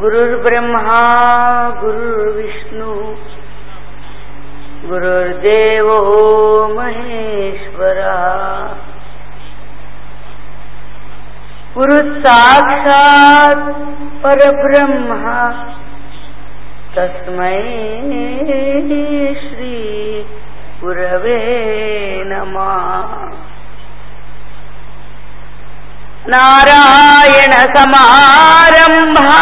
गुरुर्ब्रह्मा गुरुर्विष्णु गुरुर्देवो महेश्वरा गुरुसाक्षात् परब्रह्म तस्मै श्री गुरवे नमः నారాయణ సమారంభా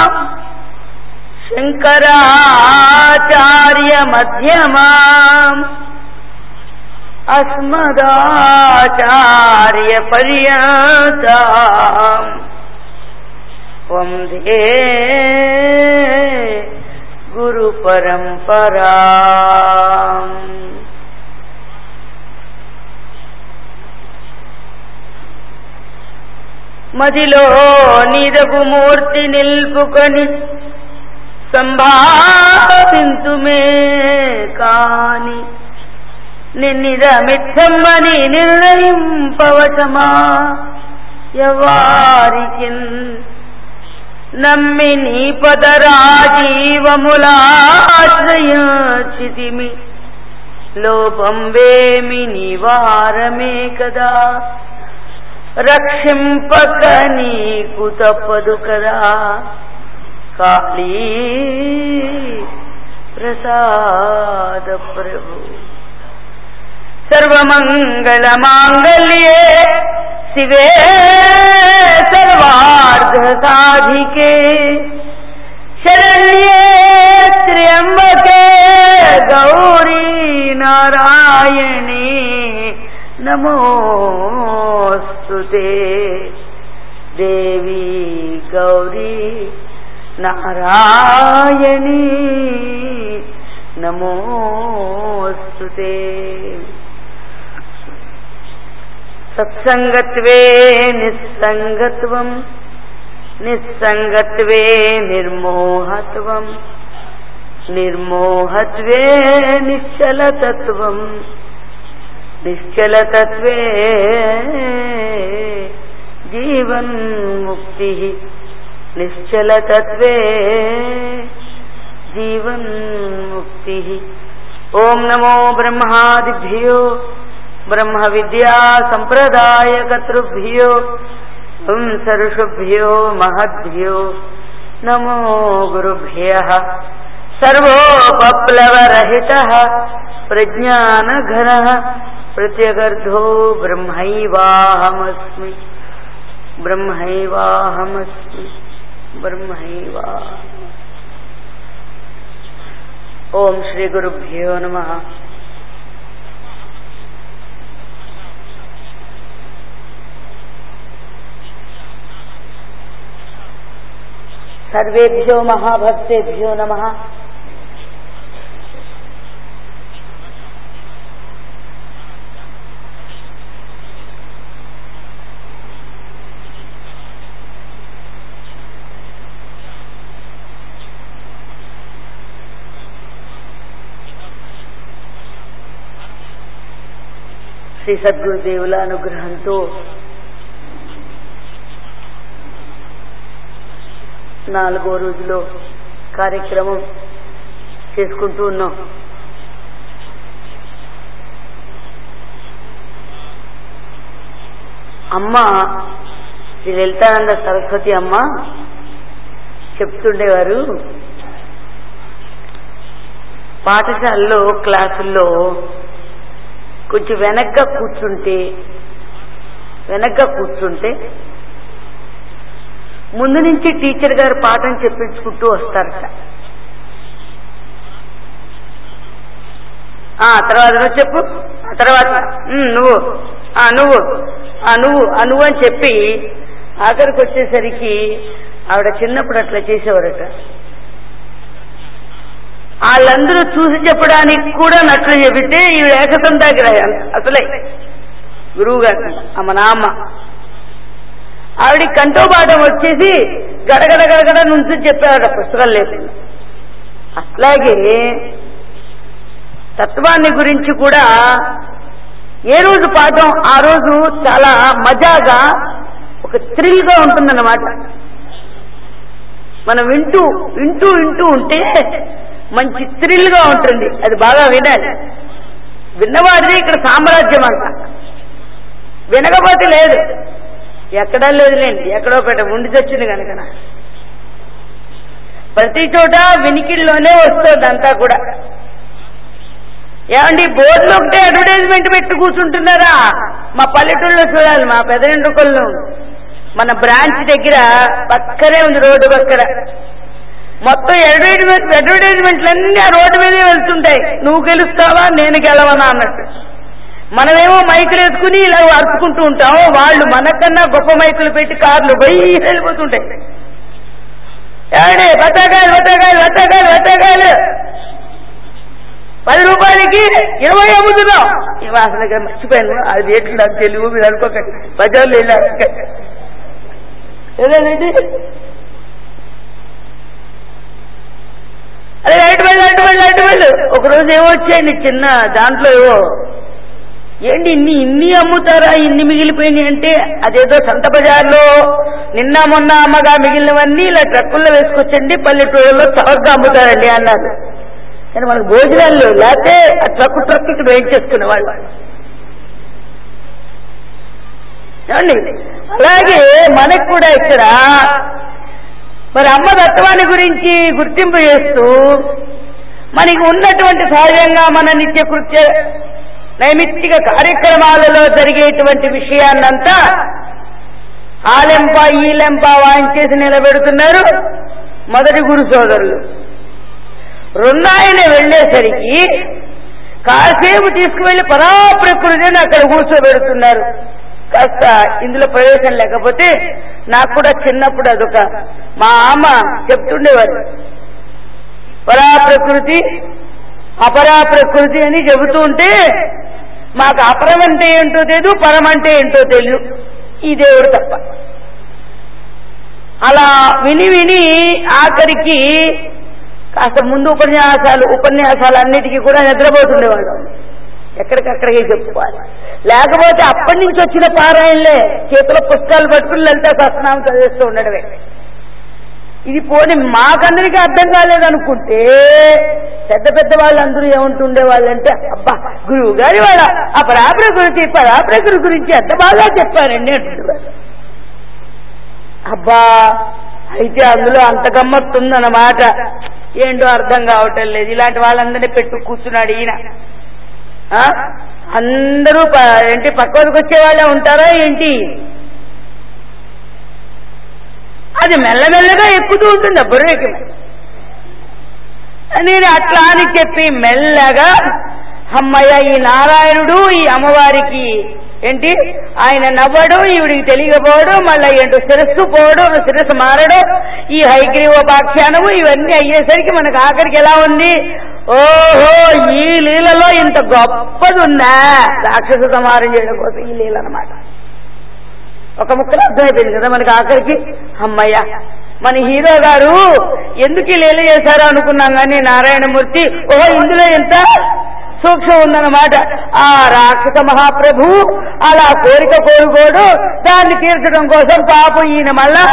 శంకరాచార్య మధ్యమా అస్మదాచార్య పర్యంత వందే గురు పరంపరా మదిలో నిరగు మూర్తి నిల్పుకొని సంభావింతుమే కాని నిన్నిరమిచ్చమ్మని నిర్ణయింపవశమా ఎవారికి నమ్మి నీ పదరాజీవములాశ్రయించితిమి లోపం వేమి నివారమే కదా రక్షింపక నీకు తప్పదు కదా కాళీ ప్రసాద ప్రభు సర్వమంగళ మాంగళ్యే శివే సర్వార్ధ సాధికే శరణ్యే త్ర్యంబకే గౌరీ నారాయణీ నమోऽस्तु ते देवी गौरी नारायणी नमोऽस्तु ते सत्सङ्गत्वे निस्सङ्गत्वम् निस्सङ्गत्वे निर्मोहत्वम् निर्मोहत्वे निश्चलतत्वम् निश्चलतत्वे जीवन्मुक्तिः निश्चलतत्वे जीवन्मुक्तिः ॐ नमो ब्रह्मादिभ्यो ब्रह्मविद्या सम्प्रदायकर्तृभ्यो पुंसऋषुभ्यो महद्भ्यो नमो गुरुभ्यः सर्वोपप्लवरहितः प्रज्ञानघनः प्रत्यगर्धो ब्रह्मैवाहमस्मि ब्रह्मैवाहमस्मि ब्रह्मैवा ఓం శ్రీ గురుభ్యో నమ సర్వేభ్యో మహాభక్తేభ్యో నమ శ్రీ సద్గురుదేవుల అనుగ్రహంతో నాలుగో రోజులో కార్యక్రమం చేసుకుంటూ ఉన్నాం అమ్మ శ్రీ లలితానంద సరస్వతి అమ్మ చెప్తుండేవారు పాఠశాలలో క్లాసుల్లో కొంచెం వెనక్గా కూర్చుంటే వెనక్గా కూర్చుంటే ముందు నుంచి టీచర్ గారు పాఠం చెప్పించుకుంటూ వస్తారట ఆ తర్వాత నువ్వు చెప్పు ఆ తర్వాత "ఉమ్, నువ్వు ఆ నువ్వు ఆ నువ్వు ఆ నువ్వు అని చెప్పి ఆఖరికి వచ్చేసరికి ఆవిడ చిన్నప్పుడు అట్లా చేసేవారట వాళ్ళందరూ చూసి చెప్పడానికి కూడా నట్లు చెబితే ఈవిడ ఏకసంతాగ్రహం అసలే గురువు గారు అమ్మ నాన్న ఆవిడ కంఠోపాఠం వచ్చేసి గడగడ గడగడ నుంచి చెప్పేవాడు పుస్తకం లేకుండా అట్లాగే తత్వాన్ని గురించి కూడా ఏ రోజు పాఠం ఆ రోజు చాలా మజాగా ఒక థ్రిల్గా ఉంటుందన్నమాట మనం వింటూ వింటూ వింటూ ఉంటే మంచి థ్రిల్ గా ఉంటుంది అది బాగా వినాలి విన్నవాడిది ఇక్కడ సామ్రాజ్యం అంట వినకపోతే లేదు ఎక్కడా లేదులేండి ఎక్కడో పెట్ట ఉండి తెచ్చింది కనుక ప్రతి చోట వినికిల్లోనే వస్తుంది అంతా కూడా ఏమండి బోర్డులో ఒకటే అడ్వర్టైజ్మెంట్ పెట్టి కూర్చుంటున్నారా మా పల్లెటూళ్ళలో చూడాలి మా పెదరిండుకొల్లు మన బ్రాంచ్ దగ్గర పక్కనే ఉంది రోడ్డు పక్కన మొత్తం అడ్వర్టైజ్మెంట్ అడ్వర్టైజ్మెంట్లు అన్నీ ఆ రోడ్డు మీదే వెళ్తుంటాయి నువ్వు గెలుస్తావా నేను గెలవనా అన్నట్టు మనమేమో మైకులు వేసుకుని ఇలా అరుచుకుంటూ ఉంటాం వాళ్ళు మనకన్నా గొప్ప మైకులు పెట్టి కార్లు పోయి వెళ్ళిపోతుంటాయి ఏమండి బత్తాకాయలు బత్తాకాయలు బత్తాకాయలు బత్తాకాయలు పది రూపాయలకి ఇరవై అమ్ముతున్నాం ఇవి అసలు ఇక మర్చిపోయాను అది రేట్లు నాకు తెలియదు మీరు అనుకోకండి బజార్లో వెళ్ళారు ఏదండి అదే అటు వెళ్ళు అటు వెళ్ళు అటు వెళ్ళు ఒకరోజు ఏమొచ్చాయండి చిన్న దాంట్లో ఏవో ఏంటి ఇన్ని ఇన్ని అమ్ముతారా ఇన్ని మిగిలిపోయినాయి అంటే అదేదో సంత బజార్లో నిన్న మొన్న అమ్మగా మిగిలినవన్నీ ఇలా ట్రక్కుల్లో వేసుకొచ్చండి పల్లెటూరులో చవకగా అమ్ముతారండి అన్నారు కానీ మనకు భోజనాలు లేవు లేకపోతే ఆ ట్రక్కు ట్రక్ ఇక్కడ వెయిట్ చేసుకునే వాళ్ళు ఏమండి అలాగే మనకు కూడా ఇక్కడ మరి అమ్మ తత్వాన్ని గురించి గుర్తింపు చేస్తూ మనకి ఉన్నటువంటి సహజంగా మన నిత్య కృత్య నైమిత్తిక కార్యక్రమాలలో జరిగేటువంటి విషయాన్నంతా ఆలెంప ఈలెంప వాయించేసి నిలబెడుతున్నారు మొదటి గురు సోదరులు రెండాయన వెళ్ళేసరికి కాసేపు తీసుకువెళ్లి పరాప్రకృతిని అక్కడ కూర్చోబెడుతున్నారు కాస్త ఇందులో ప్రవేశం లేకపోతే నాకు కూడా చిన్నప్పుడు అదొక మా అమ్మ చెప్తుండేవారు పరాప్రకృతి అపరాప్రకృతి అని చెబుతూ ఉంటే మాకు అపరం అంటే ఏంటో తెలియదు పరం అంటే ఏంటో తెలియదు ఈ దేవుడు తప్ప అలా విని విని ఆఖరికి కాస్త ముందు ఉపన్యాసాలు ఉపన్యాసాలు అన్నిటికీ కూడా నిద్రపోతుండేవాడు ఎక్కడికక్కడికి చెప్పుకోవాలి లేకపోతే అప్పటి నుంచి వచ్చిన పారాయణలే చేతిలో పుస్తకాలు పట్టుకుని లలిత సహస్రనామం చదివేస్తూ ఉండడమే ఇది పోని మాకందరికీ అర్థం కాలేదనుకుంటే పెద్ద పెద్ద వాళ్ళందరూ ఏమంటుండే వాళ్ళంటే అబ్బా గురువు గారి వాళ్ళ ఆ పరాప్రకృతి పరాప్రకృతి గురించి ఎంత బాగా చెప్పారండి అంటుండేవాళ్ళు అబ్బా అయితే అందులో అంత గమ్మత్తుందన్నమాట ఏంటో అర్థం కావటం లేదు ఇలాంటి వాళ్ళందరినీ పెట్టు కూర్చున్నాడు ఈయన ఆ? అందరూ ప- ఏంటి పక్కవరకు వచ్చే వాళ్ళే ఉంటారా ఏంటి అది మెల్లమెల్లగా ఎక్కుతూ ఉంటుంది ఆ బుర్రకి నేను అట్లా అని చెప్పి మెల్లగా అమ్మయ్య ఈ నారాయణుడు ఈ అమ్మవారికి ఏంటి ఆయన నవ్వడు ఈవిడికి తెలియకపోవడం మళ్ళీ ఏంటో శిరస్సు పోవడం శిరస్సు మారడం ఈ హైగ్రీవోపాఖ్యానము ఇవన్నీ అయ్యేసరికి మనకు ఆఖరికి ఎలా ఉంది ఓహో ఈ లీలలో ఇంత గొప్పది ఉందా రాక్షస సంహారం చేయడం కోసం ఈ లీల అన్నమాట ఒక ముక్కలు అర్థమైపోయింది కదా మనకి ఆఖరికి అమ్మయ్య మన హీరో గారు ఎందుకు ఈ లీల చేశారో అనుకున్నాం కానీ నారాయణమూర్తి ఓహో ఇందులో ఎంత సూక్ష్మం ఉందన్నమాట ఆ రాక్షస మహాప్రభు అలా కోరిక కోరుకోడు దాన్ని తీర్చడం కోసం పాపం ఈయన మళ్ళా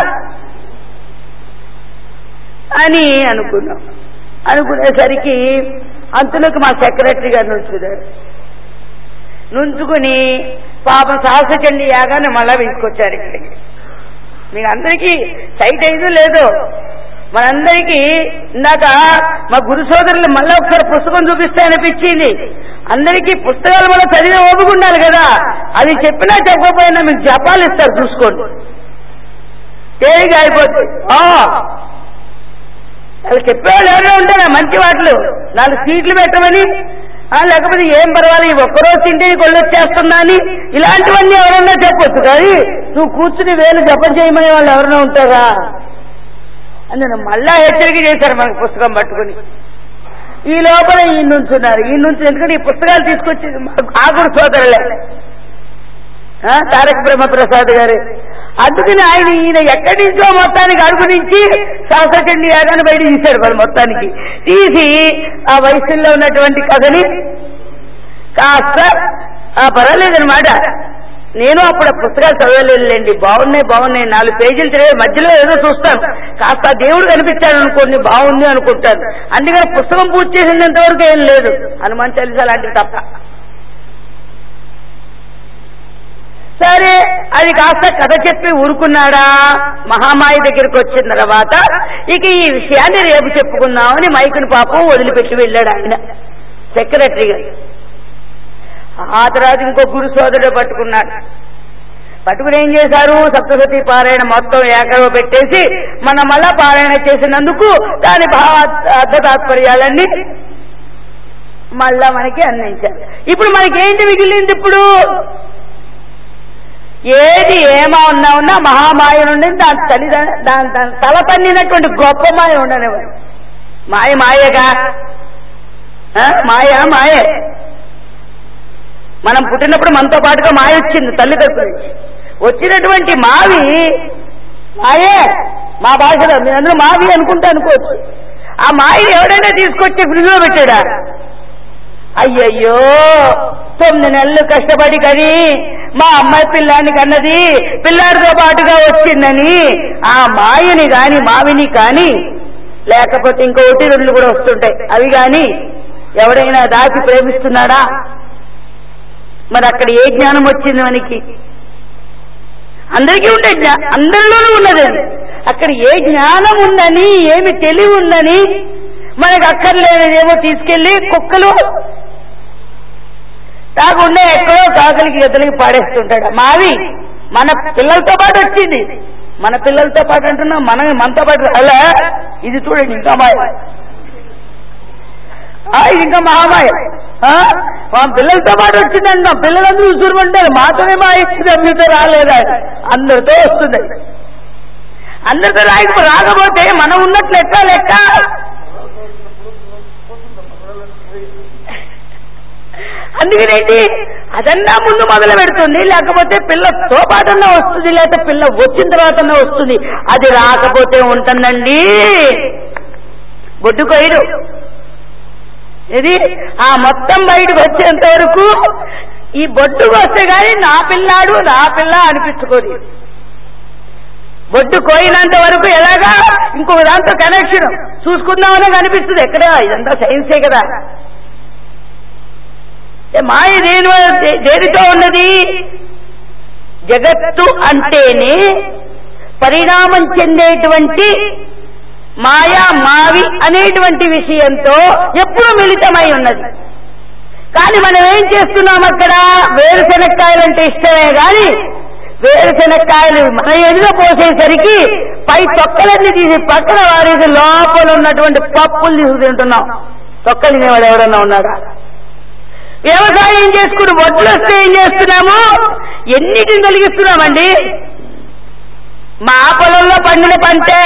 అని అనుకున్నాం అనుకునేసరికి అంతులకు మా సెక్రటరీ గారు నుంచుదారు నుంచుకుని పాపం సాహసచండి యాగాన్ని మళ్ళా తీసుకొచ్చారు ఇక్కడికి మీకు అందరికీ సైట్ అయిందో లేదో మనందరికీ ఇందాక మా గురు సోదరులు మళ్ళీ ఒకసారి పుస్తకం చూపిస్తే అనిపించింది అందరికీ పుస్తకాలు మళ్ళీ చదివే ఓపిక ఉండాలి కదా అది చెప్పినా చెప్పకపోయినా మీకు జపాలు ఇస్తారు చూసుకోండి తేలిగా అయిపోతుంది ఆ. వాళ్ళు చెప్పేవాళ్ళు ఎవరైనా ఉంటారా మంచి వాటిలు నాలుగు సీట్లు పెట్టమని ఆ, లేకపోతే ఏం పర్వాలేదు ఈ ఒక్కరోజు తింటే కొల్లొచ్చేస్తుందా అని ఇలాంటివన్నీ ఎవరన్నా చెప్పొచ్చు కానీ నువ్వు కూర్చుని వేలు జపం చేయమనే వాళ్ళు ఎవరైనా ఉంటారా అని నేను మళ్ళా హెచ్చరిక చేశారు మనకు పుస్తకం పట్టుకుని ఈ లోపల ఈ నుంచున్నారు ఈ నుంచి ఎందుకంటే ఈ పుస్తకాలు తీసుకొచ్చి ఆకుడు సోదరులే ఆ, తారక బ్రహ్మప్రసాద్ గారు అందుకని ఆయన ఈయన ఎక్కడి నుంచో మొత్తానికి అడుగు నుంచి శాస్త్రచండి యాగాన్ని బయట తీశాడు మరి మొత్తానికి తీసి ఆ వయసులో ఉన్నటువంటి కథని కాస్త ఆ, పర్వాలేదన్నమాట నేను అప్పుడు ఆ పుస్తకాలు చదవలేదులేండి బాగున్నాయి బాగున్నాయి నాలుగు పేజీలు చదివే మధ్యలో ఏదో చూస్తాను కాస్త ఆ దేవుడు కనిపించాడు అనుకోండి బాగుంది అనుకుంటాను అందుకని పుస్తకం పూర్తి చేసినంత వరకు ఏం లేదు హనుమాన్ చాలీసా లాంటివి తప్ప సరే అది కాస్త కథ చెప్పి ఊరుకున్నాడా మహామాయ దగ్గరికి వచ్చిన తర్వాత ఇక ఈ విషయాన్ని రేపు చెప్పుకుందామని మైకుని పాపం వదిలిపెట్టి వెళ్ళాడు ఆయన సెక్రటరీ గారు ఆ తర్వాత ఇంకో గురు సోదరుడు పట్టుకున్నాడు పట్టుకుని ఏం చేశారు సప్తసతి పారాయణ మొత్తం ఏకరవ పెట్టేసి మనం మళ్ళా పారాయణ చేసినందుకు దాని భావ అర్థ తాత్పర్యాలన్నీ మళ్ళా మనకి అందించారు ఇప్పుడు మనకి ఏంటి మిగిలింది ఇప్పుడు ఏది ఏమా ఉన్నా ఉన్నా మహామాయ నుండి దాని తల్లి దాని దాని తల పన్నినటువంటి గొప్ప మాయ ఉండనివ్వండి మాయ మాయగా ఆ? మాయ మాయే మనం పుట్టినప్పుడు మనతో పాటుగా మాయ వచ్చింది తల్లి తరపు నుంచి వచ్చినటువంటి మావి మాయే మా భాషలో మీరు అందరూ మావి అనుకుంటే అనుకోవచ్చు ఆ మాయని ఎవడైనా తీసుకొచ్చి ఫ్రిడ్జ్లో పెట్టాడా అయ్యయ్యో తొమ్మిది నెలలు కష్టపడి కని మా అమ్మాయి పిల్లాన్ని కన్నది పిల్లాడితో పాటుగా వచ్చిందని ఆ మాయని కాని మావిని కాని లేకపోతే ఇంకొకటి రెండు కూడా వస్తుంటాయి అవి కాని ఎవడైనా దాచి ప్రేమిస్తున్నాడా మరి అక్కడ ఏ జ్ఞానం వచ్చింది మనకి అందరికీ ఉండే జ్ఞా అందరిలోనూ ఉన్నది అది. అక్కడ ఏ జ్ఞానం ఉందని ఏమి తెలివి ఉందని మనకు అక్కర్లేనిదేమో తీసుకెళ్లి కుక్కలు కాకుండా ఎక్కడో కాకలికి గతలకి పాడేస్తుంటాడు మావి మన పిల్లలతో పాటు వచ్చింది మన పిల్లలతో పాటు అంటున్నాం మన మనతో పాటు అలా ఇది చూడండి ఇంకా మాయ ఆ, ఇది ఇంకా మహామాయ ఆ, మా పిల్లలతో పాటు వచ్చిందంటాం పిల్లలందరూ చూసుకుంటారు మాతోనే మా ఇచ్చింది మీతో రాలేదా అందరితో వస్తుంది అందరితో రాక రాకపోతే మనం ఉన్నట్లు ఎట్లా లెక్క అందుకనేంటి అదన్నా ముందు మొదలు పెడుతుంది లేకపోతే పిల్లతో పాటన్నా వస్తుంది లేకపోతే పిల్ల వచ్చిన తర్వాతన్నా వస్తుంది అది రాకపోతే ఉంటుందండి బొడ్డు కొయ్యడు ఇది ఆ మొత్తం బయటకు వచ్చేంత వరకు ఈ బొడ్డుకు వస్తే గాని నా పిల్లాడు నా పిల్ల అనిపించుకోదు బొడ్డు కోయినంత వరకు ఎలాగా ఇంకొక దాంతో కనెక్షన్ చూసుకుందామనే కనిపిస్తుంది ఎక్కడ ఇదంతా సైన్సే కదా ఏ మాయ దేని దే- దేనితో ఉన్నది జగత్తు అంటేనే పరిణామం చెందేటువంటి మాయా మావి అనేటువంటి విషయంతో ఎప్పుడు మిళితమై ఉన్నది కానీ మనం ఏం చేస్తున్నాం అక్కడ వేరుశెనక్కాయలు అంటే ఇష్టమే కానీ వేరుశెనక్కాయలు మన ఎదురు పోసేసరికి పై తొక్కలన్నీ తీసి పక్కన వారేసి లోపల ఉన్నటువంటి పప్పులు తీసి తింటున్నాం తొక్కలు తినేవాడు ఎవడన్నా ఉన్నాడా వ్యవసాయం చేసుకుని వడ్లు వస్తే ఏం చేస్తున్నాము ఎన్నిటిని తొలగిస్తున్నామండి మా పొలంలో పండిన పంటే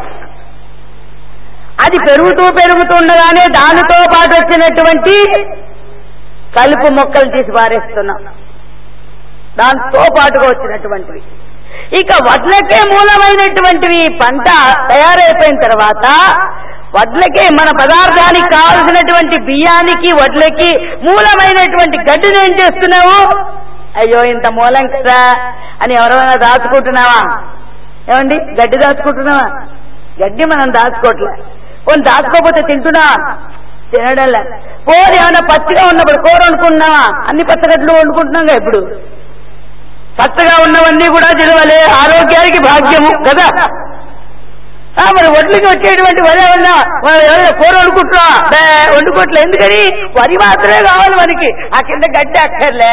అది పెరుగుతూ పెరుగుతూ ఉండగానే దానితో పాటు వచ్చినటువంటి కలుపు మొక్కలు తీసి పారేస్తున్నాం దాంతో పాటుగా వచ్చినటువంటివి ఇక వడ్లకే మూలమైనటువంటివి పంట తయారైపోయిన తర్వాత వడ్లకే మన పదార్థానికి కావలసినటువంటి బియ్యానికి వడ్లకి మూలమైనటువంటి గడ్డిని ఏం చేస్తున్నావు అయ్యో ఇంత మూలం కదా అని ఎవరైనా దాచుకుంటున్నావా ఏమండి గడ్డి దాచుకుంటున్నావా గడ్డి మనం దాచుకోవట్లే పోనీ దాచుకోకపోతే తింటున్నావా తినడంలే పోనీ ఏమైనా పచ్చిగా ఉన్నప్పుడు కూర వండుకుంటున్నావా అన్ని పచ్చగడ్లు వండుకుంటున్నాం కదా ఇప్పుడు పచ్చగా ఉన్నవన్నీ కూడా తినవలే ఆరోగ్యానికి భాగ్యము కదా ఆ, మరి వడ్లకి వచ్చేటువంటి వరి ఏమన్నా మనం ఎవరైనా కూర వండుకుంటున్నా బే, వండుకోవట్లే ఎందుకని వరి మాత్రమే కావాలి మనకి ఆ కింద గడ్డి అక్కర్లే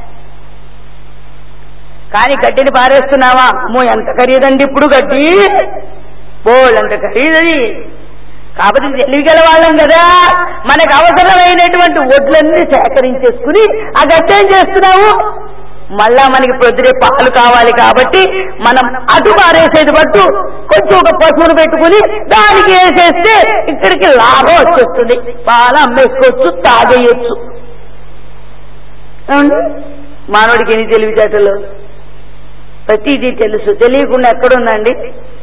కానీ గడ్డిని పారేస్తున్నావా అమ్మో ఎంత ఖరీదండి ఇప్పుడు గడ్డి బోల్ ఎంత ఖరీదది కాబట్టి తెలివిగల వాళ్ళం కదా మనకు అవసరమైనటువంటి వడ్లన్నీ సేకరించేసుకుని ఆ గడ్డి ఏం చేస్తున్నావు మళ్ళా మనకి పొద్దునే పాలు కావాలి కాబట్టి మనం అటు పారేసేది పట్టు కొంచెం ఒక పశువును పెట్టుకుని దానికి వేసేస్తే ఇక్కడికి లాభం వచ్చేస్తుంది పాలు అమ్మేసుకోవచ్చు తాగేయచ్చు ఏమండి? మానవుడికి ఎన్ని తెలివితేటలు ప్రతిదీ తెలుసు తెలియకుండా ఎక్కడుందండి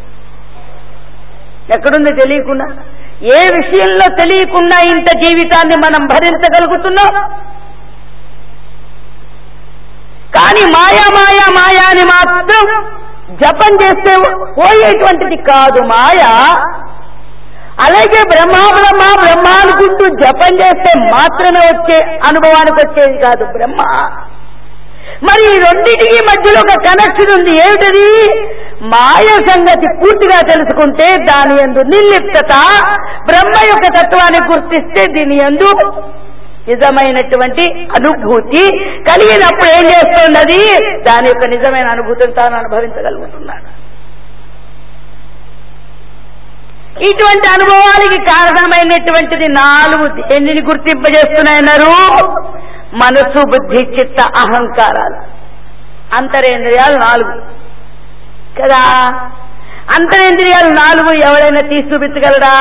ఎక్కడుంది తెలియకుండా ఏ విషయంలో తెలియకుండా ఇంత జీవితాన్ని మనం భరించగలుగుతున్నాం కానీ మాయా మాయా మాయా అని మాత్రం జపం చేస్తే పోయేటువంటిది కాదు మాయ అలాగే బ్రహ్మ బ్రహ్మ బ్రహ్మ అనుకుంటూ జపం చేస్తే మాత్రమే వచ్చే అనుభవానికి వచ్చేది కాదు బ్రహ్మ మరి ఈ రెండింటికి మధ్యలో ఒక కనెక్షన్ ఉంది ఏమిటది మాయ సంగతి పూర్తిగా తెలుసుకుంటే దాని ఎందు నిర్లిప్తత బ్రహ్మ యొక్క తత్వాన్ని గుర్తిస్తే దీని ఎందు నిజమైనటువంటి అనుభూతి కలిగినప్పుడు ఏం చేస్తున్నది దాని యొక్క నిజమైన అనుభూతిని తాను అనుభవించగలుగుతున్నాడు ఇటువంటి అనుభవానికి కారణమైనటువంటిది నాలుగు దేనిని గుర్తింపజేస్తున్నాయన్నారు మనసు బుద్ధి చిత్త అహంకారాలు అంతరేంద్రియాలు నాలుగు కదా అంతరేంద్రియాలు నాలుగు ఎవడైనా తీసి చూపించగలడా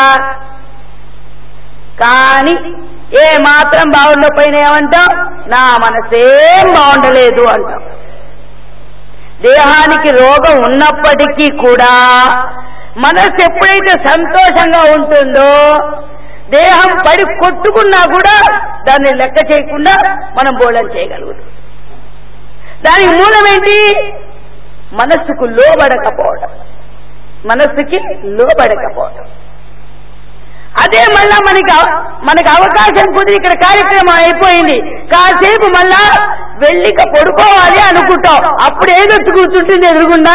కానీ ఏ మాత్రం బాగుండకపోయినా ఏమంటాం నా మనసేం బాగుండలేదు అంటాం దేహానికి రోగం ఉన్నప్పటికీ కూడా మనసు ఎప్పుడైతే సంతోషంగా ఉంటుందో దేహం పడి కొట్టుకున్నా కూడా దాన్ని లెక్క చేయకుండా మనం బోళం చేయగలుగుతాం దానికి మూలమేంటి మనస్సుకు లోబడకపోవడం మనస్సుకి లోబడకపోవడం అదే మళ్ళా మనకి అవ- మనకి అవకాశం కుదిరి ఇక్కడ కార్యక్రమం అయిపోయింది కాసేపు మళ్ళా వెళ్ళిక పడుకోవాలి అనుకుంటాం అప్పుడు ఏదొచ్చి కూర్చుంటుంది ఎదురుగుండా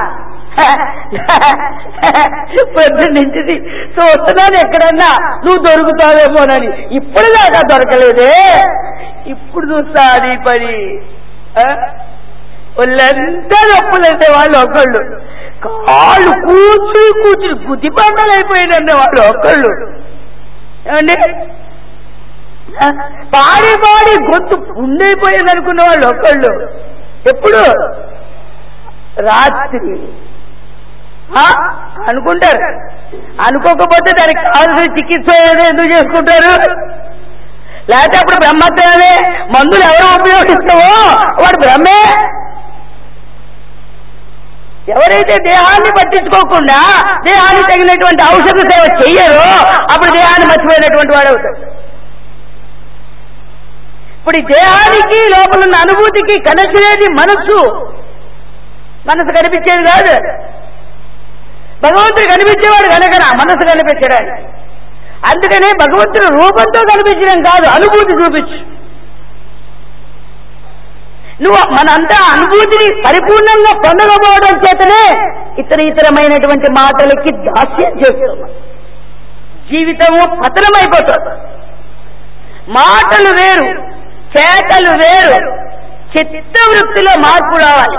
పొద్దున్న నుంచి చూస్తున్నాను ఎక్కడన్నా నువ్వు దొరుకుతావేమోనని ఇప్పుడు దాకా దొరకలేదే ఇప్పుడు చూస్తా అది పని ఆ? వాళ్ళంతా నొప్పులంటే వాళ్ళు ఒకళ్ళు కాళ్ళు కూర్చుని కూర్చుని గుద్ది పంటలు అయిపోయిందండి వాళ్ళు ఒకళ్ళు ఏమండి ఆ? పాడి పాడి గొంతు పుండైపోయింది అనుకున్న వాళ్ళు ఒకళ్ళు ఎప్పుడు రాత్రి ఆ? అనుకుంటారు అనుకోకపోతే దానికి కావాల్సిన చికిత్స ఏదో ఎందుకు చేసుకుంటారు లేకపోతే అప్పుడు బ్రహ్మత్వమే మందులు ఎవరు ఉపయోగిస్తావో వాడు బ్రహ్మే ఎవరైతే దేహాన్ని పట్టించుకోకుండా దేహానికి తగినటువంటి ఔషధ సేవ చెయ్యరో అప్పుడు దేహాన్ని మర్చిపోయినటువంటి వాడు అవుతాడు ఇప్పుడు ఈ దేహానికి లోపల ఉన్న అనుభూతికి కనెక్షన్ మనస్సు మనసు కనిపించేది కాదు భగవంతుడు కనిపించేవాడు కనుక మనసు కనిపించడానికి అందుకనే భగవంతుడు రూపంతో కనిపించడం కాదు అనుభూతి చూపించు నువ్వు మనంతా అనుభూతిని పరిపూర్ణంగా పొందకపోవడం చేతనే ఇతర ఇతరమైనటువంటి మాటలకి దాస్యం చేస్తున్నాం జీవితము పతనమైపోతుంది మాటలు వేరు చేతలు వేరు చిత్తవృత్తిలో మార్పు రావాలి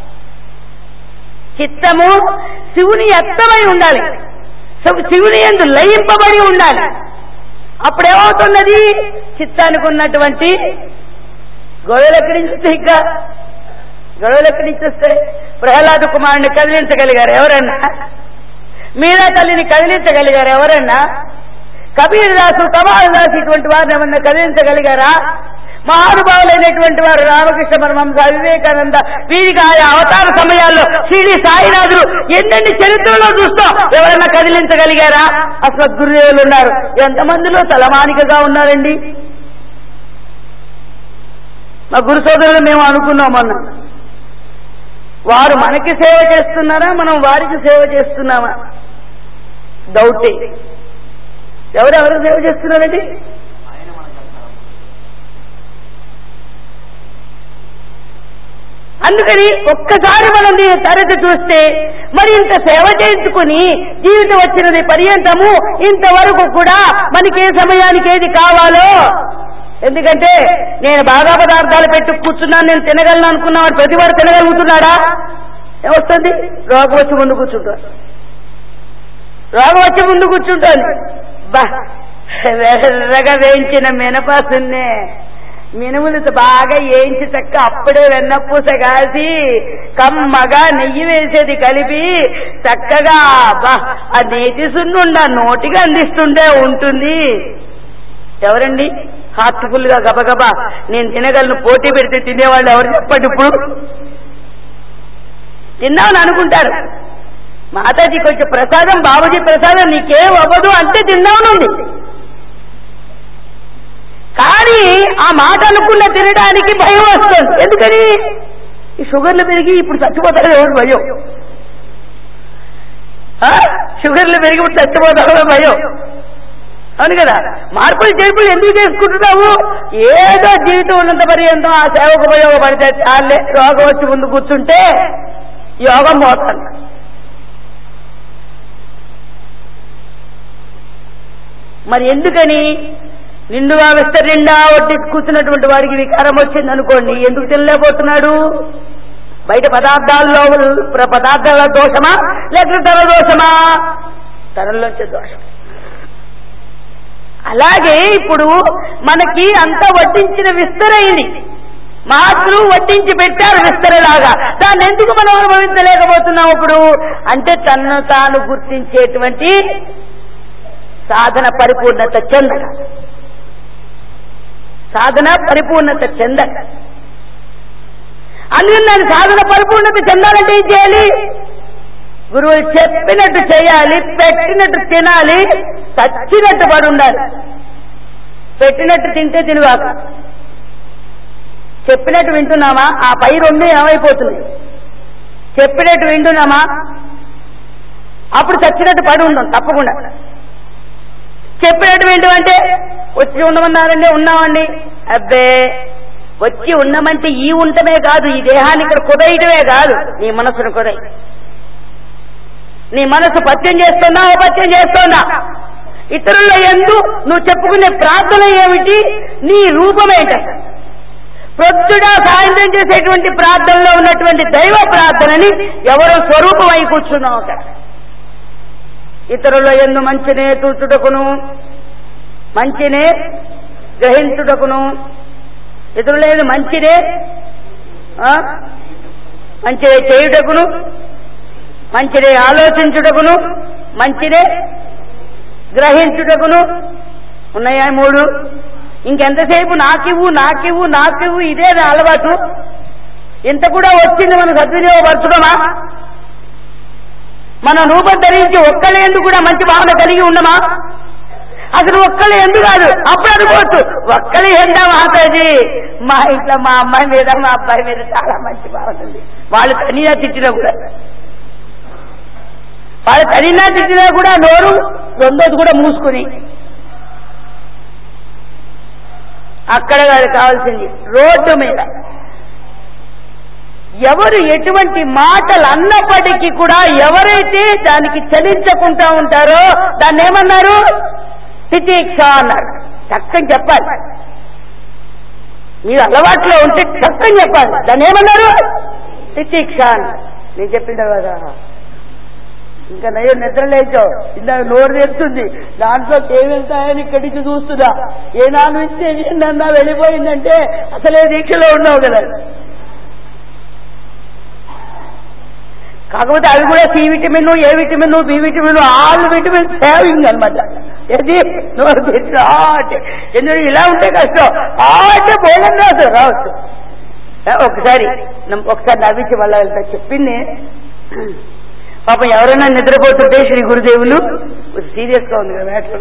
చిత్తము శివుని ఎత్తమై ఉండాలి శివు- శివుని ఎందు లయింపబడి ఉండాలి అప్పుడేమవుతున్నది చిత్తానికి ఉన్నటువంటి గొడవలు ఎక్కడి నుంచి వస్తాయి ఇంకా గొడవలు ఎక్కడి నుంచి వస్తాయి ప్రహ్లాద కుమారుని కదిలించగలిగారు ఎవరన్నా మీరా తల్లిని కదిలించగలిగారు ఎవరన్నా కబీర్ దాసు కమాల్ దాసు ఇటువంటి వారిని ఏమన్నా కదిలించగలిగారా మహానుభావులైనటువంటి వారు రామకృష్ణ పరమహంస వివేకానంద వీరికి ఆయా అవతార సమయాల్లో శ్రీ సాయినాథులు ఎన్నెన్ని చరిత్రలో చూస్తాం ఎవరన్నా కదిలించగలిగారా అసలు గురుదేవులు ఉన్నారు ఎంతమందిలో తలమానికగా ఉన్నారండి మా గురు సోదరులు మేము అనుకున్నాం మొన్న వారు మనకి సేవ చేస్తున్నారా మనం వారికి సేవ చేస్తున్నామా డౌటే ఎవరెవరు సేవ చేస్తున్నారండి అందుకని ఒక్కసారి మనం దీన్ని తరచి చూస్తే మరి ఇంత సేవ చేయించుకుని జీవితం వచ్చినది పర్యంతము ఇంతవరకు కూడా మనకి ఏ సమయానికి ఏది కావాలో ఎందుకంటే నేను బాగా పదార్థాలు పెట్టి కూర్చున్నాను నేను తినగలను అనుకున్నవాడు ప్రతి వాడు తినగలుగుతున్నాడా ఏమొస్తుంది రోగం వచ్చి ముందు కూర్చుంటాడు రోగం వచ్చి ముందు కూర్చుంటాను బా వెర్రగా వేయించిన మినపాసున్నే మినుములు బాగా వేయించి చక్క అప్పుడే వెన్నపూస కాసి కమ్మగా నెయ్యి వేసేది కలిపి చక్కగా బా ఆ నేతి సున్నుండ నోటికి అందిస్తుంటే ఉంటుంది ఎవరండి హార్ట్ఫుల్ గా గబగబా నేను తినగలను పోటీ పెడితే తినేవాళ్ళు ఎవరు చెప్పండి ఇప్పుడు తిన్నామని అనుకుంటారు మాతాజీ కొంచెం ప్రసాదం బాబుజీ ప్రసాదం నీకేం అవ్వదు అంటే తిందామనుంది కానీ ఆ మాట అనుకున్న తినడానికి భయం వస్తుంది ఎందుకని ఈ షుగర్లు పెరిగి ఇప్పుడు చచ్చిపోతాడు ఎవరు భయం ఆ? షుగర్లు పెరిగి ఇప్పుడు చచ్చిపోతాడు భయం అవును కదా మార్పులు చేర్పులు ఎందుకు చేసుకుంటున్నావు ఏదో జీవితం ఉన్నంత పర్యంతం ఆ సేవకు ఉపయోగపడితే చాలే రోగం వచ్చి ముందు కూర్చుంటే యోగం పోతాను మరి ఎందుకని నిండుగా విస్తరిండా ఒట్టి కూర్చున్నటువంటి వాడికి వికారం వచ్చింది అనుకోండి ఎందుకు తినలేకపోతున్నాడు బయట పదార్థాల్లో ప్ర- పదార్థాల దోషమా లేకపోతే తన దోషమా తనలోంచే దోషం అలాగే ఇప్పుడు మనకి అంత వడ్డించిన విస్తరైంది మహాత్ములు వడ్డించి పెట్టారు విస్తరలాగా దాన్ని ఎందుకు మనం అనుభవించలేకపోతున్నాం ఇప్పుడు అంటే తనను తాను గుర్తించేటువంటి సాధన పరిపూర్ణత చెందక సాధన పరిపూర్ణత చెందక అందుకని దాని సాధన పరిపూర్ణత చెందాలంటే ఏం చేయాలి గురువు చెప్పినట్టు చేయాలి పెట్టినట్టు తినాలి చచ్చినట్టు పడి ఉండాలి పెట్టినట్టు తింటే తినుగాక చెప్పినట్టు వింటున్నామా ఆ పై రెండు ఏమైపోతుంది చెప్పినట్టు వింటున్నామా అప్పుడు చచ్చినట్టు పడి ఉండం తప్పకుండా చెప్పినట్టు వింటామంటే వచ్చి ఉండమన్నారండి ఉన్నామండి అబ్బే వచ్చి ఉండమంటే ఈ ఉండటమే కాదు ఈ దేహాన్ని ఇక్కడ కుదయటమే కాదు నీ మనసును కుదై నీ మనసు పత్యం చేస్తున్నా అపత్యం చేస్తున్నా ఇతరుల ఎందు నువ్వు చెప్పుకునే ప్రార్థన ఏమిటి నీ రూపమేంట ప్రొద్దుడా సాయంత్రం చేసేటువంటి ప్రార్థనలో ఉన్నటువంటి దైవ ప్రార్థనని ఎవరో స్వరూపమై కూర్చున్నావు అక్కడ ఇతరుల ఎందు మంచినే చూచుటకును మంచినే గ్రహించుటకును ఇతరుల ఎందు మంచినే ఆ, మంచినే చేయుటకును మంచినే ఆలోచించుటకును మంచినే గ్రహించుటకును ఉన్నాయా మూడు ఇంకెంతసేపు నాకివ్వు నాకివ్వు నాకివ్వు ఇదే నా అలవాటు ఇంత కూడా వచ్చింది మనం సద్వినియోగపరచుకోమా మన రూపం ధరించి ఒక్కళ్ళ ఎందుకు కూడా మంచి భావన కలిగి ఉండమా అసలు ఒక్కళ్ళు ఎందుకు కాదు అప్పుడు అనుకోవచ్చు ఒక్కళ్ళు ఎందా మాతాజీ మా ఇంట్లో మా అమ్మాయి మీద మా అబ్బాయి మీద చాలా మంచి భావన ఉంది వాళ్ళు తనినా తిట్టినా కూడా వాళ్ళు తనినా తిట్టినా కూడా నోరు రెండోది కూడా మూసుకుని అక్కడ కాదు కావాల్సింది రోడ్డు మీద ఎవరు ఎటువంటి మాటలు అన్నప్పటికీ కూడా ఎవరైతే దానికి చలించకుండా ఉంటారో దాన్ని ఏమన్నారు తితీక్ష అన్నారు చక్కని చెప్పాలి మీరు అలవాట్లో ఉంటే చక్కని చెప్పాలి దాన్ని ఏమన్నారు తితీక్ష అన్నారు నేను చెప్పిన తర్వాత ఇంకా నయ్యో నిద్ర లేచావు ఇందాక నోరు తెరుతుంది దాంట్లో ఏమి వెళ్తాయని ఇక్కడి నుంచి చూస్తున్నా ఏ నాలుగు ఇస్తే ఏంటన్నా వెళ్ళిపోయిందంటే అసలే దీక్షలో ఉన్నావు కదా కాకపోతే అవి కూడా C vitamin A vitamin B vitamin all vitamin saving అనమాట ఏది నోరు తెచ్చు ఆ అంటే ఎందుకంటే ఇలా ఉంటే కష్టం ఆ అంటే భోజనం రాదు రావచ్చు ఏ, ఒకసారి నమ్- ఒకసారి నవ్వించి మళ్ళా వెళ్తా చెప్పింది పాపం ఎవరైనా నిద్రపోతుంటే శ్రీ గురుదేవులు సీరియస్ గా ఉంది కదా మ్యాటర్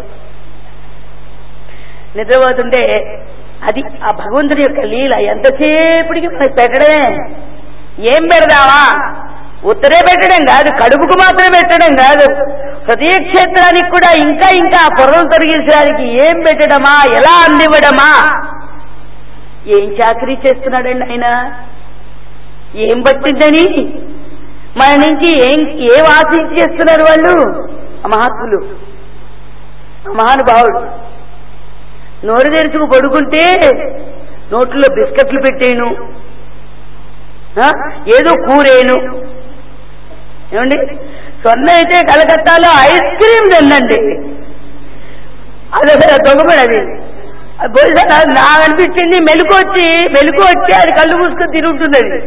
నిద్రపోతుంటే అది ఆ భగవంతుడి యొక్క లీల ఎంతసేపటికి మనకి పెట్టడమే ఏం పెడదామా ఉత్తరే పెట్టడం కాదు కడుపుకు మాత్రం పెట్టడం కాదు హృదయ క్షేత్రానికి కూడా ఇంకా ఇంకా ఆ పొరలు తొలగించడానికి ఏం పెట్టడమా ఎలా అందివ్వడమా ఏం చాకరీ చేస్తున్నాడండి ఆయన ఏం పట్టిందని మన నుంచి ఏం ఏం ఆశించి చేస్తున్నారు వాళ్ళు ఆ మహాత్ములు ఆ మహానుభావుడు నోరు తెరుచుకు పడుకుంటే నోట్లో బిస్కెట్లు పెట్టేను ఆ, ఏదో కూరేను ఏమండి స్వర్ణ అయితే కలకత్తాలో ఐస్ క్రీమ్ తిందండి అది అసలు దొంగపడి అది అది బహుశా నాకు నాకు అనిపించింది మెలకు వచ్చి మెలకు వచ్చి అది కళ్ళు మూసుకొని తిరుగుతుంది అది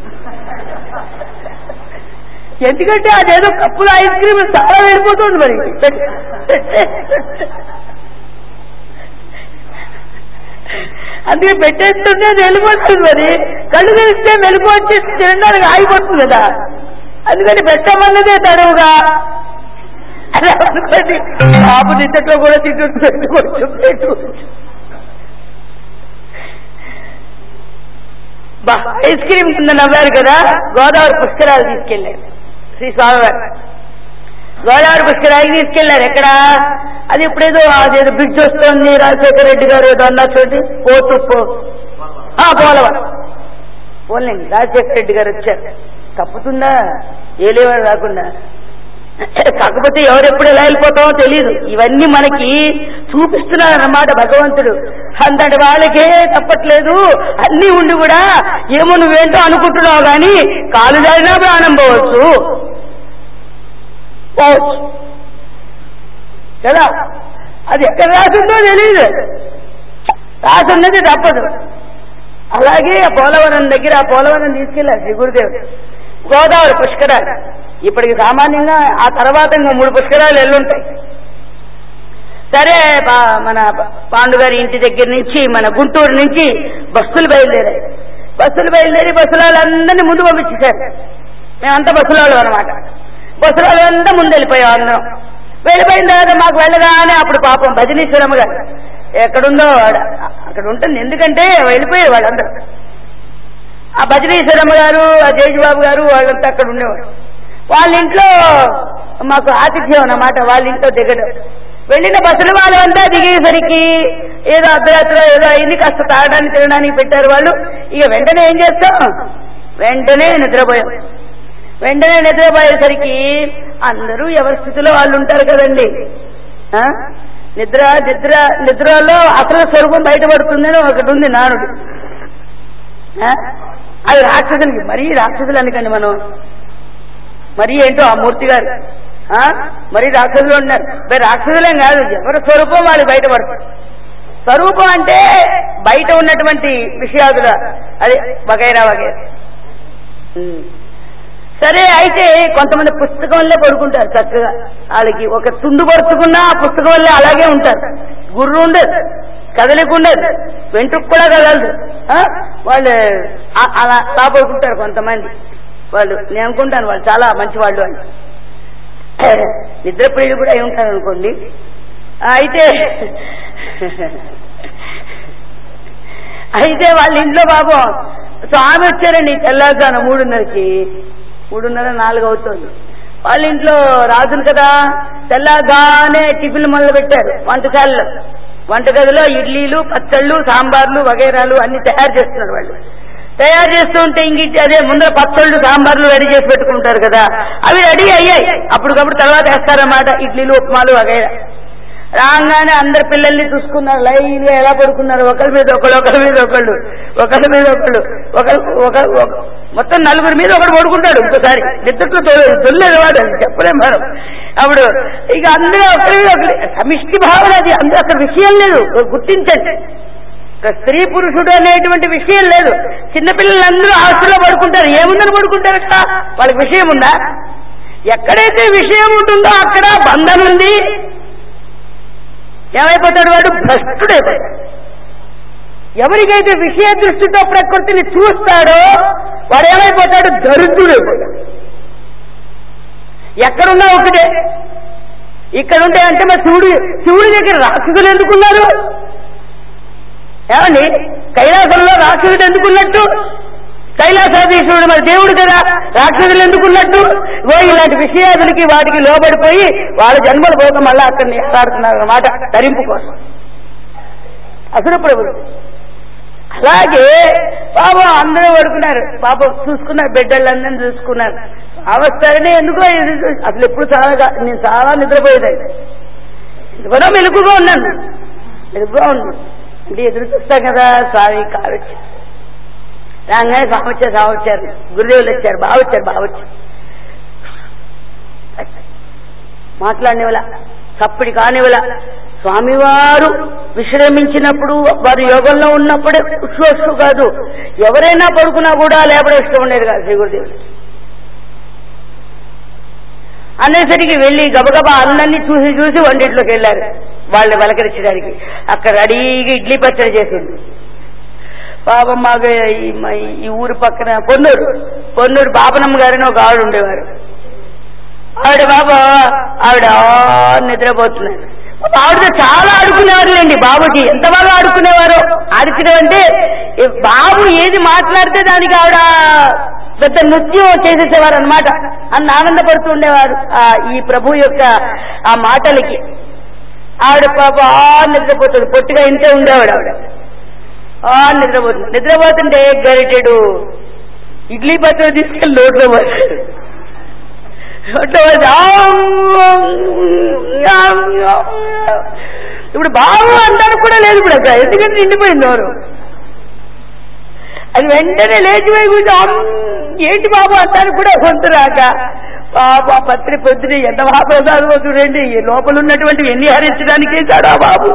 ఎందుకంటే అదేదో కప్పులో ఐస్ క్రీమ్ చాలా వెళ్ళిపోతుంది మరి అందుకే పెట్టేస్తుంటే అది వెళ్ళిపోతుంది మరి కళ్ళు తెరిస్తే మెలకు వచ్చి తినడానికి ఆగిపోతుంది కదా అందుకని పెట్టమన్నదే తడవుగా అలా అనుకోండి బాబు నిద్దట్లో కూడా తింటుంది పెట్టుకోవచ్చు పెట్టుకోవచ్చు బా ఐస్ క్రీమ్ కింద నవ్వారు కదా గోదావరి పుష్కరాలు తీసుకెళ్లారు శ్రీ స్వామివారు గోదావరి పుష్కరాలకి తీసుకెళ్లారు ఎక్కడ అది ఇప్పుడేదో అదేదో బ్రిడ్జ్ వస్తుంది రాజశేఖర రెడ్డి గారు ఏదో అన్నారు చూడండి పోతు పో ఆ, పోలవరం పోలేండి రాజశేఖర రెడ్డి గారు వచ్చారు తప్పుతుందా ఏలేవారు రాకుండా కాకపోతే ఎవరెప్పుడు ఎలా వెళ్ళిపోతామో తెలియదు ఇవన్నీ మనకి చూపిస్తున్నారు అన్నమాట భగవంతుడు అంతటి వాళ్ళకే తప్పట్లేదు అన్నీ ఉండి కూడా ఏమో నువ్వేంటో అనుకుంటున్నావు కానీ కాలు జారినా ప్రాణం పోవచ్చు పోవచ్చు కదా అది ఎక్కడ రాసిందో తెలియదు రాసున్నది తప్పదు అలాగే ఆ పోలవరం దగ్గర ఆ పోలవరం తీసుకెళ్ళారు శ్రీ గురుదేవుడు గోదావరి పుష్కరాలు ఇప్పటికి సామాన్యంగా ఆ తర్వాత ఇంకా మూడు పుష్కరాలు ఎల్లుంటాయి సరే పా- మన పాండుగారి ఇంటి దగ్గర నుంచి మన గుంటూరు నుంచి బస్సులు బయలుదేరాయి బస్సులు బయలుదేరి బస్సుల వాళ్ళందరినీ ముందు పంపించేశారు మేమంతా బస్సుల వాళ్ళు అనమాట బస్సుల వాళ్ళంతా ముందు వెళ్ళిపోయాం అందరం వెళ్ళిపోయిన తర్వాత మాకు వెళ్ళగానే అప్పుడు పాపం భజనీశ్వరమ్మ గారు ఎక్కడుందో వాడు అక్కడ ఉంటుంది ఎందుకంటే వెళ్ళిపోయారు వాళ్ళందరూ ఆ భజనీశ్వరమ్మ గారు ఆ జయజబాబు గారు వాళ్ళంతా అక్కడ ఉండేవారు వాళ్ళ ఇంట్లో మాకు ఆతిథ్యం అన్నమాట వాళ్ళ ఇంట్లో దిగడం వెళ్ళిన బస్సులు వాళ్ళంతా దిగేసరికి ఏదో అర్ధరాత్రి ఏదో అయింది కాస్త తాగడానికి తినడానికి పెట్టారు వాళ్ళు ఇక వెంటనే ఏం చేస్తాం వెంటనే నిద్రపోయాం వెంటనే నిద్రపోయేసరికి అందరూ ఎవరి స్థితిలో వాళ్ళు ఉంటారు కదండి ఆ? నిద్ర నిద్ర నిద్రలో అసలు స్వరూపం బయటపడుతుందని ఒకటి ఉంది నానుడు ఆ? అది రాక్షసులకి మరీ రాక్షసులు అనుకండి మనం మరీ ఏంటో ఆ మూర్తి గారు ఆ? మరీ రాక్షసులు ఉన్నారు మరి రాక్షసులేం కాదు ఎవరి స్వరూపం వాళ్ళు బయటపడుతుంది స్వరూపం అంటే బయట ఉన్నటువంటి విషయాదుల అదే వగైరా వగైరా ఉమ్. సరే అయితే కొంతమంది పుస్తకంలో పడుకుంటారు చక్కగా వాళ్ళకి ఒక తుండు పరుచుకున్నా ఆ పుస్తకం వల్లే అలాగే ఉంటారు గుర్రు ఉండదు కదలిక ఉండదు వెంట్రుకు కూడా కదలదు ఆ? వాళ్ళు ఆ- అలా అలా పడుకుంటారు కొంతమంది వాళ్ళు నేను అనుకుంటాను వాళ్ళు చాలా మంచి వాళ్ళు అని నిద్ర ప్రియులు కూడా అయి ఉంటారు అనుకోండి ఆ, అయితే అయితే వాళ్ళ ఇంట్లో పాపం స్వామి వచ్చారండి తెల్లారుజాను మూడున్నరకి మూడున్నర నాలుగు అవుతుంది వాళ్ళ ఇంట్లో రాజులు కదా తెల్లారుగానే టిఫిన్ మొదలు పెట్టారు వంటశాలలో వంటగదిలో ఇడ్లీలు పచ్చళ్ళు సాంబార్లు వగైరాలు అన్ని తయారు చేస్తున్నారు వాళ్ళు తయారు చేస్తూ ఉంటే ఇంక అదే ముందర పచ్చళ్ళు సాంబార్లు రెడీ చేసి పెట్టుకుంటారు కదా అవి రెడీ అయ్యాయి అప్పటికప్పుడు తర్వాత వేస్తారన్నమాట ఇడ్లీలు ఉప్మాలు వగైరా రాగానే అందరు పిల్లల్ని చూసుకున్నారు లైన్ గా ఎలా పడుకున్నారు ఒకరి మీద ఒకళ్ళు ఒకరి మీద ఒకళ్ళు ఒకరి మీద ఒకళ్ళు ఒకరు ఒక ఒక- మొత్తం నలుగురి మీద ఒకడు పడుకుంటాడు ఇంకోసారి నిద్రలో తొలేదు వాడు అది చెప్పలేం మనం అప్పుడు ఇక అందరూ ఒకరి మీద ఒకరు సమిష్టి భావన అది అందరూ అక్కడ విషయం లేదు గుర్తించండి ఒక స్త్రీ పురుషుడు అనేటువంటి విషయం లేదు చిన్నపిల్లలందరూ హాస్టల్లో పడుకుంటారు ఏముందని పడుకుంటారట వాళ్ళకి విషయం ఉందా ఎక్కడైతే విషయం ఉంటుందో అక్కడ బంధం ఉంది ఏమైపోతాడు వాడు భ్రష్టుడైపోతాడు ఎవరికైతే విషయ దృష్టితో ప్రకృతిని చూస్తాడో వాడు ఏమైపోతాడు దరిద్రుడైపోతాడు ఎక్కడున్నా ఒకటే ఇక్కడ ఉంటే అంటే మరి శివుడు శివుడి దగ్గర రాక్షసులు ఎందుకున్నారు ఏమండి కైలాసంలో రాక్షసుడు ఎందుకున్నట్టు కైలాసాధీశ్వరుడు మరి దేవుడు కదా రాక్షసులు ఎందుకున్నట్టు ఓ ఇలాంటి విషయాదులకి వాటికి లోబడిపోయి వాళ్ళ జన్మల కోసం మళ్ళా అక్కడ ఆడుతున్నారు అన్నమాట తరింపు కోసం అసలు ప్రభుడు అలాగే పాపం అందరూ పడుకున్నారు పాపం చూసుకున్నారు బిడ్డలందరినీ చూసుకున్నారు అవస్థనే ఎందుకో ఇది అసలు ఎప్పుడు చాలా గా- నేను చాలా నిద్రపోయేదాన్ని ఎందుకనో మెలుగుగా ఉన్నాను మెలుగుగా ఉన్నాను అంటే ఎదురు చూస్తాం కదా స్వామి కారు వచ్చి రాగానే స్వామి వచ్చారు స్వామి వచ్చారు గురుదేవులు వచ్చారు బాగా వచ్చారు బాగా వచ్చారు మాట్లాడినవల చప్పటి కానివల స్వామివారు విశ్రమించినప్పుడు వారు యోగంలో ఉన్నప్పుడే ఉష్సు కాదు ఎవరైనా పడుకున్నా కూడా లేపడం ఇష్టం ఉండేది కాదు శ్రీ గురుదేవులు అనేసరికి వెళ్ళి గబగబా అందరినీ చూసి చూసి వంటింట్లోకి వెళ్ళారు వాళ్ళు పలకరించడానికి అక్కడ రెడీగా ఇడ్లీ పచ్చడి చేసింది పాపం మాకు ఈ మా- ఈ ఊరు పక్కన పొన్నూరు పొన్నూరు బాపనమ్మ గారిని ఒక ఆవిడ ఉండేవారు ఆవిడ బాబా ఆవిడ ఆ నిద్రపోతున్నారు ఆవిడతో చాలా ఆడుకునేవారులేండి బాబుకి ఎంత బాగా ఆడుకునేవారు ఆడుకునేవంటే ఈ బాబు ఏది మాట్లాడితే దానికి ఆవిడ పెద్ద నృత్యం చేసేసేవారు అనమాట అన్న ఆనందపడుతూ ఉండేవారు ఆ ఈ ప్రభు యొక్క ఆ మాటలకి ఆవిడ పాప ఆ నిద్రపోతుంది పొట్టిగా ఇంతే ఉండేవాడు ఆవిడ ఆ నిద్రపోతుంది నిద్రపోతుంటే గరిటెడు ఇడ్లీ పత్రం తీసుకెళ్ళి నోట్లో పోతాడు నోట్లో పోసి ఆమ్, ఆమ్, ఆమ్. ఇప్పుడు బాబు అంటారు కూడా లేదు ఇప్పుడు అక్కడ ఎందుకంటే నిండిపోయింది నోరు అది వెంటనే లేచిపోయి కూర్చో "అమ్, ఏంటి బాబు అంటారు కూడా గొంతు రాక బాబు ఆ పత్రి పొద్దున ఎంత మహాప్రసాదం చూడండి ఈ లోపల ఉన్నటువంటి ఎన్ని హరించడానికి వేశాడు ఆ బాబు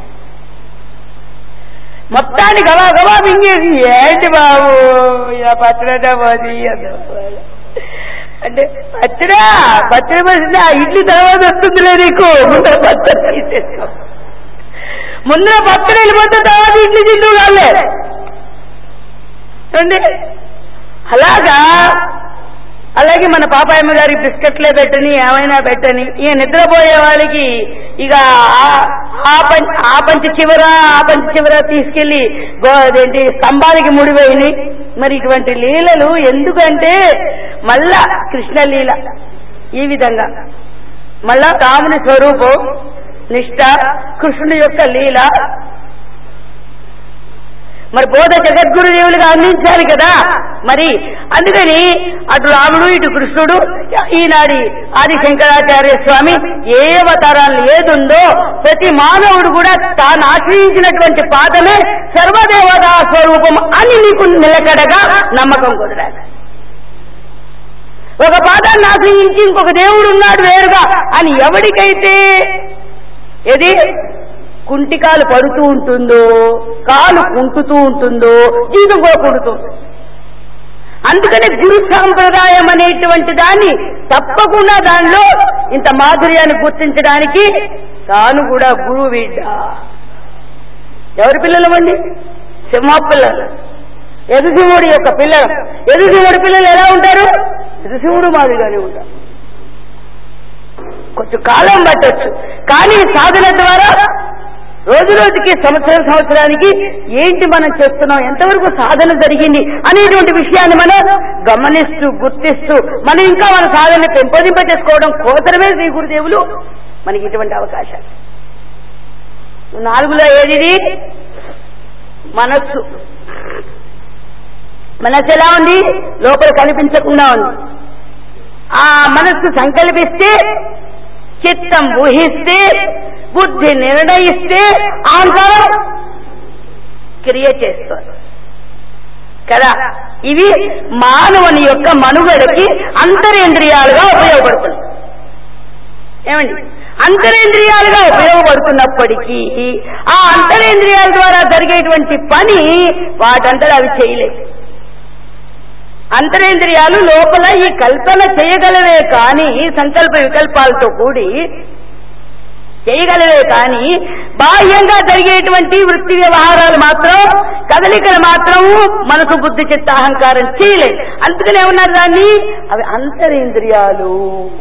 మొత్తాన్ని గబా గబా మింగేసి ఏంటి బాబు ఆ పత్రట పోది అన్నవాడు. అంటే పచ్చడా పచ్చడి పోసింది ఆ ఇడ్లీ తర్వాత వస్తుందిలే నీకు ముందర పచ్చడి తీసేసుకో ముందర పచ్చడి వెళ్ళిపోతే తర్వాత ఇడ్లీ తింటూ కాలే చూడండి అలాగా అలాగే మన పాపాయమ్మ గారికి బిస్కెట్లే పెట్టని ఏమైనా పెట్టని ఈ నిద్రపోయే వాళ్ళకి ఇక ఆ- ఆ పంచ ఆ పంచ చివర ఆ పంచ చివర తీసుకెళ్లి గో అదేంటి స్తంభానికి ముడిపోయినాయి మరి ఇటువంటి లీలలు ఎందుకంటే మళ్ళా కృష్ణ లీల ఈ విధంగా మళ్ళా రాముని స్వరూపం నిష్ట కృష్ణుడి యొక్క లీల మరి బోధ జగద్గురు దేవులుగా అందించాలి కదా మరి అందుకని అటు రాముడు ఇటు కృష్ణుడు ఈనాడి ఆది శంకరాచార్య స్వామి ఏ అవతారాలు ఏదుందో ప్రతి మానవుడు కూడా తాను ఆశ్రయించినటువంటి పాదమే సర్వదేవతా స్వరూపం అని నీకు నిలకడగా నమ్మకం కుదరాలి ఒక పాదాన్ని ఆశ్రయించి ఇంకొక దేవుడు ఉన్నాడు వేరుగా అని ఎవడికైతే ఏది కుంటికాలు పడుతూ ఉంటుందో కాలు కుంటుతూ ఉంటుందో జీవితం కూడా కుంటుతుంది అందుకని గురు సాంప్రదాయం అనేటువంటి దాన్ని తప్పకుండా దానిలో ఇంత మాధుర్యాన్ని గుర్తించడానికి తాను కూడా గురువు బిడ్డ ఎవరి పిల్లలమండి సింహ పిల్లలు యదుసింహుడి యొక్క పిల్లలు యదుసింహుడి పిల్లలు ఎలా ఉంటారు యదుసింహుడు మాదిరిగానే ఉంటారు కొంచెం కాలం పట్టొచ్చు కానీ సాధన ద్వారా రోజు రోజుకి సంవత్సరం సంవత్సరానికి ఏంటి మనం చేస్తున్నాం ఎంతవరకు సాధన జరిగింది అనేటువంటి విషయాన్ని మనం గమనిస్తూ గుర్తిస్తూ మనం ఇంకా మన సాధనని పెంపొందింప చేసుకోవడం కోసమే శ్రీ గురుదేవులు మనకి ఇటువంటి అవకాశం నాలుగులో ఏది మనస్సు మనస్సు ఎలా ఉంది లోపల కనిపించకుండా ఉంది ఆ మనస్సు సంకల్పిస్తే చిత్తం ఊహిస్తే బుద్ధి నిర్ణయిస్తే అహంకారం క్రియ చేస్తుంది కదా ఇవి మానవుని యొక్క మనుగడకి అంతరేంద్రియాలుగా ఉపయోగపడుతుంది ఏమండి అంతరేంద్రియాలుగా ఉపయోగపడుతున్నప్పటికీ ఆ అంతరేంద్రియాల ద్వారా జరిగేటువంటి పని వాటంతటా అవి చేయలేవు అంతరేంద్రియాలు లోపల ఈ కల్పన చేయగలవే కానీ సంకల్ప వికల్పాలతో కూడి చేయగలవే కానీ బాహ్యంగా జరిగేటువంటి వృత్తి వ్యవహారాలు మాత్రం కదలికలు మాత్రం మనసు బుద్ధి చిత్త అహంకారం చేయలేదు అందుకనే ఉన్నారు దాన్ని అవి అంతరేంద్రియాలు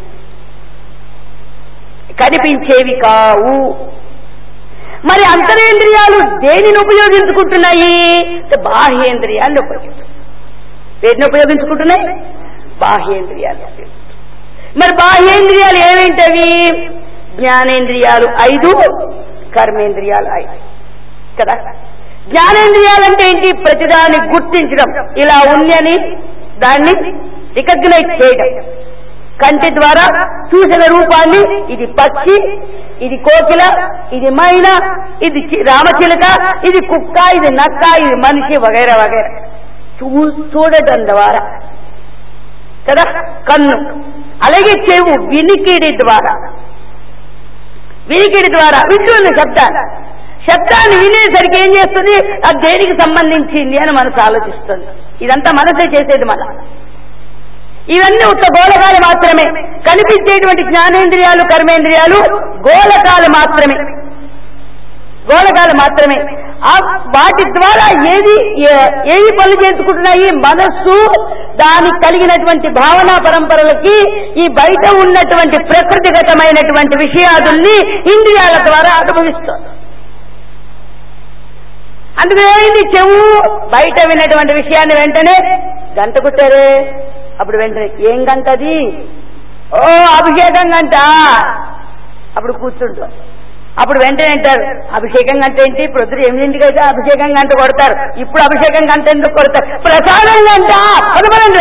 కనిపించేవి కావు మరి అంతరేంద్రియాలు దేనిని ఉపయోగించుకుంటున్నాయి బాహ్యేంద్రియాలను ఉపయోగించుకుంటున్నాయి దేన్ని ఉపయోగించుకుంటున్నాయి బాహ్యేంద్రియాలు మరి బాహ్యేంద్రియాలు ఏమేంటవి జ్ఞానేంద్రియాలు ఐదు కర్మేంద్రియాలు ఐదు కదా జ్ఞానేంద్రియాలు అంటే ఏంటి ప్రతిదాన్ని గుర్తించడం ఇలా ఉందని దాన్ని రికగ్నైజ్ చేయడం కంటి ద్వారా చూసిన రూపాన్ని ఇది పక్షి ఇది కోకిల ఇది మైన ఇది చి- రామచిలుక ఇది కుక్క ఇది నక్క ఇది మనిషి వగైరా వగైరా చూ చూడటం ద్వారా కదా కన్ను అలాగే చెవు వినికిడి ద్వారా వినికిడి ద్వారా వింటుంది శబ్దాన్ని శబ్దాన్ని వినేసరికి ఏం చేస్తుంది అది దేనికి సంబంధించింది అని మనసు ఆలోచిస్తుంది ఇదంతా మనసే చేసేది మన ఇవన్నీ ఉత్త గోళకాలు మాత్రమే కనిపించేటువంటి జ్ఞానేంద్రియాలు కర్మేంద్రియాలు గోళకాలు మాత్రమే గోళకాలు మాత్రమే ఆ వాటి ద్వారా ఏది ఏ- ఏవి పనులు చేసుకుంటున్నాయి మనస్సు దానికి కలిగినటువంటి భావనా పరంపరలకి ఈ బయట ఉన్నటువంటి ప్రకృతిగతమైనటువంటి విషయాదుల్ని ఇంద్రియాల ద్వారా అనుభవిస్తుంది అందుకు ఏమైంది చెవు బయట విన్నటువంటి విషయాన్ని వెంటనే గంట కుట్టారే అప్పుడు వెంటనే ఏం గంట అది ఓ అభిషేకం గంట అప్పుడు కూర్చుంటాం అప్పుడు వెంటనే అంటారు అభిషేకం గంట ఏంటి ప్రొద్దున ఎనిమిదింటికి అయితే అభిషేకం గంట కొడతారు ఇప్పుడు అభిషేకం గంట ఎందుకు కొడతారు ప్రసాదం గంట పదమరండి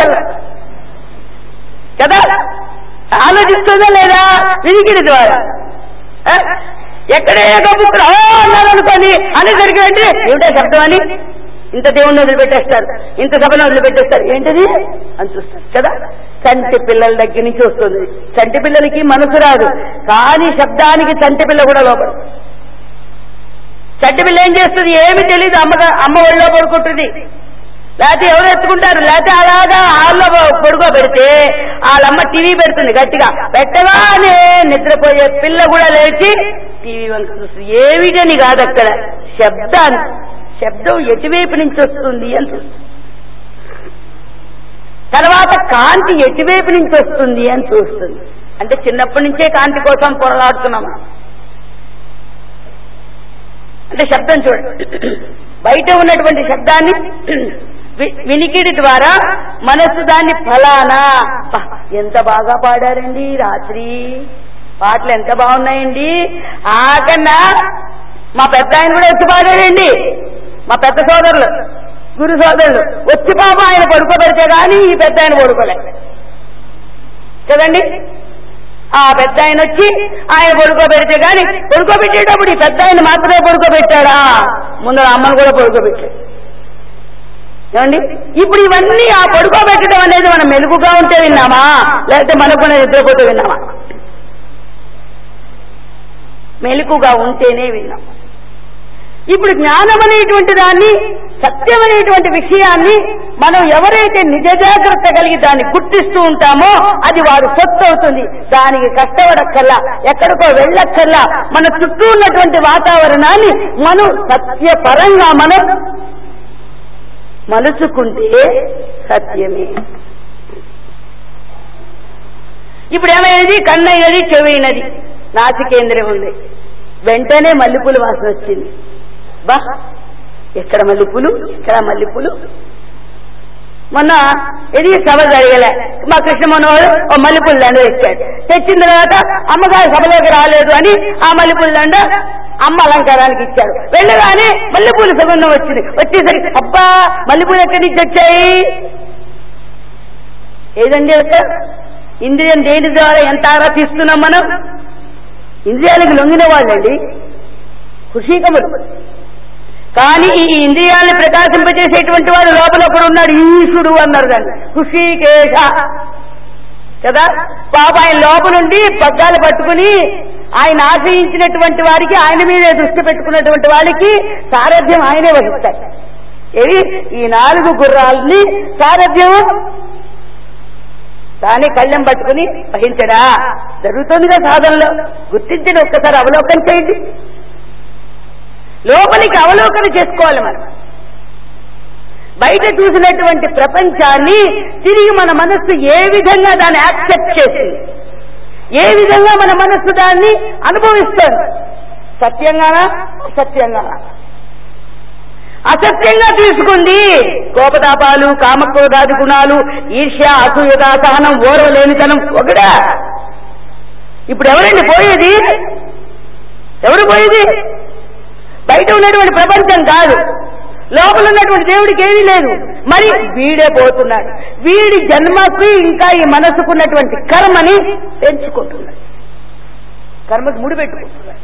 కదా ఆలోచిస్తుందా లేదా వినికిడి ద్వారా ఆ? ఎక్కడ ఏకపుత్ర అన్నారు అనుకోని అనేసరికి అంటే ఏమిటా శబ్దం అని ఇంత దేవుణ్ణి వదిలిపెట్టేస్తారు ఇంత సభను వదిలిపెట్టేస్తారు ఏంటిది అని చూస్తారు కదా చంటి పిల్లల దగ్గర నుంచి వస్తుంది చంటి పిల్లలకి మనసు రాదు కానీ శబ్దానికి చంటి పిల్ల కూడా లోపల చంటి పిల్ల ఏం చేస్తుంది ఏమి తెలియదు అమ్మగా అమ్మ ఒళ్ళో పడుకుంటుంది లేకపోతే ఎవరు ఎత్తుకుంటారు లేకపోతే అలాగా హాల్లో పడుకోబెడితే వాళ్ళమ్మ టీవీ పెడుతుంది గట్టిగా పెట్టగానే నిద్రపోయే పిల్ల కూడా లేచి టీవీ వంక చూస్తుంది ఏమిటని కాదు అక్కడ శబ్దాన్ని శబ్దం ఎటువైపు నుంచి వస్తుంది అని చూస్తుంది తర్వాత కాంతి ఎటువైపు నుంచి వస్తుంది అని చూస్తుంది అంటే చిన్నప్పటి నుంచే కాంతి కోసం పొరలాడుతున్నాం అంటే శబ్దం చూడండి బయట ఉన్నటువంటి శబ్దాన్ని వి- వినికిడి ద్వారా మనస్సు దాన్ని ఫలానా అబ్బా, ఎంత బాగా పాడారండి రాత్రి పాటలు ఎంత బాగున్నాయండి ఆకన్నా మా పెద్ద ఆయన కూడా వచ్చి పాడారండి మా పెద్ద సోదరులు గురు సోదరులు వచ్చి పాప ఆయన పడుకోబెడితే కానీ ఈ పెద్ద ఆయన పడుకోలే కదండి ఆ పెద్ద ఆయన వచ్చి ఆయన పడుకోబెడితే గాని పడుకోబెట్టేటప్పుడు ఈ పెద్ద ఆయన మాత్రమే పడుకోబెట్టాడా ముందర అమ్మను కూడా పడుకోబెట్టాడు ఏమండి ఇప్పుడు ఇవన్నీ ఆ పడుకోబెట్టడం అనేది మనం మెలుగుగా ఉంటే విన్నామా లేకపోతే మనకు నిద్రపోతే విన్నామా మెలుకుగా ఉంటేనే విన్నాం ఇప్పుడు జ్ఞానం అనేటువంటి దాన్ని సత్యం అనేటువంటి విషయాన్ని మనం ఎవరైతే నిజ జాగ్రత్త కలిగి దాన్ని గుర్తిస్తూ ఉంటామో అది వారు సొత్తు అవుతుంది దానికి కష్టపడక్కర్లా ఎక్కడికో వెళ్ళక్కర్లా మన చుట్టూ ఉన్నటువంటి వాతావరణాన్ని మనం సత్యపరంగా మనం మలుచుకుంటే సత్యమే ఇప్పుడు ఏమైనది కన్నైనది చెవైనది నాసికేంద్రం ఉంది వెంటనే మల్లెపూలు వాసన వచ్చింది బా ఎక్కడ మల్లెపూలు ఎక్కడ మల్లెపూలు మొన్న ఇది సభ జరగలే మా కృష్ణ మనోహర్ ఓ మల్లెపూల దండ తెచ్చాడు తెచ్చిన తర్వాత అమ్మగారు సభలోకి రాలేదు అని ఆ మల్లెపూల దండ అమ్మ అలంకారానికి ఇచ్చారు వెళ్ళగానే మల్లెపూల సుగంధం వచ్చింది వచ్చేసరికి అబ్బా మల్లెపూలు ఎక్కడి నుంచి వచ్చాయి ఏదండి అక్క ఇంద్రియం దేని ద్వారా ఎంత ఆరా తీస్తున్నాం మనం ఇంద్రియాలకు లొంగిన వాళ్ళండి ఖుషీకములు కానీ ఈ ఇంద్రియాలను ప్రకాశింపజేసేటువంటి వాడు లోపల ఒకడు ఉన్నాడు ఈశుడు అన్నారు దాన్ని ఖుషీకేశ కదా పాప ఆయన లోపలుండి పగ్గాలు పట్టుకుని ఆయన ఆశ్రయించినటువంటి వారికి ఆయన మీదే దృష్టి పెట్టుకున్నటువంటి వాళ్ళకి సారథ్యం ఆయనే వహిస్తాడు ఏది ఈ నాలుగు గుర్రాలని సారథ్యం తానే కళ్ళెం పట్టుకుని వహించడా జరుగుతుందిగా సాధనలో గుర్తించండి ఒక్కసారి అవలోకనం చేయండి లోపలికి అవలోకన చేసుకోవాలి మనం బయట చూసినటువంటి ప్రపంచాన్ని తిరిగి మన మనస్సు ఏ విధంగా దాన్ని యాక్సెప్ట్ చేసింది ఏ విధంగా మన మనస్సు దాన్ని అనుభవిస్తుంది సత్యంగానా అసత్యంగానా అసత్యంగా తీసుకుంది కోపతాపాలు కామక్రోధాది గుణాలు ఈర్ష్య అసూయత సహనం ఓరవలేనితనం ఒకడా ఇప్పుడు ఎవరండి పోయేది ఎవరు పోయేది బయట ఉన్నటువంటి ప్రపంచం కాదు లోపల ఉన్నటువంటి దేవుడికి ఏమీ లేదు మరి వీడే పోతున్నాడు వీడి జన్మకి ఇంకా ఈ మనసుకున్నటువంటి కర్మని పెంచుకుంటున్నాడు కర్మకి ముడి పెట్టుకుంటున్నాడు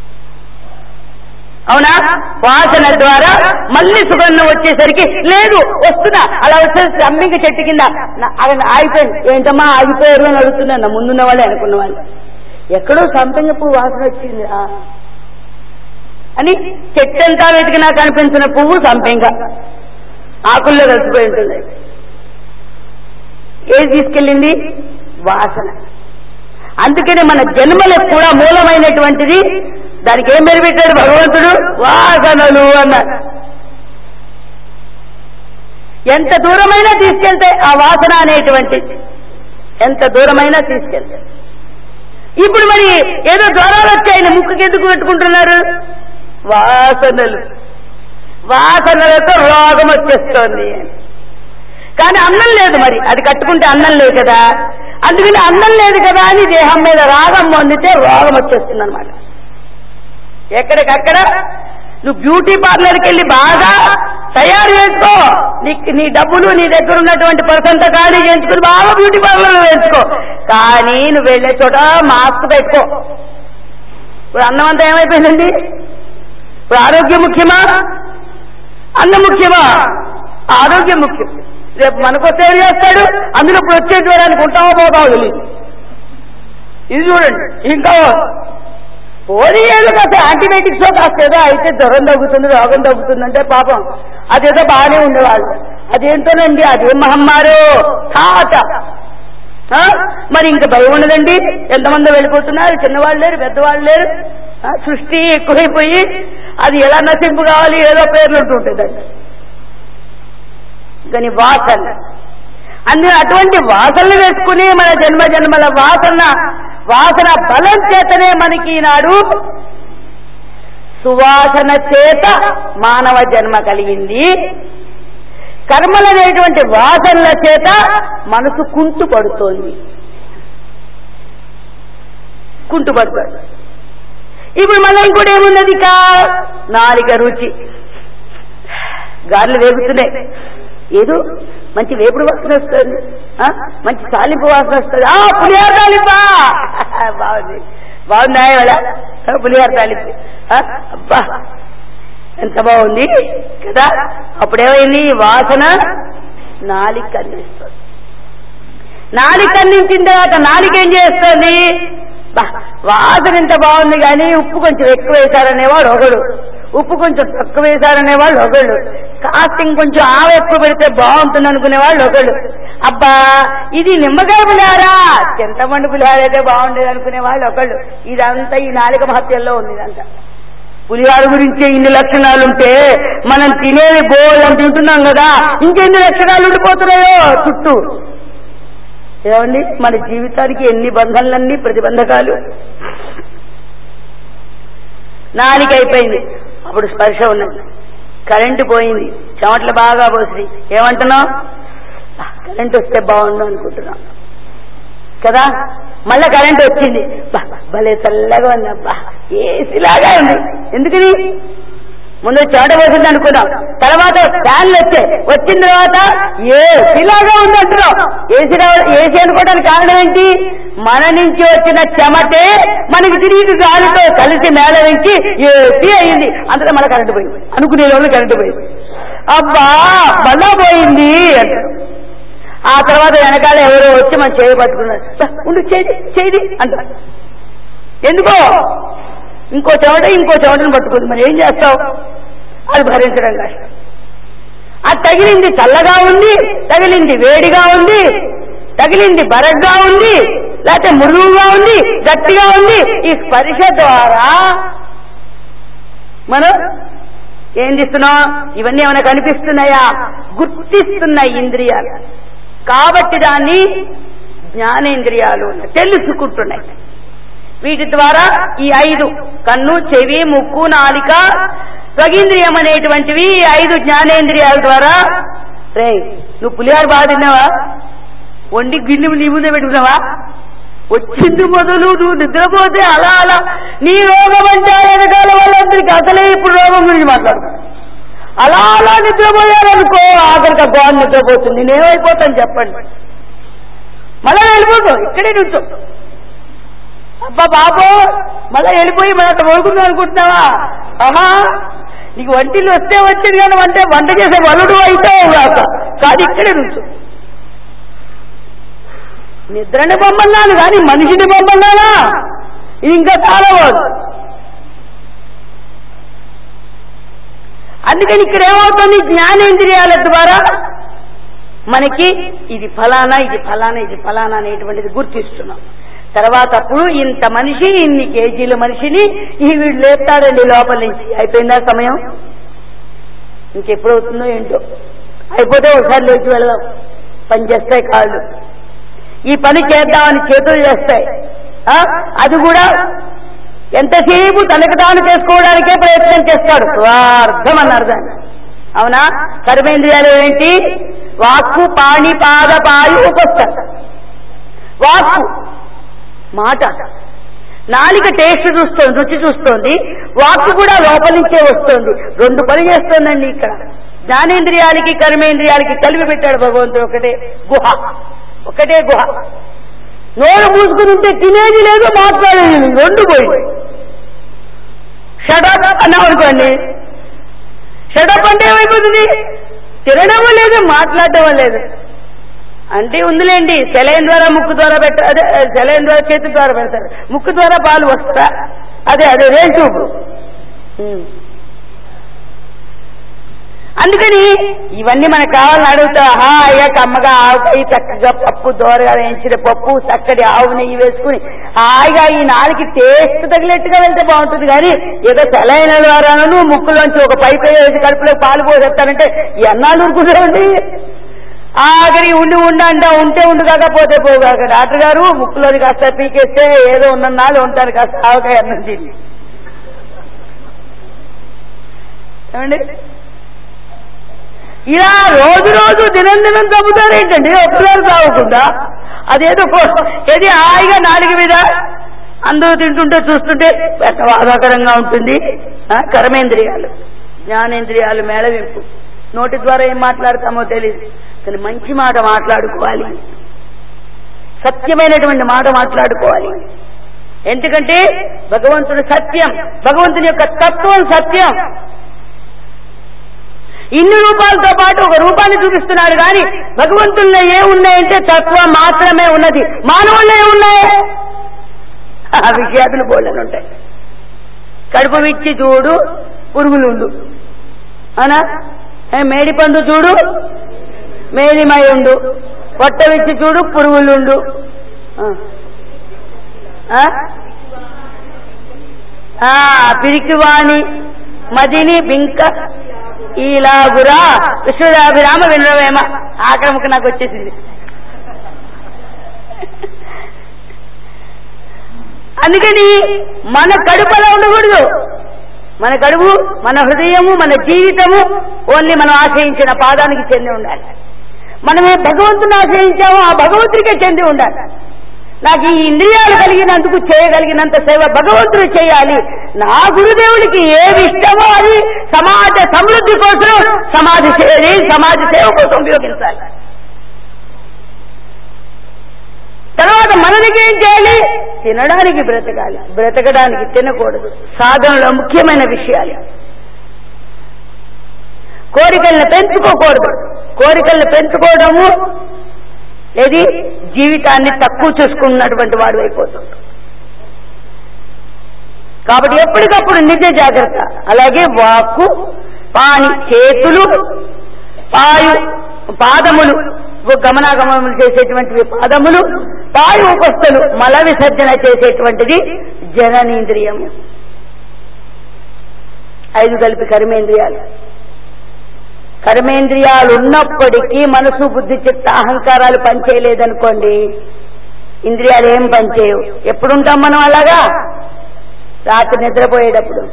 అవునా వాసన ద్వారా మళ్ళీ సుగంధం వచ్చేసరికి లేదు వస్తున్నా అలా వచ్చేసి అమ్మింక చెట్టు కింద నా- ఆయన ఆగిపోయింది ఏంటమ్మా ఆగిపోయారు అని అడుగుతున్నా నా ముందున్న వాళ్ళే అనుకున్న వాళ్ళు ఎక్కడో సంపెంగ పువ్వు వాసన వచ్చింది ఆ. అని చెట్టంతా వెతికినా కనిపించిన పువ్వు సంపెంగ ఆకుల్లో కలిసిపోయి ఉంటుంది ఏది తీసుకెళ్ళింది వాసన అందుకని మన జన్మలకు కూడా మూలమైనటువంటిది దానికి ఏం పేరు పెట్టాడు భగవంతుడు వాసనలు అన్నాడు ఎంత దూరమైనా తీసుకెళ్తే ఆ వాసన అనేటువంటిది ఎంత దూరమైనా తీసుకెళ్తే ఇప్పుడు మరి ఏదో జ్వరాలు వచ్చాయని ముక్కుకి ఎందుకు పెట్టుకుంటున్నారు వాసనలు వాసనలతో రోగం వచ్చేస్తోంది కానీ అన్నం లేదు మరి అది కట్టుకుంటే అన్నం లేదు కదా అందుకని అన్నం లేదు కదా అని దేహం మీద రాగం పొందితే రోగం వచ్చేస్తుంది అనమాట ఎక్కడికక్కడ నువ్వు బ్యూటీ పార్లర్కి వెళ్ళి బాగా తయారు చేసుకో నీ నీ డబ్బులు నీ దగ్గర ఉన్నటువంటి పర్సంత ఖాళీ చేయించుకుని బాగా బ్యూటీ పార్లర్ వేసుకో కానీ నువ్వు వెళ్ళే చోట మాస్క్ పెట్టుకో ఇప్పుడు అన్నం అంతా ఏమైపోయిందండి ఇప్పుడు ఆరోగ్యం ముఖ్యమా అన్నం ముఖ్యమా ఆరోగ్యం ముఖ్యం రేపు మనకొస్తే ఏం చేస్తాడు అందులో ఇప్పుడు వచ్చే జ్వరానికి ఉంటావో పోతావో తెలియదు ఇది చూడండి ఇంకా పోనీ ఏదో కాస్త యాంటీబయాటిక్స్ కాస్త ఏదో అయితే జ్వరం తగ్గుతుంది రోగం తగ్గుతుంది అంటే పాపం అదేదో బాగానే ఉండేవాళ్ళు అదేంటోనండి అదేం మహమ్మారో తాత ఆ? మరి ఇంకా భయం ఉండదండి ఎంతమంది వెళ్ళిపోతున్నారు చిన్నవాళ్ళు లేరు పెద్దవాళ్ళు లేరు ఆ? సృష్టి ఎక్కువైపోయి అది ఎలా నశింపు కావాలి ఏదో పేర్లు ఉంటుంటుందండి కానీ వాసన అందులో అటువంటి వాసనలు వేసుకుని మన జన్మ జన్మల వాసన వాసన బలం చేతనే మనకి ఈనాడు సువాసన చేత మానవ జన్మ కలిగింది కర్మలనేటువంటి వాసనల చేత మనసు కుంటు పడుతోంది కుంటు పడుతుంది ఇప్పుడు మళ్ళీ ఇంకోటి ఏమున్నది కా నాలిక రుచి గారెలు వేగుతున్నాయి ఏదో మంచి వేపుడు వాసన వస్తుంది ఆ? మంచి తాలింపు వాసన వస్తుంది ఆ పులిహార తాలింపా బాగుంది బాగుందా ఇవాళ ఆ, పులిహార తాలింపు ఆ? అబ్బా ఎంత బాగుంది కదా అప్పుడేమైంది ఈ వాసన నాలిక అందిస్తుంది నాలిక అందించిన తర్వాత నాలిక ఏం చేస్తుంది బా, వాసన ఎంత బాగుంది కానీ ఉప్పు కొంచెం ఎక్కువ వేశారనేవాడు ఒకడు ఉప్పు కొంచెం తక్కువ వేశారనేవాళ్ళు ఒకళ్ళు కాస్త ఇంకొంచెం ఆవ ఎక్కువ పెడితే బాగుంటుంది అనుకునేవాళ్ళు ఒకళ్ళు అబ్బా ఇది నిమ్మకాయ పులిహారా చింతపండు పులిహార అయితే బాగుండేది అనుకునేవాళ్ళు ఒకళ్ళు ఇదంతా ఈ నాలుక మహత్యంలో ఉంది ఇదంతా పులిహార గురించి ఇన్ని లక్షణాలు ఉంటే మనం తినేది బోల్ అని తింటున్నాం కదా ఇంకెన్ని లక్షణాలు ఉండిపోతున్నాయో చుట్టూ ఏమండి మన జీవితానికి ఎన్ని బంధనలన్నీ ప్రతిబంధకాలు నాలిక అయిపోయింది అప్పుడు స్పర్శ ఉన్నది కరెంటు పోయింది చెమటలు బాగా పోసి ఏమంటున్నావు "ఆ, కరెంటు వస్తే బాగుండు అనుకుంటున్నాం కదా మళ్ళా కరెంట్ వచ్చింది బా, భలే చల్లగా ఉంది అబ్బా ఏసీలాగా ఉంది ఎందుకని ముందు చెమట పోసింది అనుకున్నాం తర్వాత ఫ్యాన్లు వచ్చాయి వచ్చిన తర్వాత ఏసీలాగా ఉంది అంటున్నాం ఏసీ రావ- ఏసీ అనుకోవడానికి కారణం ఏంటి మన నుంచి వచ్చిన చెమటే మనకి తిరిగి గాలితో కలిసి మేళ నుంచి ఏసీ అయింది అంతటా మళ్ళీ కరెంటు పోయింది అనుకునే రోజు కరెంటు పోయింది అబ్బా మళ్ళా పోయింది అంటారు ఆ తర్వాత వెనకాల ఎవరో వచ్చి మనం చేయి పట్టుకున్నారు "బా, ఉండు చేయి చేయి అంటారు ఎందుకో ఇంకో చెమట ఇంకో చెమటను పట్టుకుంది మరి ఏం చేస్తావు అది భరించడం కష్టం అది తగిలింది చల్లగా ఉంది తగిలింది వేడిగా ఉంది తగిలింది బరగ్గా ఉంది లేకపోతే మృదువుగా ఉంది గట్టిగా ఉంది ఈ స్పర్శ ద్వారా మనం ఏం చేస్తున్నాం ఇవన్నీ ఏమైనా కనిపిస్తున్నాయా గుర్తిస్తున్నాయి ఇంద్రియాలు కాబట్టి దాన్ని జ్ఞానేంద్రియాలు అని తెలుసుకుంటున్నాయి వీటి ద్వారా ఈ ఐదు కన్ను చెవి ముక్కు నాలిక స్వగీంద్రియం అనేటువంటివి ఈ ఐదు జ్ఞానేంద్రియాల ద్వారా రే నువ్వు పులిహార బాగా తిన్నావా వండి గిన్నె నీ ముందే పెట్టుకున్నావా వచ్చింది మొదలు నువ్వు నిద్రపోతే అలా అలా నీ రోగం అంటే వెనకాల వాళ్ళందరికీ అసలే ఇప్పుడు రోగం గురించి మాట్లాడుతున్నా అలా అలా నిద్రపోయారనుకో ఆఖరికి బాగా నిద్రపోతుంది నేనేమైపోతాను చెప్పండి మళ్ళా వెళ్ళిపోతావు ఇక్కడే నుంచో అబ్బా బాబు మళ్ళా వెళ్ళిపోయి మన అట్లా పడుకుందాం అనుకుంటున్నావా ఆహా నీకు వంటిల్లు వస్తే వచ్చింది కానీ అంటే వంట చేసే వలుడు అవుతావు కాక కాదు ఇక్కడే నుంచో నిద్రని బొమ్మన్నాను కానీ మనిషిని బొమ్మన్నానా ఇది ఇంకా చాలా బాగుంది అందుకని ఇక్కడ ఏమవుతుంది జ్ఞానేంద్రియాల ద్వారా మనకి ఇది ఫలానా ఇది ఫలానా ఇది ఫలానా అనేటువంటిది గుర్తిస్తున్నాం తర్వాత అప్పుడు ఇంత మనిషి ఇన్ని కేజీల మనిషిని ఈ వీడు లేపుతాడండి లోపల నుంచి అయిపోయిందా సమయం ఇంకెప్పుడు అవుతుందో ఏంటో అయిపోతే ఒకసారి లేచి వెళదాం పని చేస్తాయి కాళ్ళు ఈ పని చేద్దామని చేతులు చేస్తాయి ఆ? అది కూడా ఎంతసేపు తనకు తాను చేసుకోవడానికే ప్రయత్నం చేస్తాడు స్వార్థం అన్నారు దాన్ని అవునా కర్మేంద్రియాలు ఏంటి వాక్కు పాణి పాద పాయు ఉపస్థ వాక్కు మాట నాలిక టేస్ట్ చూస్తోంది రుచి చూస్తోంది వాక్కు కూడా లోపల నుంచే వస్తోంది రెండు పని చేస్తోందండి ఇక్కడ జ్ఞానేంద్రియాలకి కర్మేంద్రియాలకి కలిపి పెట్టాడు భగవంతుడు ఒకటే గుహ ఒకటే గుహ నోరు మూసుకుని ఉంటే తినేది లేదు మాట్లాడేది లేదు రెండు పోయింది షడప్ అన్నాం అనుకోండి షడప్ అంటే ఏమైపోతుంది తినడం లేదు మాట్లాడడం లేదు అంటే ఉందిలేండి సెలైన్ ద్వారా ముక్కు ద్వారా పెట్ట అదే సెలైన్ ద్వారా చేతి ద్వారా పెడతారు ముక్కు ద్వారా పాలు వస్తా అదే అదే రేల్ ట్యూబ్ ఉమ్. అందుకని ఇవన్నీ మనకు కావాలని అడుగుతా హాయిగా కమ్మగా ఆవకాయ చక్కగా పప్పు దోరగా వేయించిన పప్పు చక్కటి ఆవు నెయ్యి వేసుకుని హాయిగా ఈ నాలుగు టేస్ట్ తగిలేట్టుగా వెళ్తే బాగుంటుంది కానీ ఏదో సెలైన ద్వారాను ముక్కులోంచి ఒక పైపు వేసి కడుపులో పాలు పోసేస్తానంటే ఎన్నాళ్ళు ఊరుకుంటామండి ఆఖరి ఉండి ఉండి అంటా ఉంటే ఉండు కాకపోతే పోగాక డాక్టర్ గారు ముక్కులోని కాస్త పీకేస్తే ఏదో ఉన్న నాళ్ళు ఉంటాను కాస్త ఆవకాయ అన్నం తిని ఏమండి ఇలా రోజు రోజు దినం దినం చంపుతారేంటండి ఒక్కసారి తాగకుండా అదేదో పో- ఏది హాయిగా నాలుగు మీద అందరూ తింటుంటే చూస్తుంటే ఎంత బాధాకరంగా ఉంటుంది ఆ, కర్మేంద్రియాలు జ్ఞానేంద్రియాలు మేళవింపు నోటి ద్వారా ఏం మాట్లాడతామో తెలియదు కానీ మంచి మాట మాట్లాడుకోవాలి సత్యమైనటువంటి మాట మాట్లాడుకోవాలి ఎందుకంటే భగవంతుడు సత్యం భగవంతుని యొక్క తత్వం సత్యం ఇన్ని రూపాలతో పాటు ఒక రూపాన్ని చూపిస్తున్నాడు కానీ భగవంతుల్లో ఏ ఉన్నాయంటే తత్వం మాత్రమే ఉన్నది మానవుల్లో ఏ ఉన్నాయి ఆ విషయాదులు బోళ్ళని ఉంటాయి కడుపు విచ్చి చూడు పురుగులుండు అవునా ఏ మేడి పండు చూడు మేలిమై ఉండు పొట్ట విచ్చి చూడు పురుగులుండు ఆ. ఆ? ఆ, పిరికివాణి మదిని బింక ఈలాగురా విశ్వదాభిరామ వినరవేమ ఆక్రమక నాకు వచ్చేసింది అందుకని మన కడుపు అలా ఉండకూడదు మన కడుపు మన హృదయము మన జీవితము ఓన్లీ మనం ఆశ్రయించిన పాదానికి చెంది ఉండాలి మనం ఏ భగవంతుని ఆశ్రయించామో ఆ భగవంతుడికే చెంది ఉండాలి నాకు ఈ ఇంద్రియాలు కలిగినందుకు చేయగలిగినంత సేవ భగవంతుడు చేయాలి నా గురుదేవుడికి ఏది ఇష్టమో అది సమాజ సమృద్ధి కోసం సమాజ సేవ సమాజ సేవ కోసం ఉపయోగించాలి తర్వాత మనదికి ఏం చేయాలి తినడానికి బ్రతకాలి బ్రతకడానికి తినకూడదు సాధనలో ముఖ్యమైన విషయాలు కోరికల్ని పెంచుకోకూడదు కోరికల్ని పెంచుకోవడము ఏది జీవితాన్ని తక్కువ చూసుకున్నటువంటి వాడు అయిపోతుంది కాబట్టి ఎప్పటికప్పుడు నిజ జాగ్రత్త అలాగే వాక్కు పాని చేతులు పాయు పాదములు గమనాగమనములు చేసేటువంటివి పాదములు పాయు ఉపస్థలు మల విసర్జన చేసేటువంటిది జననేంద్రియము ఐదు కలిపి కర్మేంద్రియాలు కర్మేంద్రియాలు ఉన్నప్పటికీ మనసు బుద్ధి చిత్త అహంకారాలు పనిచేయలేదనుకోండి ఇంద్రియాలు ఏం పనిచేయవు ఎప్పుడుంటాం మనం అలాగా రాత్రి నిద్రపోయేటప్పుడు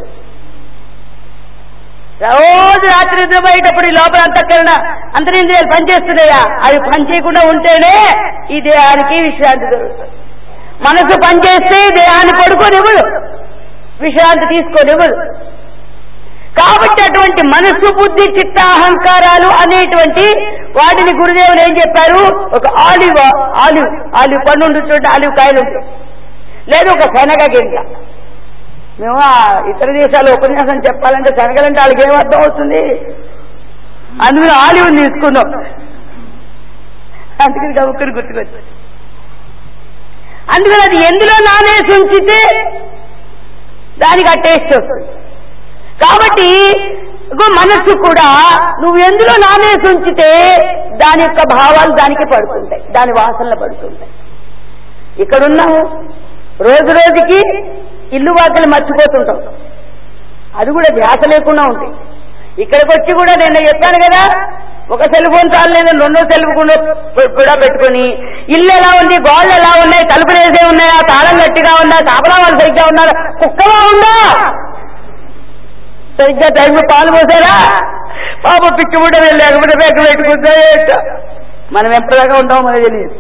రోజు రాత్రి నిద్రపోయేటప్పుడు ఈ లోపల అంతఃకరణ అంతరింద్రియాలు పనిచేస్తున్నాయా అవి పనిచేయకుండా ఉంటేనే ఈ దేహానికి విశ్రాంతి దొరుకుతుంది మనసు పనిచేస్తే ఈ దేహాన్ని పడుకోనివ్వదు విశ్రాంతి తీసుకోనివ్వదు కాబట్టి అటువంటి మనస్సు బుద్ధి చిత్త అహంకారాలు అనేటువంటి వాటిని గురుదేవులు ఏం చెప్పారు ఒక ఆలివ్ ఆలివ్ ఆలివ్ పండు ఉంటుంది ఆలివ్ కాయలు ఉంటాయి లేదు ఒక శనగ గింజ మేము ఆ ఇతర దేశాలు ఉపన్యాసం చెప్పాలంటే శనగలంటే వాళ్ళకి ఏం అర్థం అవుతుంది అందుకని ఆలివ్ తీసుకుందాం అందుకని గబుక్కుని గుర్తుకొచ్చి అందుకని అది ఎందులో నానేసి ఉంచితే దానికి ఆ టేస్ట్ వస్తుంది కాబట్టి ఇగో మనస్సు కూడా నువ్వు ఎందులో నానేసి ఉంచితే దాని యొక్క భావాలు దానికి పడుతుంటాయి దాని వాసనలు పడుతుంటాయి ఇక్కడున్నాము రోజు రోజుకి ఇల్లు వాకిలు మర్చిపోతుంటాం అది కూడా ధ్యాస లేకుండా ఉంటాయి ఇక్కడికి వచ్చి కూడా నేను చెప్పాను కదా ఒక సెల్ ఫోన్ చాలు నేను రెండో సెల్ కూడా కూడా పెట్టుకుని ఇల్లు ఎలా ఉంది గోళ్ళు ఎలా ఉన్నాయి తలుపులు వేసే ఉన్నాయా తాళం గట్టిగా ఉందా కాపలా వాళ్ళు సరిగ్గా ఉన్నారా కుక్కలా ఉందా సరిగ్గా టైంలో పాలు పోసారా పాప పిచ్చి ఉండవే లేకపోతే బ్యాంకు పెట్టుకుంటా ఏంటో మనం ఎప్పటిదాకా ఉంటామో మనకి తెలియదు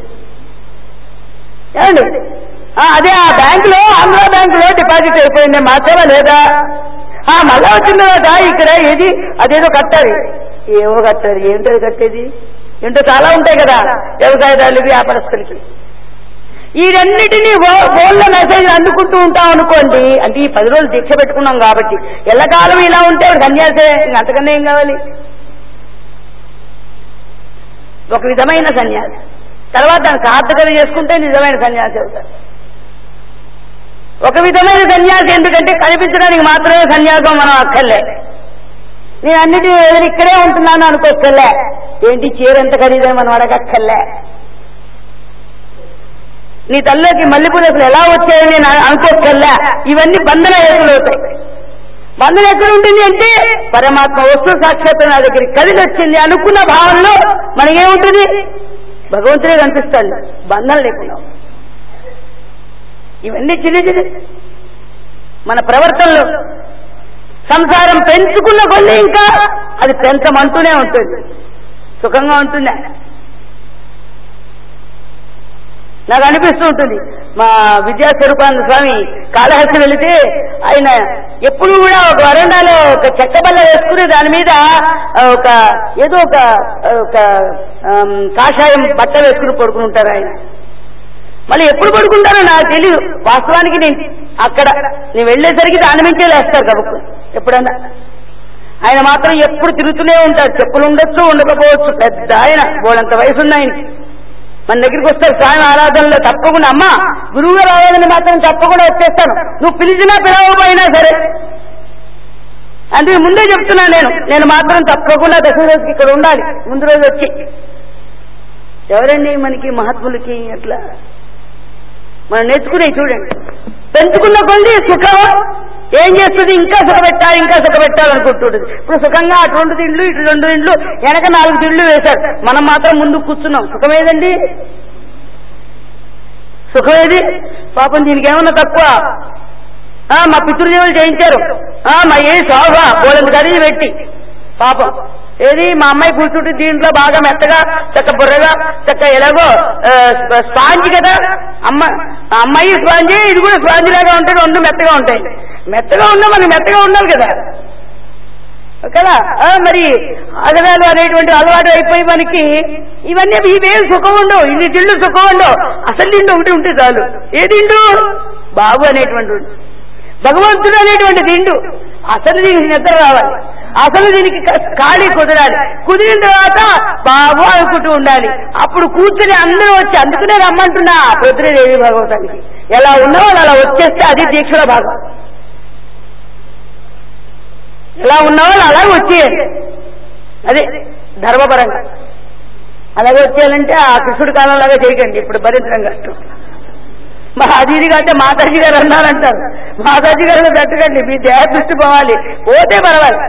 ఏమండి ఆ, అదే ఆ బ్యాంకులో ఆంధ్ర బ్యాంకులో డిపాజిట్ అయిపోయింది మార్చావా లేదా ఆ మళ్ళా వచ్చిన తర్వాత ఇక్కడ ఏది అదేదో కట్టాలి ఏవో కట్టాలి ఏంటో కట్టేది ఏంటో చాలా ఉంటాయి కదా వ్యవసాయదారులకి వ్యాపారస్తులకి ఈ రెండింటినీ ఫోన్లో మెసేజ్ అందుకుంటూ ఉంటాం అనుకోండి అంటే ఈ పది రోజులు దీక్ష పెట్టుకున్నాం కాబట్టి ఎల్లకాలం ఇలా ఉంటే వాడు సన్యాసే ఇంక అంతకన్నా ఏం కావాలి ఒక విధమైన సన్యాసి తర్వాత దాన్ని సార్థకత చేసుకుంటే నిజమైన సన్యాసి అవుతారు ఒక విధమైన సన్యాసి ఎందుకంటే కనిపించడానికి మాత్రమే సన్యాసం మనం అక్కర్లే నేను అన్నిటి ఏదైనా ఇక్కడే ఉంటున్నాను అనుకోక్కర్లే ఏంటి చీర ఎంత ఖరీదని మనం అడగక్కర్లే నీ తల్లికి మల్లెపూలు అసలు ఎలా వచ్చాయని నేను అనుకోక్కర్లే ఇవన్నీ బంధన హేతులు అవుతాయి బంధన ఎక్కడ ఉంటుంది అంటే పరమాత్మ వస్తు సాక్షాత్తు నా దగ్గరికి కదిలి వచ్చింది అనుకున్న భావనలో మనకేముంటుంది భగవంతుడే కనిపిస్తాడు బంధన లేకుండా ఇవన్నీ చిన్న చిన్న మన ప్రవర్తనలో సంసారం పెంచుకున్న కొద్దీ ఇంకా అది పెంచమంటూనే ఉంటుంది సుఖంగా ఉంటుందా నాకు అనిపిస్తూ ఉంటుంది మా విద్యాస్వరూపానంద స్వామి కాళహస్తి వెళితే ఆయన ఎప్పుడు కూడా ఒక వరండాలో ఒక చెక్క బల్ల వేసుకుని దాని మీద ఆ, ఒక ఏదో ఒక ఒక ఆమ్, కాషాయం బట్ట వేసుకుని పడుకుని ఉంటారు ఆయన మళ్ళీ ఎప్పుడు పడుకుంటారో నాకు తెలియదు వాస్తవానికి నేను అక్కడ నేను వెళ్ళేసరికి దాని మించే లేస్తారు కాబట్టి ఎప్పుడన్నా ఆయన మాత్రం ఎప్పుడు తిరుగుతూనే ఉంటారు చెప్పులు ఉండొచ్చు ఉండకపోవచ్చు పెద్ద ఆయన బోడంత వయసు ఉంది ఆయనకి మన దగ్గరికి వస్తారు స్వామి ఆరాధనలో తప్పకుండా అమ్మ గురువు గారు ఆరాధన మాత్రం తప్పకుండా వచ్చేస్తాను నువ్వు పిలిచినా పిలవకపోయినా సరే అందుకే ముందే చెప్తున్నాను నేను నేను మాత్రం తప్పకుండా దశమి రోజుకి ఇక్కడ ఉండాలి ముందు రోజు వచ్చి ఎవరండి మనకి మహాత్ములకి అట్లా మనం నేర్చుకునే చూడండి పెంచుకున్న కొద్ది సుఖం ఏం చేస్తుంది ఇంకా సుఖపెట్టాలి ఇంకా సుఖపెట్టాలి అనుకుంటుంటుంది ఇప్పుడు సుఖంగా అటు రెండు తిండ్లు ఇటు రెండు తిండ్లు వెనక నాలుగు తిండ్లు వేశారు మనం మాత్రం ముందు కూర్చున్నాం సుఖమేదండి సుఖమేది పాపం దీనికి ఏమన్నా తక్కువ ఆ, మా పితృదేవులు చేయించారు ఆ, మా ఏ శోభ బోలంత ఖరీదు పెట్టి పాపం ఏది మా అమ్మాయి కూర్చుంటే దీంట్లో బాగా మెత్తగా చక్క బుర్రగా చక్క ఎలాగో ఆ, స్ప- స్పాంజ్ కదా అమ్మ ఆ అమ్మాయి స్పాంజ్ ఇది కూడా స్పాంజ్ లాగా ఉంటాయి రెండు మెత్తగా ఉంటాయి మెత్తగా ఉన్నా మనకి మెత్తగా ఉండాలి కదా కదా ఆ, మరి అగదాలు అనేటువంటి అలవాటు అయిపోయి మనకి ఇవన్నీ ఇవేం సుఖం ఉండవు ఇన్ని తిండ్లు సుఖం ఉండవు అసలు తిండి ఒకటి ఉంటే చాలు ఏ తిండు బాబు అనేటువంటి వాడు. భగవంతుడు అనేటువంటి తిండు అసలు దీనికి నిద్ర రావాలి అసలు దీనికి క- ఖాళీ కుదరాలి కుదిరిన తర్వాత బాబు అనుకుంటూ ఉండాలి అప్పుడు కూర్చుని అందరూ వచ్చి అందుకునే రమ్మంటున్నా రుద్రదేవి భగవతానికి ఎలా ఉన్నవాళ్ళు అలా వచ్చేస్తే అది దీక్షల భాగం ఎలా ఉన్నవాళ్ళు అలాగే వచ్చేయాలి అదే ధర్మపరంగా అలాగే వచ్చేయాలంటే ఆ కృష్ణుడి కాలంలాగా చేయకండి ఇప్పుడు భరించడం కష్టం మా అజీది అంటే మాతాజీ గారు అన్నారంటారు మాతాజీ గారు పెట్టకండి మీ దేహ దృష్టి పోవాలి పోతే పర్వాలి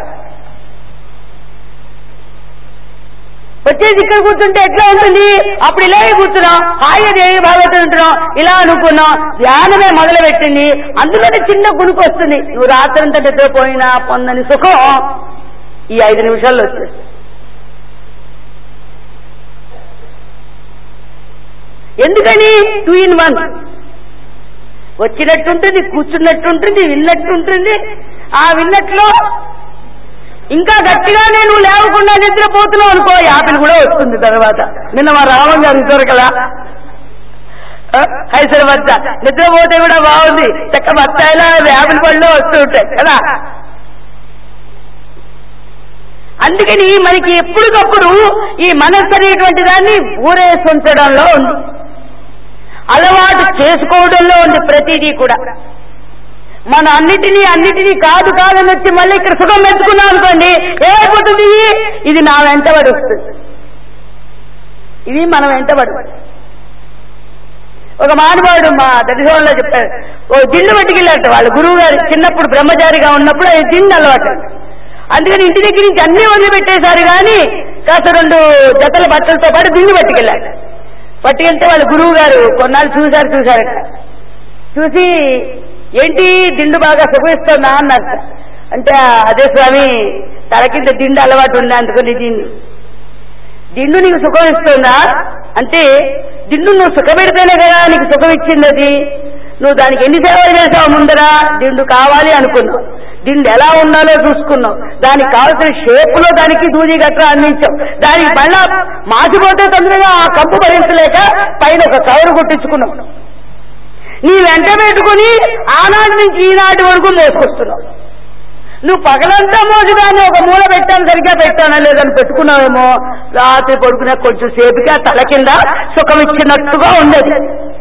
వచ్చేసి ఇక్కడ కూర్చుంటే ఎట్లా ఉంటుంది అప్పుడు ఇలాగే కూర్చున్నాం హాయిగా దేవి భాగవతం ఉంటున్నాం ఇలా అనుకున్నాం ధ్యానమే మొదలు పెట్టింది అందులోనే చిన్న గుణుకు వస్తుంది నువ్వు రాత్రంతా నిద్రపోయినా పొందని సుఖం ఈ ఐదు నిమిషాల్లో వచ్చేస్తుంది ఎందుకని టూ ఇన్ వన్ వచ్చినట్టుంటుంది కూర్చున్నట్టుంటుంది విన్నట్టుంటుంది ఆ విన్నట్లో ఇంకా గట్టిగా నేను లేవకుండా నిద్రపోతున్నావు అనుకో యాపిల్ కూడా వస్తుంది తర్వాత నిన్న మా రామన్ గారు ఇద్దరు కదా ఆ, హైదరాబాద్ నిద్రపోతే కూడా బాగుంది చక్క బత్తాయిలా యాపిల్ పళ్ళు వస్తూ ఉంటాయి కదా అందుకని మనకి ఎప్పటికప్పుడు ఈ మనస్సు అనేటువంటి దాన్ని ఊరేసుంచడంలో ఉంది అలవాటు చేసుకోవడంలో ఉంది ప్రతిదీ కూడా మన అన్నిటినీ అన్నిటినీ కాదు కాదని వచ్చి మళ్ళీ ఇక్కడ సుఖం మెచ్చుకున్నాం అనుకోండి ఏమైపోతుంది ఇది నా వెంటబడి వస్తుంది ఇది మన వెంటబడి ఒక మానవాడు మా దర్శనంలో చెప్పారు ఓ దిండు పట్టుకెళ్ళారట వాళ్ళ గురువు గారు చిన్నప్పుడు బ్రహ్మచారిగా ఉన్నప్పుడు అది దిండు అలవాటు అందుకని ఇంటి దగ్గర నుంచి అన్ని వదిలిపెట్టేశారు కానీ కాస్త రెండు జతల బట్టలతో పాటు దిండు పట్టుకెళ్ళారు పట్టుకెళ్తే వాళ్ళ గురువు గారు కొన్నాళ్ళు చూశారు చూశారట చూసి ఏంటి దిండు బాగా సుఖిస్తుందా అన్నారు అంటే అదే స్వామి తల కింద దిండు అలవాటు ఉంది అందుకని దిండు దిండు నీకు సుఖం ఇస్తుందా అంటే దిండు నువ్వు సుఖపెడితేనే కదా నీకు సుఖం ఇచ్చింది అది నువ్వు దానికి ఎన్ని సేవలు చేసావు ముందర దిండు కావాలి అనుకున్నావు దిండు ఎలా ఉండాలో చూసుకున్నావు దానికి కావాల్సిన షేపులో దానికి దూది గట్రా అందించావు దానికి మళ్ళా మాసిపోతే తొందరగా ఆ కంపు భరించలేక పైన ఒక కవరు కుట్టించుకున్నావు నీ వెంట పెట్టుకుని ఆనాటి నుంచి ఈనాటి వరకు మోసుకొస్తున్నావు నువ్వు పగలంతా మోసుదాన్ని ఒక మూల పెట్టాను సరిగ్గా పెట్టానా లేదని పెట్టుకున్నావేమో రాత్రి పడుకునే కొంచెం సేపుగా తల కింద సుఖం ఇచ్చినట్టుగా ఉండేది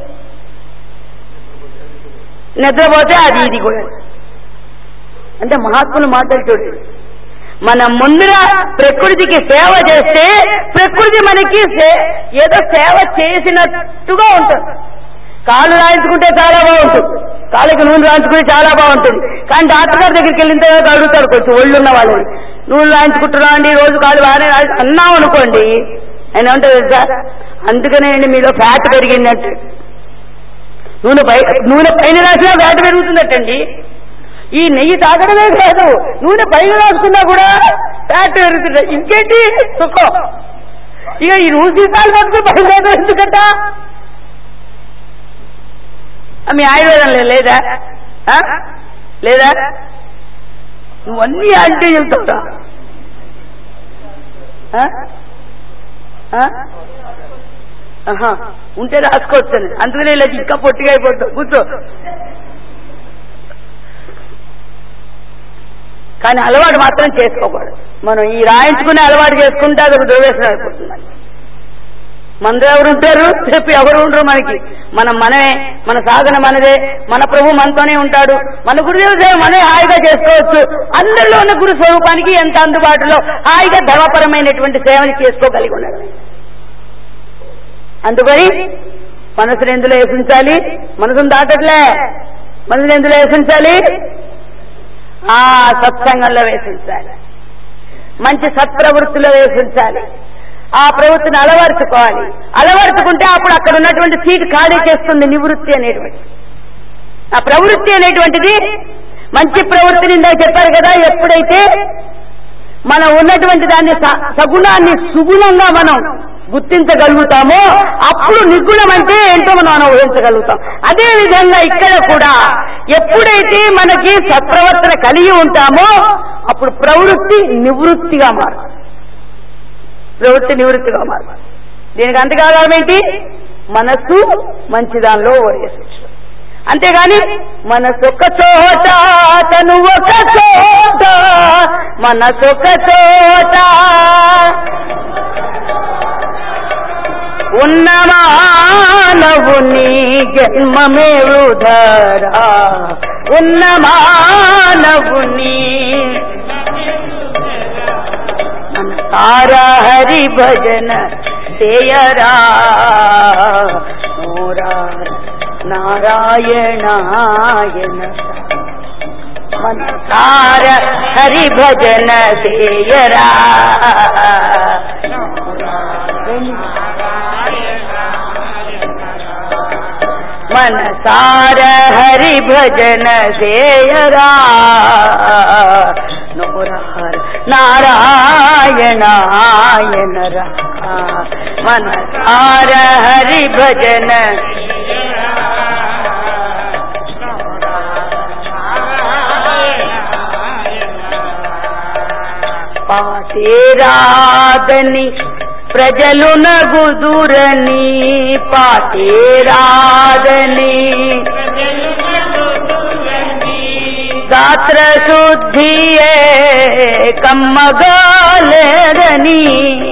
నిద్రపోతే అది ఇది కూడా అంటే మహాత్ములు మాటలు చూడు మన ముందర ప్రకృతికి సేవ చేస్తే ప్రకృతి మనకి సే- ఏదో సేవ చేసినట్టుగా ఉంటుంది కాళ్ళు రాయించుకుంటే చాలా బాగుంటుంది కాళ్ళకి నూనె రాయించుకుంటే చాలా బాగుంటుంది కానీ డాక్టర్ గారి దగ్గరికి వెళ్ళిన తర్వాత అడుగుతారు కొంచెం ఒళ్ళు ఉన్న వాళ్ళని నూనె రాయించుకుంటున్నా అండి ఈ రోజు కాళ్ళు బాగానే రాయి- అన్నాం అనుకోండి ఆయన ఏమంటారు సార్ అందుకనే అండి మీలో ఫ్యాట్ పెరిగిందంటే నూనె పై నూనె పైన రాసినా ఫ్యాట్ పెరుగుతుందటండి ఈ నెయ్యి తాగడమే కాదు నూనె పైన రాసుకున్నా కూడా ఫ్యాట్ పెరుగుతుంది ఇంకేంటి సుఖం ఇక ఈ నూనె సీసాలు పట్టుకుని పైన ఎందుకంట ఆ, మీ ఆయుర్వేదంలో లేదా ఆ? లేదా నువ్వన్నీ అంటే చెప్తావురా ఆ? ఆ? ఆహా, ఉంటే రాసుకోవచ్చని అందుకనే ఇలా ఇంకా పొట్టిగా అయిపోతావు కూర్చో కానీ అలవాటు మాత్రం చేసుకోకూడదు మనం ఈ రాయించుకునే అలవాటు చేసుకుంటే అది ఒక దుర్వేషం అయిపోతుంది మనలో ఎవరు ఉంటారు చెప్పి ఎవరు ఉండరు మనకి మనం మనమే మన సాధన మనదే మన ప్రభు మనతోనే ఉంటాడు మన గురుదేవ సేవ మనమే హాయిగా చేసుకోవచ్చు అందరిలో ఉన్న గురు స్వరూపానికి ఎంత అందుబాటులో హాయిగా ధర్మపరమైనటువంటి సేవని చేసుకోగలిగి ఉన్నాడు అందుకని మనసును ఎందులో వేసించాలి మనసును దాటట్లే మనసును ఎందులో వేసించాలి ఆ సత్సంగంలో వేసించాలి మంచి సత్ప్రవృత్తిలో వేసించాలి ఆ ప్రవృత్తిని అలవరుచుకోవాలి అలవరుచుకుంటే అప్పుడు అక్కడ ఉన్నటువంటి సీట్ ఖాళీ చేస్తుంది నివృత్తి అనేటువంటి ఆ ప్రవృత్తి అనేటువంటిది మంచి ప్రవృత్తిని ఇందాక చెప్పారు కదా ఎప్పుడైతే మనం ఉన్నటువంటి దాన్ని స- సగుణాన్ని సుగుణంగా మనం గుర్తించగలుగుతామో అప్పుడు నిర్గుణం అంటే ఏంటో మనం అనుభవించగలుగుతాం అదే విధంగా ఇక్కడ కూడా ఎప్పుడైతే మనకి సత్ప్రవర్తన కలిగి ఉంటామో అప్పుడు ప్రవృత్తి నివృత్తిగా మారుతుంది ప్రవృత్తి నివృత్తిగా మారుతుంది దీనికి అంతకాలం ఏంటి మనస్సు మంచి దానిలో ఓరేసచ్చు అంతేగాని మనసొక చోట తను ఒక చోట మనసొక చోట ఉన్న మానవుని జన్మమే వృధరా ఉన్న మానవుని మనసారా హరి భజన చేయరా నోరా నారాయణాయన మనసార హరి భజన చేయరా మనసార హరి భజన చేయరా నోరార్ నారాయణాయన రా మనసార హరి భజన పాతేరాదని ప్రజలు నగుదురని పాతేరాదని గాత్ర శుద్ధియే కమ్మగాలేదని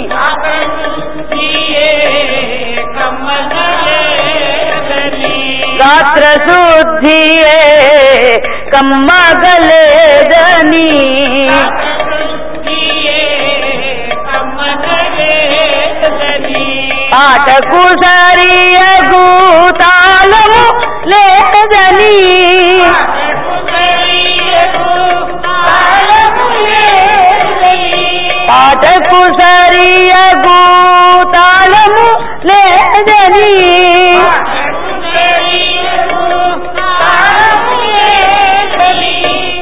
గాత్ర శుద్ధియే కమ్మగలేదని పాటకు సరియగు తాళము లేదని పాటకు సరియగు తాళము లేదని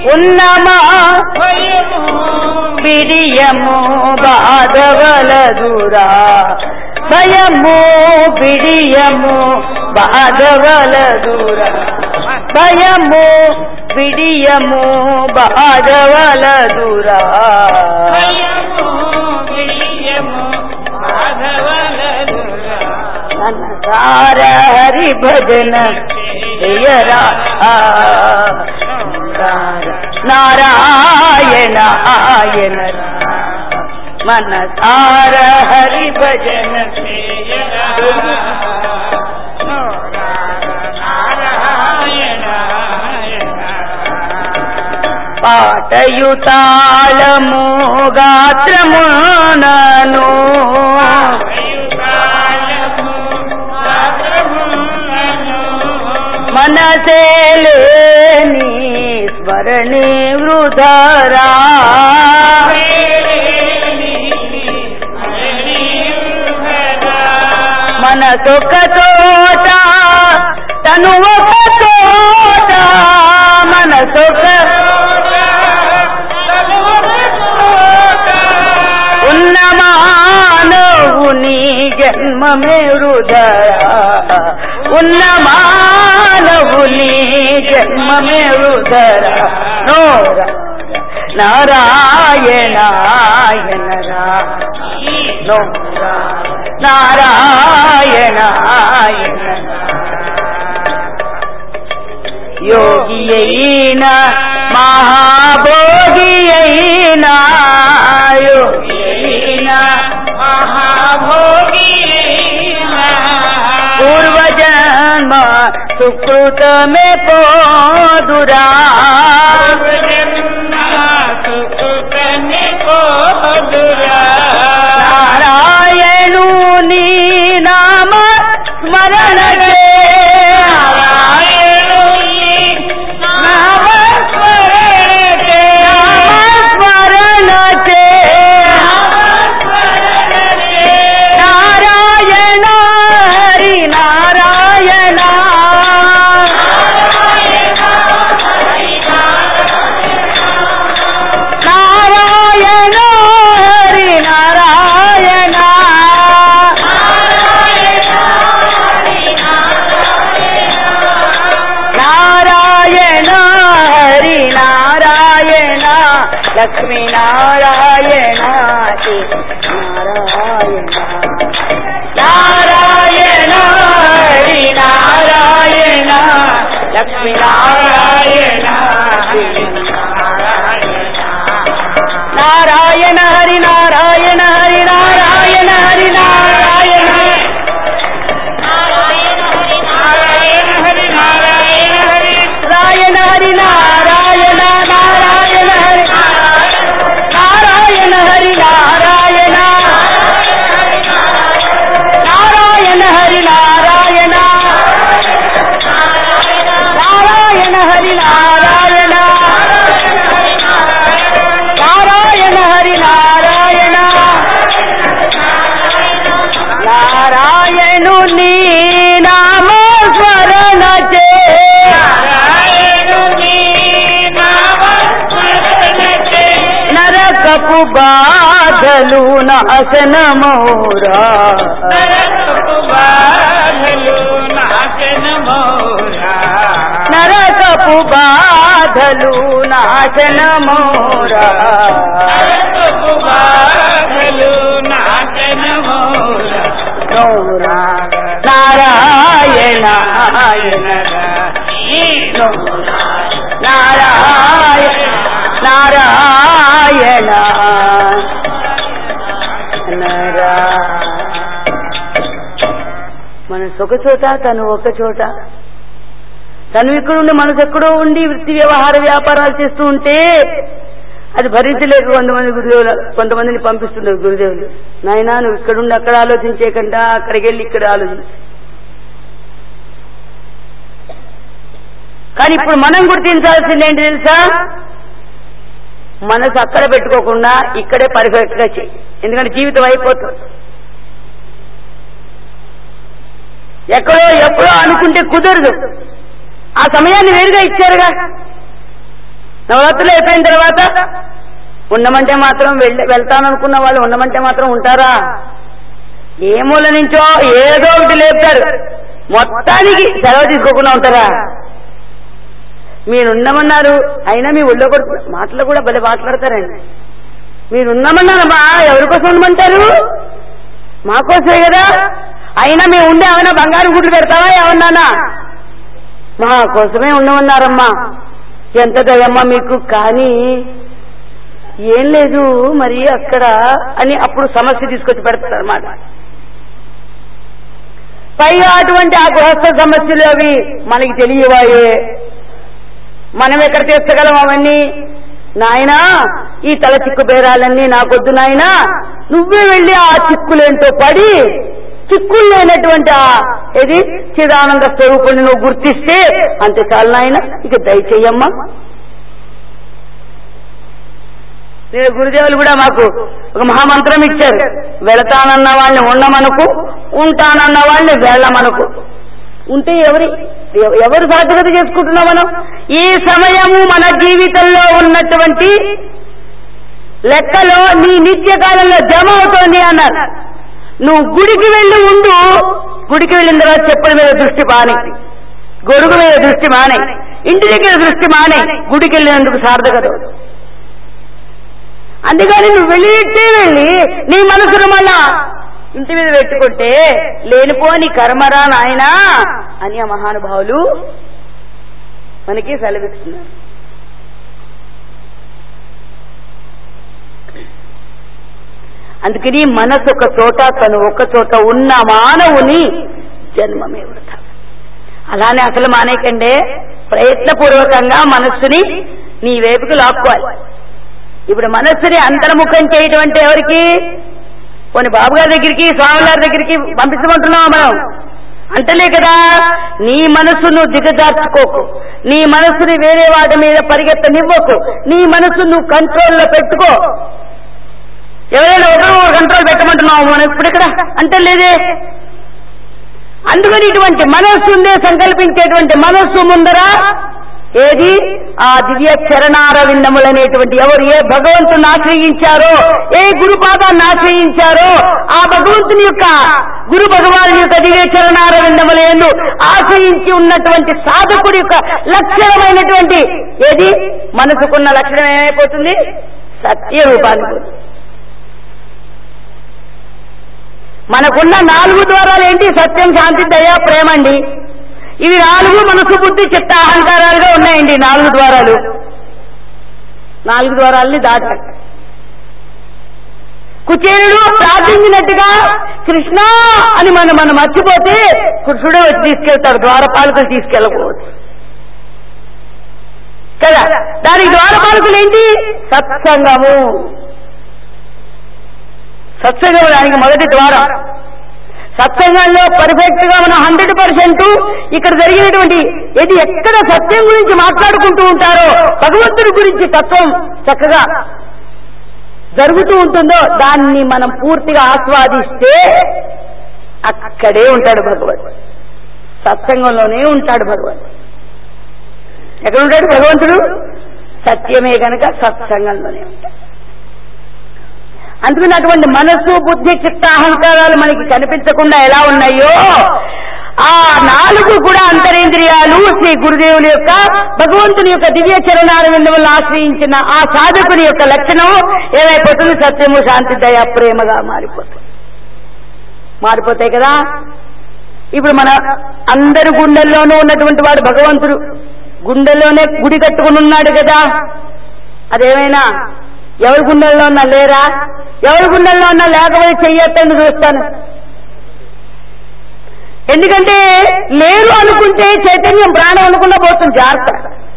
ఉన్నమా భయము బిడియము బాధవలదురా భయము బిడియము బాధవలదురా భయము బిడియము బాధవలదురా భయము బిడియము బాధవలదురా మనసార హరి భజన జయరా నారాయణ ఆయన మనసార హరి భజన పాటయుతాళము గాత్రమునను మనసేలేని స్మరణి వృధరా మనసొక తోట తను ఒక తోట మనసొక ఉన్న మానవుని జన్మమే వృధరా ఉన్న మానవుని జన్మమే వృధరా నోరా నారాయణాయన రా నోరా నారాయణాయన యోగి అయినా మహాభోగి అయినా యోగి అయినా పూర్వజన్మ సుకృతమే పోదురా నారాయణు నీ నామ స్మరణ చే నామ స్మరణ చే నారాయణ హరి నారాయణ నారాయణ హరి నారాయణ నారాయణ హరి నారాయణ లక్ష్మీ నారాయణ శ్రీ నారాయణ నారాయణ హరి నారాయణ లక్ష్మీ నారాయణ శ్రీ నారాయణ హరి నారాయణ హరి నారాయణ హరి నారాయణ నారాయణ హరి నారాయణ నారాయణ హరి నారాయణ హరి నారాయణ నారాయణ హరి నారాయణ నారాయణ హరి నారాయణ నారాయణ హరి నారాయణ నారాయణు నీ నామ స్మరణ చే నరకపు బాధలు నాశనమోరా నరకపు బాధలు నాశనమోరా నోరా నారాయణ నారాయణ నారాయణ నరా మన ఒక చోట తను ఒక చోట తను ఇక్కడ ఉండి మనసు ఎక్కడో ఉండి వృత్తి వ్యవహార వ్యాపారాలు చేస్తూ ఉంటే అది భరించలేక కొంతమంది గురుదేవులు కొంతమందిని పంపిస్తున్నారు గురుదేవులు నాయనా నువ్వు ఇక్కడుండి అక్కడ ఆలోచించేకంట అక్కడికి వెళ్ళి ఇక్కడ ఆలోచించు కానీ ఇప్పుడు మనం గుర్తించాల్సింది ఏంటి తెలుసా మనసు అక్కడ పెట్టుకోకుండా ఇక్కడే పర్ఫెక్ట్ గా చేయి ఎందుకంటే జీవితం అయిపోతుంది ఎక్కడో ఎప్పుడో అనుకుంటే కుదరదు ఆ సమయాన్ని వేరుగా ఇచ్చారుగా నవరాత్రులు అయిపోయిన తర్వాత ఉండమంటే మాత్రం వెళ్ళ వెళ్తాననుకున్న వాళ్ళు ఉండమంటే మాత్రం ఉంటారా ఏ మూల నుంచో ఏదో ఒకటి లేపుతారు మొత్తానికి సెలవు తీసుకోకుండా ఉంటారా మీరు ఉండమన్నారు అయినా మీ ఒళ్ళో కూడా మాటలు కూడా భలే మాట్లాడతారండి మీరు ఉండమన్నారమ్మా ఎవరి కోసం ఉండమంటారు మాకోసమే కదా అయినా మేము ఉండే ఏమైనా బంగారు గుడ్లు పెడతావా ఏమన్నానా మా కోసమే ఉండమన్నారమ్మా ఎంత దయమ్మా మీకు కానీ ఏం లేదు మరి అక్కడ అని అప్పుడు సమస్య తీసుకొచ్చి పెడతారు అన్నమాట పైగా అటువంటి ఆ గృహస్థ సమస్యలు అవి మనకి తెలియవాయే మనం ఎక్కడ తీర్చగలం అవన్నీ నాయనా ఈ తల చిక్కు బేరాలన్నీ నాకొద్దు నాయనా నువ్వే వెళ్ళి ఆ చిక్కులేంటో పడి చిక్కులు లేనటువంటి ఆ ఇది చిదానంద స్వరూపుణ్ణి నువ్వు గుర్తిస్తే అంతే చాలు నాయన ఇక దయచేయమ్మా నేను గురుదేవులు కూడా మాకు ఒక మహామంత్రం ఇచ్చారు వెళతానన్న వాళ్ళని ఉండమనుకు ఉంటానన్న వాళ్ళని వెళ్ళమనుకు ఉంటే ఎవరి ఎవ- ఎవరు సాధ్యత చేసుకుంటున్నాం మనం ఈ సమయము మన జీవితంలో ఉన్నటువంటి లెక్కలో నీ నిత్య కాలంలో జమ అవుతోంది అన్నారు నువ్వు గుడికి వెళ్ళి ఉండు గుడికి వెళ్ళిన తర్వాత చెప్పుల మీద దృష్టి మానే గొడుగు మీద దృష్టి మానే ఇంటి దగ్గర దృష్టి మానే గుడికి వెళ్ళినందుకు సార్థకత అందుకని నువ్వు వెళ్ళిట్టే వెళ్ళి నీ మనసును మళ్ళా ఇంటి మీద పెట్టుకుంటే లేనిపోని కర్మరా నాయనా అని ఆ మహానుభావులు మనకి సెలవిస్తున్నారు అందుకని మనసు ఒక చోట తను ఒక చోట ఉన్న మానవుని జన్మమే వృధ అలానే అసలు మానేకండే ప్రయత్నపూర్వకంగా మనస్సుని నీ వైపుకి లాక్కోవాలి ఇప్పుడు మనస్సుని అంతర్ముఖం చేయటం అంటే ఎవరికి కొన్ని బాబు గారి దగ్గరికి స్వామి గారి దగ్గరికి పంపించమంటున్నావా మనం అంటలే కదా నీ మనసును దిగజార్చుకోకు నీ మనసుని వేరే వాటి మీద పరిగెత్తనివ్వకు నీ మనసు నువ్వు కంట్రోల్లో పెట్టుకో ఎవరైనా ఒకరు కంట్రోల్ పెట్టమంటున్నావు మనం ఇప్పుడు ఇక్కడ అంటే లేదే అందుకని ఇటువంటి మనస్సు ఉందే సంకల్పించేటువంటి మనస్సు ముందర ఏది ఆ దివ్య చరణారవిందములు అనేటువంటి ఎవరు ఏ భగవంతుని ఆశ్రయించారో ఏ గురుపాదాన్ని ఆశ్రయించారో ఆ భగవంతుని యొక్క గురు భగవాను యొక్క దివ్య చరణారవిందములను ఆశ్రయించి ఉన్నటువంటి సాధకుడి యొక్క లక్షణమైనటువంటి ఏది మనసుకున్న లక్షణం ఏమైపోతుంది సత్య రూపాన్ని పోతుంది. మనకున్న నాలుగు ద్వారాలు ఏంటి సత్యం శాంతి దయ ప్రేమ అండి ఇవి నాలుగు మనసు బుద్ధి చిత్త అహంకారాలుగా ఉన్నాయండి నాలుగు ద్వారాలు నాలుగు ద్వారాలని దాటాలి కుచేరుడు ప్రార్థించినట్టుగా కృష్ణ అని మనం మనం మర్చిపోతే కృష్ణుడే వచ్చి తీసుకెళ్తాడు ద్వారపాలకులు తీసుకెళ్ళకపోవచ్చు కదా దానికి ద్వారపాలకులు ఏంటి సత్సంగము సత్సంగం దానికి మొదటి ద్వారం సత్సంగంలో పర్ఫెక్ట్ గా మనం హండ్రెడ్ పర్సెంట్ ఇక్కడ జరిగినటువంటి ఇది ఎక్కడ సత్యం గురించి మాట్లాడుకుంటూ ఉంటారో భగవంతుడి గురించి తత్వం చక్కగా జరుగుతూ ఉంటుందో దాన్ని మనం పూర్తిగా ఆస్వాదిస్తే అక్కడే ఉంటాడు భగవంతుడు సత్సంగంలోనే ఉంటాడు భగవంతుడు ఎక్కడ ఉంటాడు భగవంతుడు సత్యమే గనక సత్సంగంలోనే ఉంటాడు అందుకని అటువంటి మనస్సు బుద్ధి చిత్త అహంకారాలు మనకి కనిపించకుండా ఎలా ఉన్నాయో ఆ నాలుగు కూడా అంతరేంద్రియాలు శ్రీ గురుదేవుని యొక్క భగవంతుని యొక్క దివ్య చరణాల విందువల్ల ఆశ్రయించిన ఆ సాధకుని యొక్క లక్షణం ఏమైపోతుంది సత్యము శాంతి దయ ప్రేమగా మారిపోతుంది మారిపోతాయి కదా ఇప్పుడు మన అందరి గుండెల్లోనూ ఉన్నటువంటి వాడు భగవంతుడు గుండెల్లోనే గుడి కట్టుకుని ఉన్నాడు కదా అదేమైనా ఎవరి గుండెల్లో ఉన్నా లేరా ఎవరి గుండెల్లో ఉన్నా లేకపోతే చెయ్యొద్దని చూస్తాను ఎందుకంటే లేరు అనుకుంటే చైతన్యం ప్రాణం అనుకున్నా పోతుంది జాగ్రత్త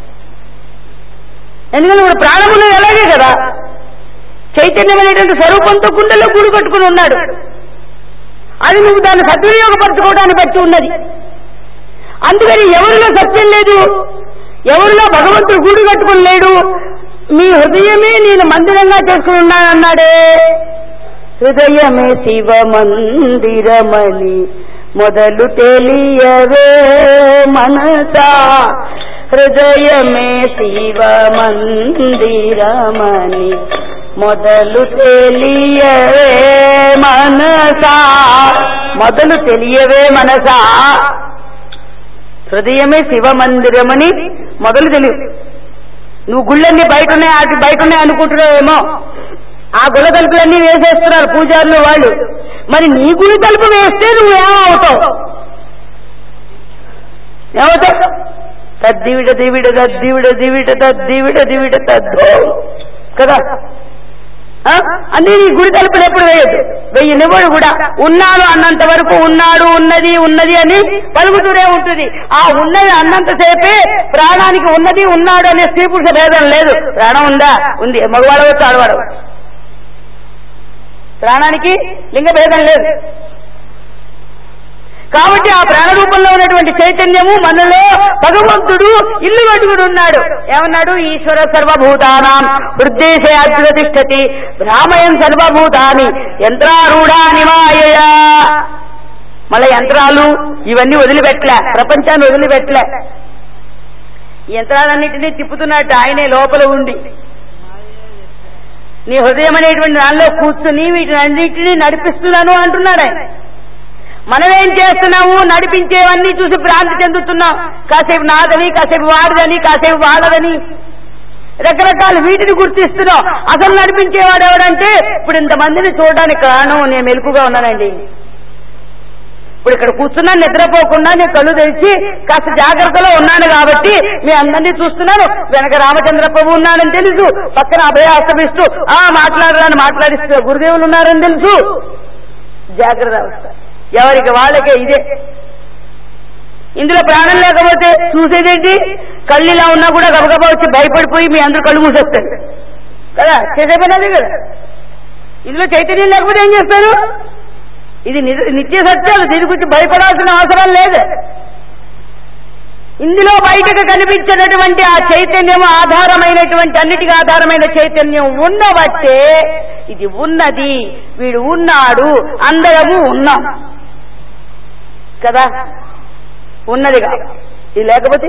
ఎందుకంటే ఇప్పుడు ప్రాణం ఉన్నది అలాగే కదా చైతన్యం అనేటువంటి స్వరూపంతో గుండెలో గూడు కట్టుకుని ఉన్నాడు అది నువ్వు దాన్ని సద్వినియోగపరచుకోవడాన్ని బట్టి ఉన్నది అందుకని ఎవరిలో సత్యం లేదు ఎవరిలో భగవంతుడు గూడు కట్టుకుని లేడు మీ హృదయమే నేను మందిరంగా చేసుకుని ఉన్నానన్నాడే హృదయమే శివ మందిరమని మొదలు తెలియవే మనసా హృదయమే శివ మందిరమని మొదలు తెలియవే మనసా మొదలు తెలియవే మనసా హృదయమే శివ మందిరమని మొదలు తెలియదు నువ్వు గుళ్ళన్నీ బయట ఉన్నాయి అటు బయట ఉన్నాయి అనుకుంటున్నావేమో ఆ గుళ్ళ తలుపులన్నీ వేసేస్తున్నారు పూజారులు వాళ్ళు మరి నీ గుడి తలుపు వేస్తే నువ్వు ఏమవుతావు ఏమవుతావు తద్దివిడ దివిడ తద్దివిడ దివిడ తద్దివిడ దివిడ తద్దో కదా ఆ? అన్నీ నీ గుడి తలుపులు ఎప్పుడు వేయద్దు వెయ్యనివ్వడు కూడా ఉన్నాడు అన్నంత వరకు ఉన్నాడు ఉన్నది ఉన్నది అని పలుకుతూనే ఉంటుంది ఆ ఉన్నది అన్నంతసేపే ప్రాణానికి ఉన్నది ఉన్నాడు అనే స్త్రీ పురుష భేదం లేదు ప్రాణం ఉందా ఉంది మగవాడవచ్చు ఆడవాడవచ్చు ప్రాణానికి లింగ భేదం లేదు కాబట్టి ఆ ప్రాణ రూపంలో ఉన్నటువంటి చైతన్యము మనలో భగవంతుడు ఇల్లు కట్టుకుని ఉన్నాడు ఏమన్నాడు ఈశ్వర సర్వభూతానాం హృద్దేశే అగ్రతిష్టతి భ్రామయం సర్వభూతాని యంత్రారూఢాని మాయయా మళ్ళా యంత్రాలు ఇవన్నీ వదిలిపెట్టలే ప్రపంచాన్ని వదిలిపెట్టలే ఈ యంత్రాలన్నింటినీ తిప్పుతున్నట్టు ఆయనే లోపల ఉండి నీ హృదయం అనేటువంటి దానిలో కూర్చుని వీటిని అన్నింటినీ నడిపిస్తున్నాను అంటున్నాడు ఆయన మనమేం చేస్తున్నాము నడిపించేవన్నీ చూసి భ్రాంతి చెందుతున్నాం కాసేపు నాదని కాసేపు వాడిదని కాసేపు వాళ్ళదని రకరకాల వీటిని గుర్తిస్తున్నాం అసలు నడిపించేవాడు ఎవడంటే ఇప్పుడు ఇంతమందిని చూడడానికి కారణం నేను మెలుకుగా ఉన్నానండి ఇప్పుడు ఇక్కడ కూర్చున్నా నిద్రపోకుండా నేను కళ్ళు తెరిచి కాస్త జాగ్రత్తలో ఉన్నాను కాబట్టి మీ అందరినీ చూస్తున్నాను వెనక రామచంద్ర ప్రభు ఉన్నాడని తెలుసు పక్కన అభయ అస్తమిస్తూ ఆ మాట్లాడాలని మాట్లాడిస్తూ గురుదేవులు ఉన్నారని తెలుసు జాగ్రత్త అవస్థ ఎవరికి వాళ్ళకే ఇదే ఇందులో ప్రాణం లేకపోతే చూసేదేంటి కళ్ళు ఇలా ఉన్నా కూడా గబగబా వచ్చి భయపడిపోయి మీ అందరూ కళ్ళు మూసేస్తారు కదా చేసే పని అదే కదా ఇందులో చైతన్యం లేకపోతే ఏం చేస్తారు ఇది నిజ- నిత్య సత్యాలు దీని గురించి భయపడాల్సిన అవసరం లేదు ఇందులో బయటకు కనిపించినటువంటి ఆ చైతన్యం ఆధారమైనటువంటి అన్నిటికీ ఆధారమైన చైతన్యం ఉన్నబట్టే ఇది ఉన్నది వీడు ఉన్నాడు అందరము ఉన్నాం కదా ఉన్నదిగా ఇది లేకపోతే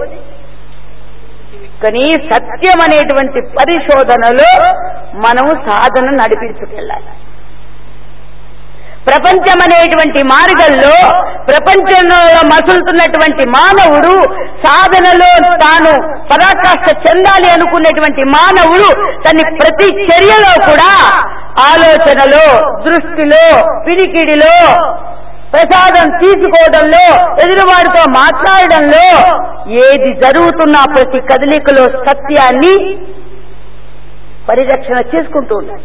కానీ సత్యం అనేటువంటి పరిశోధనలో మనము సాధన నడిపించుకెళ్ళాలి ప్రపంచం అనేటువంటి మార్గంలో ప్రపంచంలో మసులుతున్నటువంటి మానవుడు సాధనలో తాను పరాకాష్ట చెందాలి అనుకున్నటువంటి మానవుడు తన ప్రతి చర్యలో కూడా ఆలోచనలో దృష్టిలో పిడికిడిలో ప్రసాదం తీసుకోవడంలో ఎదురువాడితో మాట్లాడడంలో ఏది జరుగుతున్నా ప్రతి కదలికలో సత్యాన్ని పరిరక్షణ చేసుకుంటూ ఉండాలి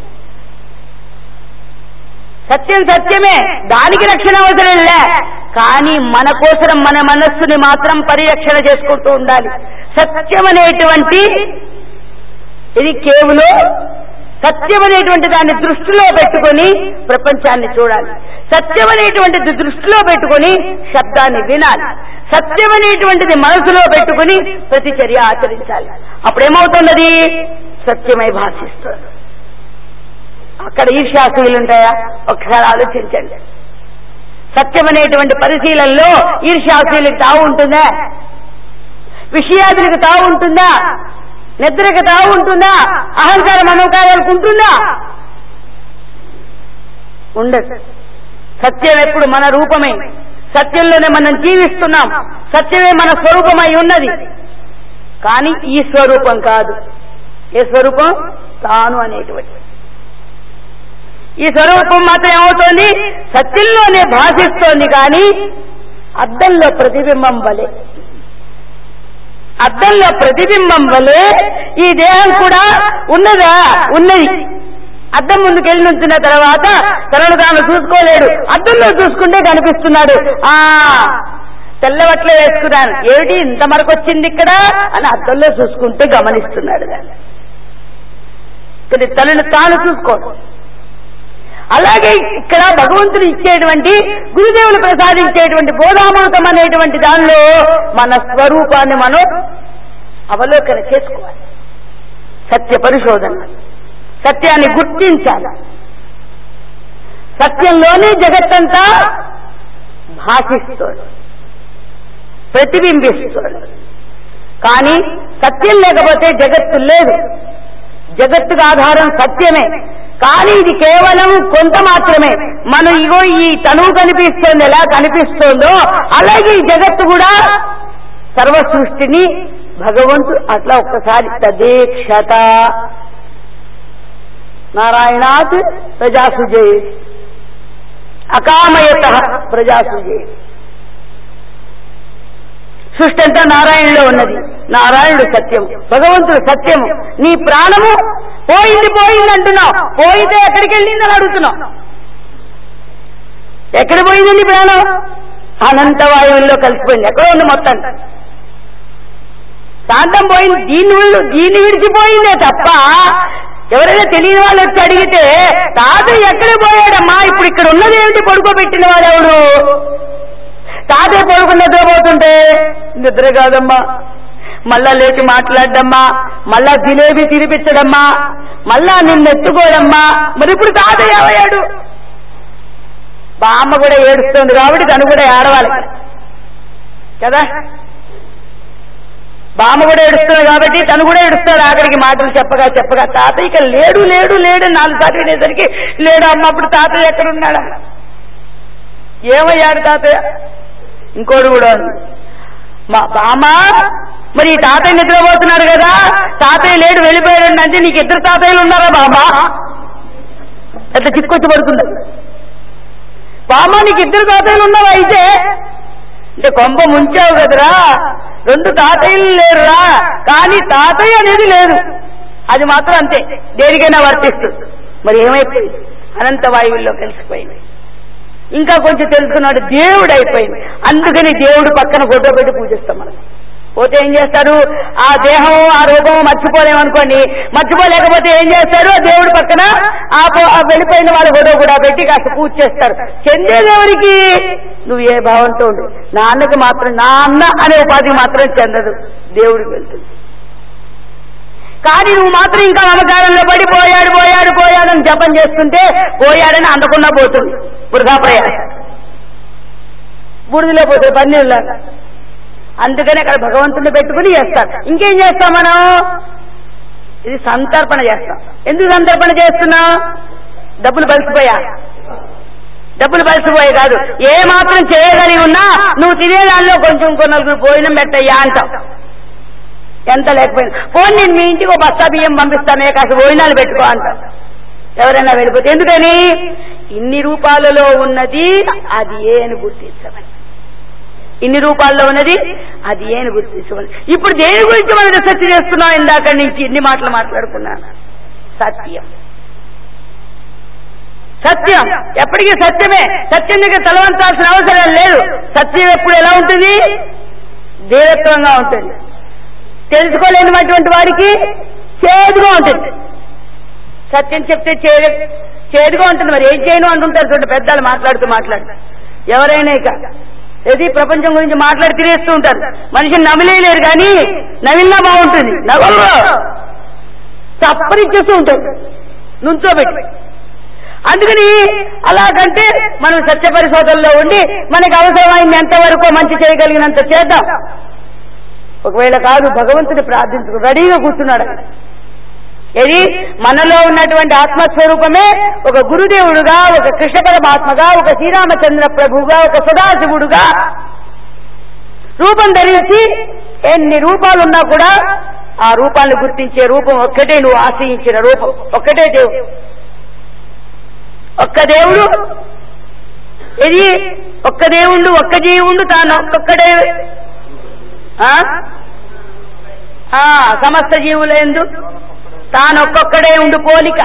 సత్యం సత్యమే దానికి రక్షణ అవసరం లే కానీ మన కోసం మన మనస్సుని మాత్రం పరిరక్షణ చేసుకుంటూ ఉండాలి సత్యం అనేటువంటి ఇది కేవలం సత్యం అనేటువంటి దాన్ని దృష్టిలో పెట్టుకొని ప్రపంచాన్ని చూడాలి సత్యం అనేటువంటిది దృష్టిలో పెట్టుకొని శబ్దాన్ని వినాలి సత్యం అనేటువంటిది మనసులో పెట్టుకొని ప్రతి చర్య ఆచరించాలి అప్పుడేమవుతున్నది సత్యమై భాషిస్తుంది అక్కడ ఈర్ష్యాసులు ఉంటాయా ఒకసారి ఆలోచించండి సత్యం అనేటువంటి పరిశీలనలో ఈర్ష్యాసులకు తావు ఉంటుందా విషయాదులకు తావు ఉంటుందా నిద్రకు తావు ఉంటుందా అహంకార మనోకారాలకు ఉంటుందా ఉండదు సత్యం ఎప్పుడు మన రూపమే సత్యంలోనే మనం జీవిస్తున్నాం సత్యమే మన స్వరూపమై ఉన్నది కానీ ఈ స్వరూపం కాదు ఏ స్వరూపం తాను అనేటువంటి ఈ స్వరూపం మాత్రం ఏమవుతోంది సత్యంలోనే భాషిస్తోంది కానీ అద్దంలో ప్రతిబింబం వలె అద్దంలో ప్రతిబింబం వలె ఈ దేహం కూడా ఉన్నదా ఉన్నది అద్దం ముందుకు వెళ్ళి నుంచిన తర్వాత తనను తాను చూసుకోలేడు అద్దంలో చూసుకుంటే కనిపిస్తున్నాడు ఆ తెల్లబట్టలు వేసుకున్నాను ఏమిటి ఇంత మరకు వచ్చింది ఇక్కడ అని అద్దంలో చూసుకుంటూ గమనిస్తున్నాడు దాన్ని కానీ తనను తాను చూసుకోడు అలాగే ఇక్కడ భగవంతుడు ఇచ్చేటువంటి గురుదేవులు ప్రసాదించేటువంటి బోధామృతం అనేటువంటి దానిలో మన స్వరూపాన్ని మనం అవలోకన చేసుకోవాలి సత్య పరిశోధన సత్యాన్ని గుర్తించాలి సత్యంలోనే జగత్తంతా భాషిస్తోంది ప్రతిబింబిస్తోంది కానీ సత్యం లేకపోతే జగత్తు లేదు జగత్తుకు ఆధారం సత్యమే కానీ ఇది కేవలం కొంత మాత్రమే మనం ఇగో ఈ తనువు కనిపిస్తోంది ఎలా కనిపిస్తోందో అలాగే ఈ జగత్తు కూడా సర్వ సృష్టిని భగవంతుడు అట్లా ఒక్కసారి తదేక్షత నారాయణాత్ ప్రజాసుజే అకామయత ప్రజాసుజే సృష్టి అంతా నారాయణులో ఉన్నది నారాయణుడు సత్యం భగవంతుడు సత్యం నీ ప్రాణము పోయింది పోయింది అంటున్నావు పోయితే ఎక్కడికి వెళ్ళిందని అడుగుతున్నావు ఎక్కడ పోయింది నీ ప్రాణం అనంత వాయువుల్లో కలిసిపోయింది ఎక్కడో ఉంది మొత్తం శాంతం పోయింది దీన్ని విడు దీన్ని విడిచిపోయిందే తప్ప ఎవరైనా తెలియని వాళ్ళు వచ్చి అడిగితే తాత ఎక్కడ పోయాడమ్మా ఇప్పుడు ఇక్కడ ఉన్నది ఏమిటి పడుకోబెట్టిన వాడు ఎవడు తాతయ్య పడుకుని నిద్రపోతుంటే నిద్ర కాదమ్మా మళ్ళా లేచి మాట్లాడమ్మా మళ్ళా జిలేబీ తినిపించడమ్మా మళ్ళా నిన్ను ఎత్తుకోడమ్మా మరి ఇప్పుడు తాతయ్య ఏమయ్యాడు బామ్మ కూడా ఏడుస్తుంది కాబట్టి తను కూడా ఏడవాలి కదా బామ్మ కూడా ఏడుస్తుంది కాబట్టి తను కూడా ఏడుస్తాడు ఆఖరికి మాటలు చెప్పగా చెప్పగా తాతయ్య ఇక లేడు లేడు లేడు అని నాలుగు సార్లు వినేసరికి లేడు అమ్మ అప్పుడు తాతయ్య ఎక్కడున్నాడా ఏమయ్యాడు తాతయ్య ఇంకోడు కూడా ఉంది. మా బామ్మ మరి ఈ తాతయ్య నిద్రపోతున్నారు కదా తాతయ్య లేడు వెళ్ళిపోయాడు అంటే నీకు ఇద్దరు తాతయ్యలు ఉన్నారా బామ్మ అట్లా చిక్కొచ్చి పడుతుంది బామ్మ నీకు ఇద్దరు తాతయ్యలు ఉన్నావా అయితే అంటే కొంప ముంచావు కదరా రెండు తాతయ్యలు లేరురా కానీ తాతయ్య అనేది లేదు అది మాత్రం అంతే దేనికైనా వర్తిస్తుంది మరి ఏమైపోయింది అనంత వాయువుల్లో కలిసిపోయింది ఇంకా కొంచెం తెలుసుకున్నాడు దేవుడు అయిపోయింది అందుకని దేవుడు పక్కన ఫోటో పెట్టి పూజిస్తాం మనం పోతే ఏం చేస్తాడు ఆ దేహం ఆ రూపం మర్చిపోలేమనుకోండి మర్చిపోలేకపోతే ఏం చేస్తాడు ఆ దేవుడు పక్కన ఆ పో- ఆ వెళ్ళిపోయిన వాళ్ళ ఫోటో కూడా పెట్టి కాస్త పూజ చేస్తారు చెందేదెవరికి నువ్వు ఏ భావంతో ఉండు నాన్నకి మాత్రం నాన్న అనే ఉపాధి మాత్రం చెందదు దేవుడికి వెళ్తుంది కానీ నువ్వు మాత్రం ఇంకా మమకారంలో పడి పోయాడు పోయాడు పోయాడని జపం చేస్తుంటే పోయాడని అందకుండా పోతుంది వృధా ప్రయాసం బూడిదలో పోతుంది పన్నీళ్ళలాగా అందుకని అక్కడ భగవంతుని పెట్టుకుని చేస్తారు ఇంకేం చేస్తాం మనం ఇది సంతర్పణ చేస్తాం ఎందుకు సంతర్పణ చేస్తున్నావు డబ్బులు బలిసిపోయా డబ్బులు బలిసిపోయే కాదు ఏ మాత్రం చేయగలిగి ఉన్నా నువ్వు తినేదానిలో కొంచెం ఇంకో నలుగురు పోయిన మెట్టయ్యా అంటావు ఎంత లేకపోయినా పోనీ నేను మీ ఇంటికి ఒక బస్తా బియ్యం పంపిస్తానే కాస్త భోజనాలు పెట్టుకో అంటాం ఎవరైనా వెళ్ళిపోతే ఎందుకని ఇన్ని రూపాలలో ఉన్నది అది ఏ అని గుర్తించమని ఇన్ని రూపాల్లో ఉన్నది అది ఏ అని గుర్తించమని ఇప్పుడు దేని గురించి మనం రీసెర్చ్ చేస్తున్నాం ఇందాక నుంచి ఇన్ని మాటలు మాట్లాడుకున్నాను సత్యం సత్యం ఎప్పటికీ సత్యమే సత్యం దగ్గర తలవంచాల్సిన అవసరం లేదు సత్యం ఎప్పుడు ఎలా ఉంటుంది ధీరత్వంగా ఉంటుంది తెలుసుకోలేనటువంటి వారికి చేదుగా ఉంటుంది సత్యం చెప్తే చేదు చేదుగా ఉంటుంది మరి ఏం చేయను అంటుంటారు చూడండి పెద్దలు మాట్లాడుతూ మాట్లాడు ఎవరైనా ఇక ఏది ప్రపంచం గురించి మాట్లాడి తినేస్తూ ఉంటారు మనిషిని నమిలేయలేరు కానీ నవిలినా బాగుంటుంది నవల్లో చప్పరిచ్చేస్తూ ఉంటారు నుంచోబెట్టి అందుకని అలాగంటే మనం సత్య పరిశోధనలో ఉండి మనకి అవసరమైంది ఎంతవరకు మంచి చేయగలిగినంత చేద్దాం ఒకవేళ కాదు భగవంతుని ప్రార్థించుకు రెడీగా కూర్చున్నాడు ఆయన. ఏది మనలో ఉన్నటువంటి ఆత్మస్వరూపమే ఒక గురుదేవుడుగా ఒక కృష్ణ పరమాత్మగా ఒక శ్రీరామచంద్ర ప్రభువుగా ఒక సదాశివుడుగా రూపం ధరించి ఎన్ని రూపాలున్నా కూడా ఆ రూపాన్ని గుర్తించే రూపం ఒక్కటే నువ్వు ఆశ్రయించిన రూపం ఒక్కటే దేవుడు ఒక్క దేవుడు ఇది ఒక్క దేవుడు ఒక్క జీవుండు తాను ఒక్కొక్కడే ఆ? ఆ, సమస్త జీవులందు తాను ఒక్కొక్కడే ఉండు పోలిక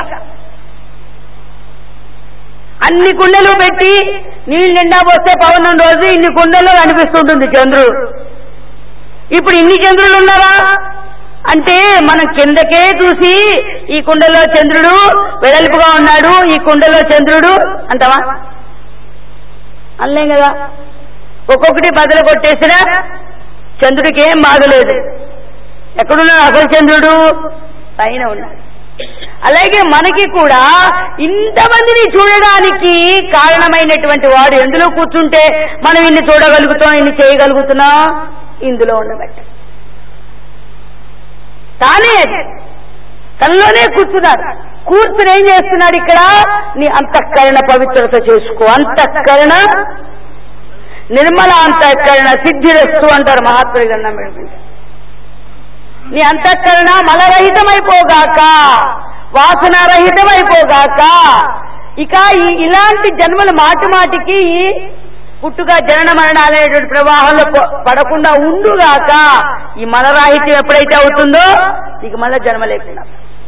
అన్ని కుండలు పెట్టి నీళ్ళు నిండా పోస్తే పవనం రోజు ఇన్ని కుండలు అనిపిస్తుంటుంది చంద్రుడు ఇప్పుడు ఇన్ని చంద్రులు ఉన్నారా అంటే మనం కిందకే చూసి ఈ కుండలో చంద్రుడు వెడల్పుగా ఉన్నాడు ఈ కుండలో చంద్రుడు అంటావా అనలేం కదా ఒక్కొక్కటి బదులు కొట్టేసినా చంద్రుడికి ఏం బాగలేదు ఎక్కడున్నాడు అసలు చంద్రుడు పైన ఉన్నాడు అలాగే మనకి కూడా ఇంతమందిని చూడడానికి కారణమైనటువంటి వాడు ఎందులో కూర్చుంటే మనం ఇన్ని చూడగలుగుతాం ఇన్ని చేయగలుగుతున్నాం ఇందులో ఉండబట్టి తానే అది తనలోనే కూర్చున్నాడు కూర్చుని ఏం చేస్తున్నాడు ఇక్కడ నీ అంతఃకరణ పవిత్రత చేసుకో అంతఃకరణ నిర్మల అంతఃకరణ సిద్ధిరస్తు అంటారు మహాత్ముడి గండం పెడుతుంది నీ అంతఃకరణ మలరహితమైపోగాక వాసనారహితమైపోగాక ఇక ఈ ఇలాంటి జన్మలు మాటి మాటికి ఈ పుట్టుక జనన మరణ అనేటువంటి ప్రవాహంలో ప- పడకుండా ఉండుగాక ఈ మలరాహిత్యం ఎప్పుడైతే అవుతుందో ఇక మళ్ళా జన్మ లేకుండా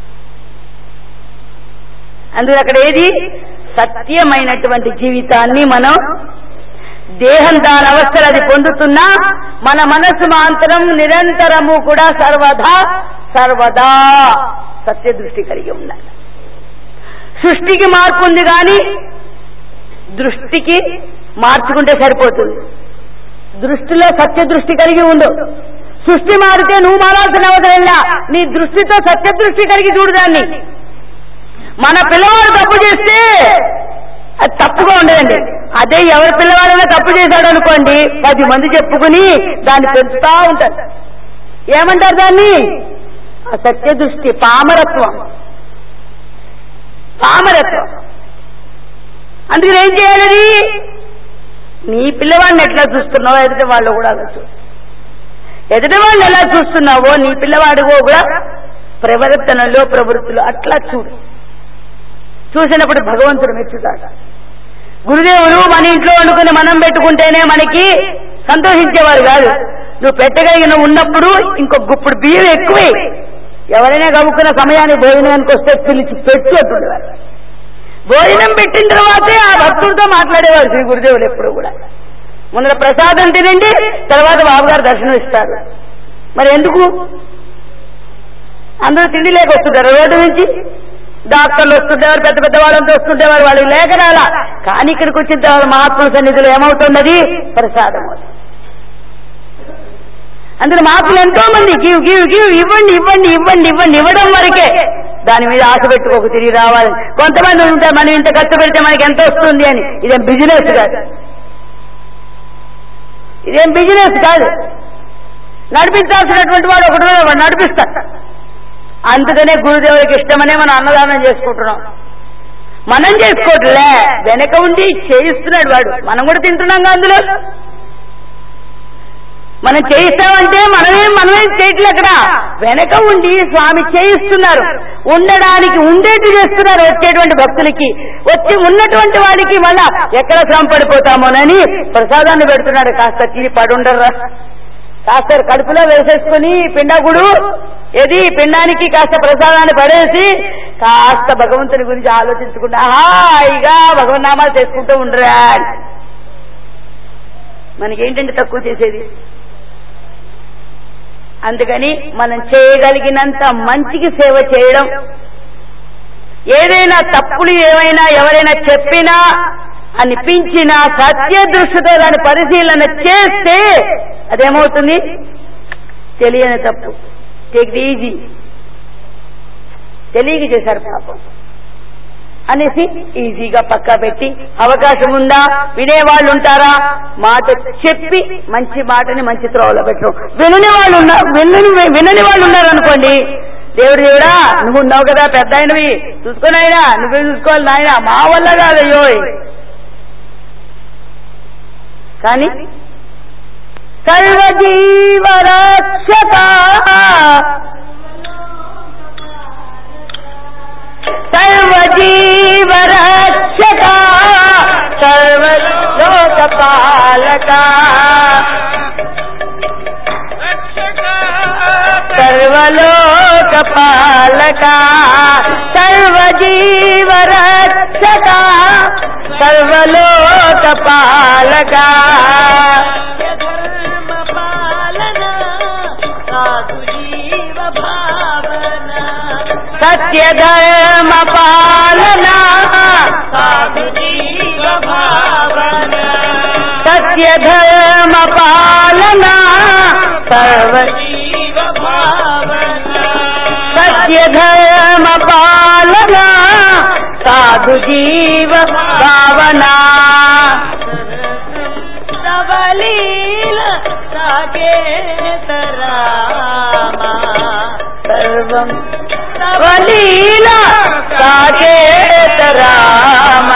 అందుకే అక్కడ ఏది సత్యమైనటువంటి జీవితాన్ని మనం దేహం దాని అవస్థలు అది పొందుతున్నా మన మనస్సు మాంతరం నిరంతరము కూడా సర్వదా సర్వదా సత్య దృష్టి కలిగి ఉండాలి సృష్టికి మార్పు ఉంది కానీ దృష్టికి మార్చుకుంటే సరిపోతుంది దృష్టిలో సత్య దృష్టి కలిగి ఉండు సృష్టి మారితే నువ్వు మారాల్సిన అవసరం ఇలా నీ దృష్టితో సత్య దృష్టి కలిగి చూడు దాన్ని మన పిల్లవాడు తప్పు చేస్తే అది తప్పుగా ఉండదండి అదే ఎవరి పిల్లవాడైనా తప్పు చేశాడు అనుకోండి పది మంది చెప్పుకుని దాన్ని పెంచుతా ఉంటారు ఏమంటారు దాన్ని ఆ సత్య దృష్టి పామరత్వం పామరత్వం అందుకని ఏం చేయాలి నీ పిల్లవాడిని ఎట్లా చూస్తున్నావో ఎదుటి వాళ్ళు కూడా అలా చూడు ఎదుటి వాళ్ళు ఎలా చూస్తున్నావో నీ పిల్లవాడు కూడా ప్రవర్తనలో ప్రవృత్తిలో అట్లా చూడు చూసినప్పుడు భగవంతుడు మెచ్చుతాడు గురుదేవులు మన ఇంట్లో వండుకుని మనం పెట్టుకుంటేనే మనకి సంతోషించేవారు కాదు నువ్వు పెట్టగలిగిన ఉన్నప్పుడు ఇంకో గుప్పుడు బియ్యం ఎక్కువే ఎవరైనా కమ్ముకున్న సమయానికి భోజనానికి వస్తే పిలిచి పెట్టు అంటుండేవారు భోజనం పెట్టిన తర్వాతే ఆ భక్తుడితో మాట్లాడేవారు శ్రీ గురుదేవులు ఎప్పుడు కూడా ముందర ప్రసాదం తినండి తర్వాత బాబుగారు దర్శనం ఇస్తారు మరి ఎందుకు అందరూ తిండి లేక వస్తుంటారు రోడ్డు నుంచి డాక్టర్లు వస్తుంటేవారు పెద్ద పెద్ద వాళ్ళంతా వస్తుంటేవారు వాళ్ళు లేక రాలా కానీ ఇక్కడికి వచ్చిన తర్వాత మహాత్ముల సన్నిధిలో ఏమవుతున్నది ప్రసాదం అవుతుంది అందులో మహాత్ములు ఎంతో మంది గివ్ గివ్ గివ్ ఇవ్వండి ఇవ్వండి ఇవ్వండి ఇవ్వండి ఇవ్వడం వరకే దాని మీద ఆశ పెట్టుకోక తిరిగి రావాలి కొంతమంది ఉంటారు మనం ఇంత ఖర్చు పెడితే మనకి ఎంత వస్తుంది అని ఇదేం బిజినెస్ కాదు ఇదేం బిజినెస్ కాదు నడిపించాల్సినటువంటి వాడు ఒకటి ఉన్నాడు, వాడు నడిపిస్తాడు అందుకనే గురుదేవుడికి ఇష్టమనే మనం అన్నదానం చేసుకుంటున్నాం మనం చేసుకోవట్లే వెనక ఉండి చేయిస్తున్నాడు వాడు మనం కూడా తింటున్నాం కదా అందులో మనం చేయిస్తామంటే మనమే మనమే చేయట్లే అక్కడ వెనక ఉండి స్వామి చేయిస్తున్నారు ఉండడానికి ఉండేట్టు చేస్తున్నారు వచ్చేటువంటి భక్తులకి వచ్చి ఉన్నటువంటి వాడికి మళ్ళా ఎక్కడ శ్రమ పడిపోతామోనని ప్రసాదాన్ని పెడుతున్నాడు కాస్త తిని పడుండర్రా కాస్త కడుపులో వేసేసుకుని పిండగుడు ఏది పిండానికి కాస్త ప్రసాదాన్ని పడేసి కాస్త భగవంతుని గురించి ఆలోచించుకుంటా హాయిగా భగవన్నామాలు చేసుకుంటూ ఉండరా అని. మనకేంటంటే తక్కువ చేసేది అందుకని మనం చేయగలిగినంత మంచికి సేవ చేయడం ఏదైనా తప్పులు ఏమైనా ఎవరైనా చెప్పినా అనిపించినా సత్య దృష్టితో దాని పరిశీలన చేస్తే అదేమవుతుంది తెలియని తప్పు టేక్ ఈజీ తెలియక చేశారు పాపం అనేసి ఈజీగా పక్కా పెట్టి అవకాశం ఉందా వినేవాళ్ళు ఉంటారా మాట చెప్పి మంచి మాటని మంచి త్రోవలో పెట్టడం వినని వాళ్ళు ఉన్నా వినని వినని వాళ్ళు ఉన్నారు అనుకోండి దేవుడు దేవుడా నువ్వు ఉన్నావు కదా పెద్ద ఆయనవి చూసుకుని ఆయన నువ్వే చూసుకోవాలి నాయన మా వల్ల కాదయ్యో కానీ సర్వజీవరక్షక సర్వజీవరక్షక సర్వలోకపాలక సర్వలోకపాలక సర్వజీవరక్షక సర్వలోకపాలక సత్యధర్మ పాలన సత్యధర్మ పాలన సర్వ సత్యధర్మ పాలన సాధు జీవ భావన సవలీల సాకేత రామ తవలీల సాకేత రామ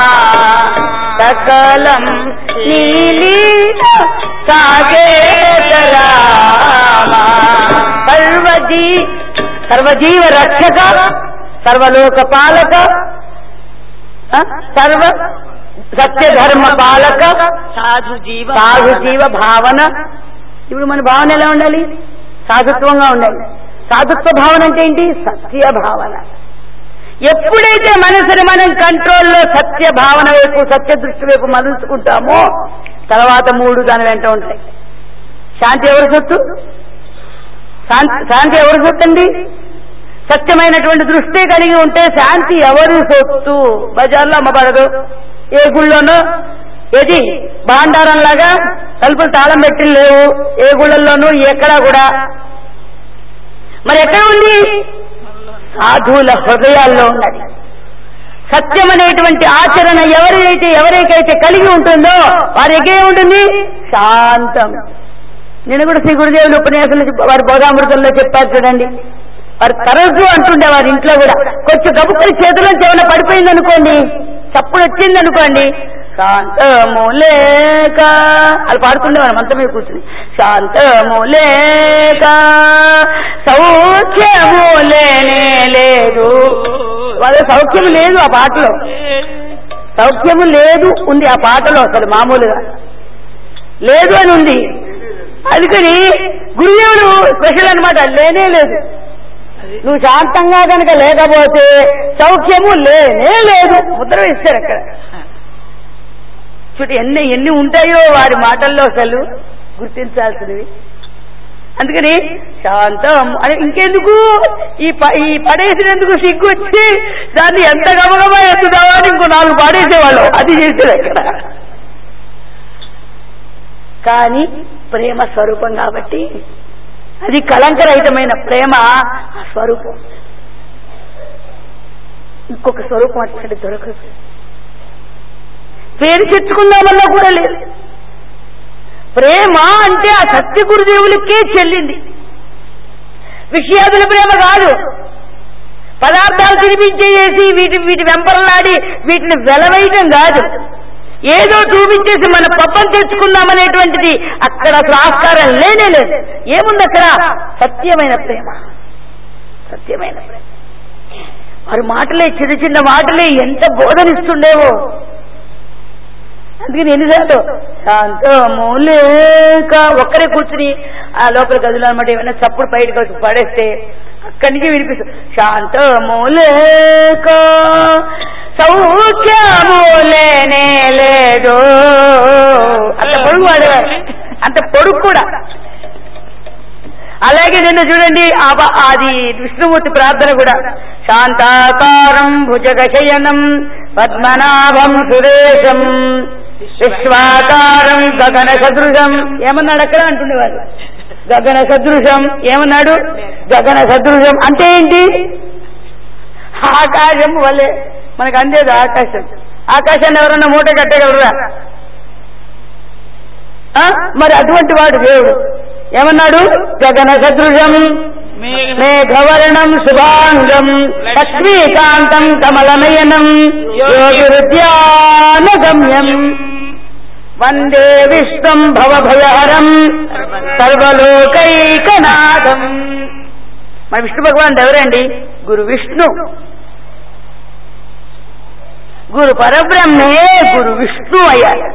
సకలం నీలీల సాకేత రామ సర్వజీ సర్వజీవ రక్షక సర్వలోక పాలక ఆ, సర్వ సత్య ధర్మ పాలక సాధు జీవ సాధు జీవ భావన ఇప్పుడు మన భావన ఎలా ఉండాలి సాధుత్వంగా ఉండాలి సాధుత్వ భావన అంటే ఏంటి సత్య భావన ఎప్పుడైతే మనసుని మనం కంట్రోల్లో సత్య భావన వైపు సత్య దృష్టి వైపు మలుచుకుంటామో తర్వాత మూడు దాని వెంట ఉంటాయి శాంతి ఎవరి సొత్తు శాంతి శాంతి ఎవరి సొత్తు అండి సత్యమైనటువంటి దృష్టి కలిగి ఉంటే శాంతి ఎవరి సొత్తు బజార్లో అమ్మబడదు ఏ గుళ్ళోనో ఏది భాండారం లాగా తలుపులు తాళం పెట్టి లేవు ఏ గుళ్ళల్లోనూ ఎక్కడా కూడా మరి ఎక్కడ ఉంది సాధువుల హృదయాల్లో ఉన్నది సత్యం అనేటువంటి ఆచరణ ఎవరైతే ఎవరికైతే కలిగి ఉంటుందో వారికి ఉంటుంది శాంతం నేను కూడా శ్రీ గురుదేవులు ఉపన్యాసంలో చెప్ప- వారి బోధామృతంలో చెప్పారు చూడండి వారు తరచు అంటుండే వారి ఇంట్లో కూడా కొంచెం గబుక్కని చేతిలో ఏమైనా పడిపోయింది అనుకోండి చప్పుడు వచ్చింది అనుకోండి శాంతము లేక అది పాడుతుండేవారు అంతా మీద కూర్చుని శాంతము లేక సౌఖ్యము లేనే లేదు వాళ్ళ సౌఖ్యం లేదు ఆ పాటలో సౌఖ్యము లేదు ఉంది ఆ పాటలో అసలు మామూలుగా లేదు అని ఉంది అందుకని గురుదేవుడు స్పెషల్ అన్నమాట లేనే లేదు నువ్వు శాంతంగా కనుక లేకపోతే సౌఖ్యము లేనే లేదు ముద్ర వేస్తారు అక్కడ చూడు ఎన్ని ఎన్ని ఉంటాయో వారి మాటల్లో అసలు గుర్తించాల్సినవి అందుకని శాంతం అని ఇంకెందుకు ఈ ప- ఈ పడేసినందుకు సిగ్గు వచ్చి దాన్ని ఎంత గమగమా ఎత్తుదామా అని ఇంకో నాలుగు పడేసేవాళ్ళు అది చేసేది అక్కడ కానీ ప్రేమ స్వరూపం కాబట్టి అది కలంకరహితమైన ప్రేమ ఆ స్వరూపం ఇంకొక స్వరూపం అక్కడ దొరకదు పేరు తెచ్చుకుందామన్నా కూడా లేదు ప్రేమ అంటే ఆ సత్య గురుదేవులకే చెల్లింది విషయాదుల ప్రేమ కాదు పదార్థాలు తినిపించేసి వీటి వీటి వెంపరలాడి వీటిని వెలవేయటం కాదు ఏదో చూపించేసి మన పబ్బం తెచ్చుకుందామనేటువంటిది అక్కడ అసలు ఆస్కారం లేనే లేదు ఏముంది అక్కడ సత్యమైన ప్రేమ సత్యమైన ప్రేమ వారి మాటలే చిన్న చిన్న మాటలే ఎంత బోధనిస్తుండేవో అందుకని ఎన్నిసార్లు శాంతము లేక ఒక్కరే కూర్చుని ఆ లోపల గదిలో అనమాట ఏమైనా చప్పుడు బయటకు వచ్చి పడేస్తే అక్కడి నుంచి వినిపిస్తుంది శాంతము లేక సౌఖ్యము లేనే లేదు అంత పొడుగు వాడేవారు అంత పొడుగు కూడా అలాగే నిన్న చూడండి ఆ బ- అది విష్ణుమూర్తి ప్రార్థన కూడా శాంతాకారం భుజగశయనం పద్మనాభం సురేశం విశ్వాకారం గగన సదృశం ఏమన్నాడు అక్కడ అంటుండేవారు గగన సదృశం ఏమన్నాడు గగన సదృశం అంటే ఏంటి ఆకాశం వల్లే మనకు అందేది ఆకాశం ఆకాశాన్ని ఎవరన్నా మూట కట్టగలరా ఆ? మరి అటువంటి వాడు దేవుడు ఏమన్నాడు గగన సదృశం మేఘవర్ణం శుభాంగం లక్ష్మీకాంతం కమలనయనం యోగిరుద్యానగమ్యం వందే విశ్వం భవభయహరం సర్వలోకైకనాథం మన విష్ణు భగవాన్ ఎవరండి గురు విష్ణు గురు పరబ్రహ్మే గురు విష్ణు అయ్యారు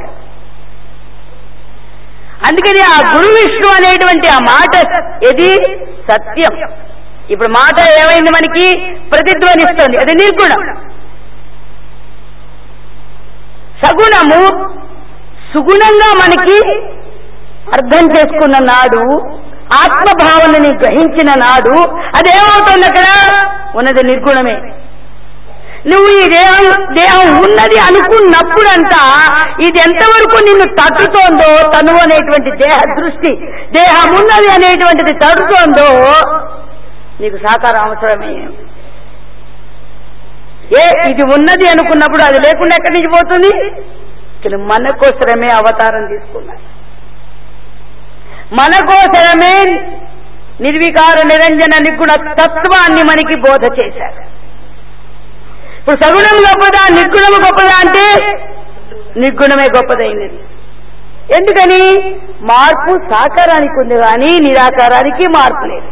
అందుకని ఆ గురు విష్ణు అనేటువంటి ఆ మాట ఇది సత్యం ఇప్పుడు మాట ఏమైంది మనకి ప్రతిధ్వనిస్తుంది అది నిర్గుణం సగుణము సుగుణంగా మనకి అర్థం చేసుకున్న నాడు ఆత్మభావనని గ్రహించిన నాడు అదేమవుతుంది అక్కడ ఉన్నది నిర్గుణమే నువ్వు ఈ దేహం దేహం ఉన్నది అనుకున్నప్పుడంతా ఇది ఎంతవరకు నిన్ను తట్టుతోందో తను అనేటువంటి దేహ దృష్టి దేహం ఉన్నది అనేటువంటిది తడుతోందో నీకు సాకారం అవసరమే ఏ ఇది ఉన్నది అనుకున్నప్పుడు అది లేకుండా ఎక్కడి నుంచి పోతుంది ఇక్కడ మన కోసరమే అవతారం తీసుకున్నాడు మన కోసరమే నిర్వికార నిరంజన నిగుణ తత్వాన్ని మనకి బోధ చేశారు ఇప్పుడు సగుణం గొప్పదా నిర్గుణము గొప్పదా అంటే నిర్గుణమే గొప్పదైనది ఎందుకని మార్పు సాకారానికి ఉంది కానీ నిరాకారానికి మార్పు లేదు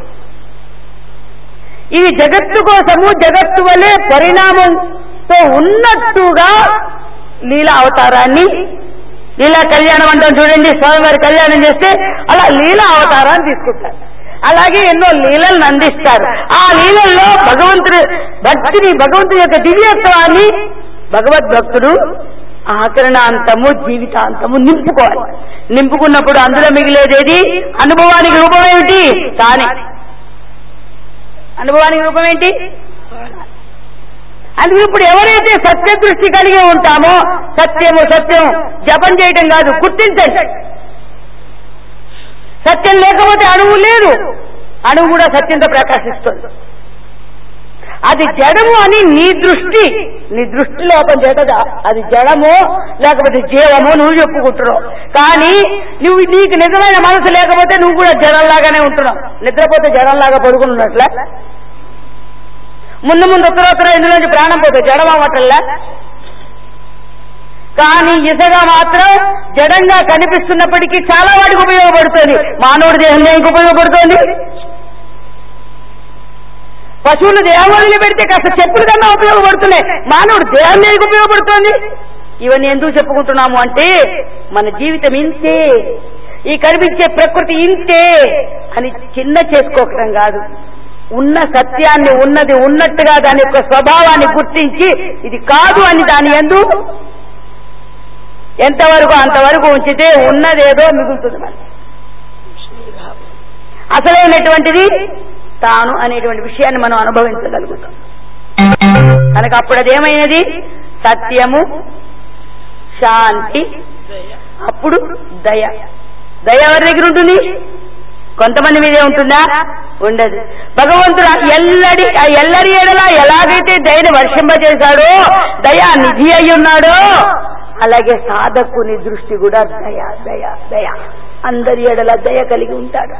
ఇది జగత్తు కోసము జగత్తు వలె పరిణామంతో ఉన్నట్టుగా లీలా అవతారాన్ని లీలా కళ్యాణం అంటాం చూడండి స్వామివారి కళ్యాణం చేస్తే అలా లీలా అవతారాన్ని తీసుకుంటారు అలాగే ఎన్నో లీలలను అందిస్తారు ఆ లీలల్లో భగవంతుడు భక్తిని భగవంతుడి యొక్క దివ్యత్వాన్ని భగవద్భక్తుడు ఆకరణాంతము జీవితాంతము నింపుకోవాలి నింపుకున్నప్పుడు అందులో మిగిలేదేది అనుభవానికి రూపం ఏమిటి తానే అనుభవానికి రూపం ఏంటి అందుకే ఇప్పుడు ఎవరైతే సత్య దృష్టి కలిగి ఉంటామో సత్యము సత్యం జపం చేయటం కాదు గుర్తించండి సత్యం లేకపోతే అణువు లేదు అణువు కూడా సత్యంతో ప్రకాశిస్తుంది అది జడము అని నీ దృష్టి నీ దృష్టి లోపం చేత అది జడము లేకపోతే జీవము నువ్వు చెప్పుకుంటున్నావు కానీ నువ్వు నీకు నిజమైన మనసు లేకపోతే నువ్వు కూడా జడంలాగానే ఉంటున్నావు నిద్రపోతే జడంలాగా పడుకుని ఉన్నట్లే ముందు ముందు ఉత్తరోత్తర ఇందులోంచి ప్రాణం పోతే జడమవటల్లా కానీ ఇసగా మాత్రం జడంగా కనిపిస్తున్నప్పటికీ చాలా వాటికి ఉపయోగపడుతుంది మానవుడి దేహం దేనికి ఉపయోగపడుతుంది పశువులు దేహం వదిలి పెడితే కాస్త చెప్పులు కన్నా ఉపయోగపడుతున్నాయి మానవుడు దేహం దేనికి ఉపయోగపడుతోంది ఇవన్నీ ఎందుకు చెప్పుకుంటున్నాము అంటే మన జీవితం ఇంతే ఈ కనిపించే ప్రకృతి ఇంతే అని చిన్న చేసుకోవటం కాదు ఉన్న సత్యాన్ని ఉన్నది ఉన్నట్టుగా దాని యొక్క స్వభావాన్ని గుర్తించి ఇది కాదు అని దాని ఎందు ఎంతవరకు అంతవరకు ఉంచితే ఉన్నదేదో మిగులుతుంది మనకి అసలైనటువంటిది తాను అనేటువంటి విషయాన్ని మనం అనుభవించగలుగుతాం కనుక అప్పుడు అదేమైనది సత్యము శాంతి అప్పుడు దయ దయ ఎవరి దగ్గర ఉంటుంది కొంతమంది మీదే ఉంటుందా ఉండదు భగవంతుడు ఎల్లడి ఆ ఎల్లరి ఏడలా ఎలాగైతే దయని వర్షింపజేశాడో దయా నిధి అయి ఉన్నాడో అలాగే సాధకుని దృష్టి కూడా దయ దయ దయ అందరి ఎడల దయ కలిగి ఉంటాడు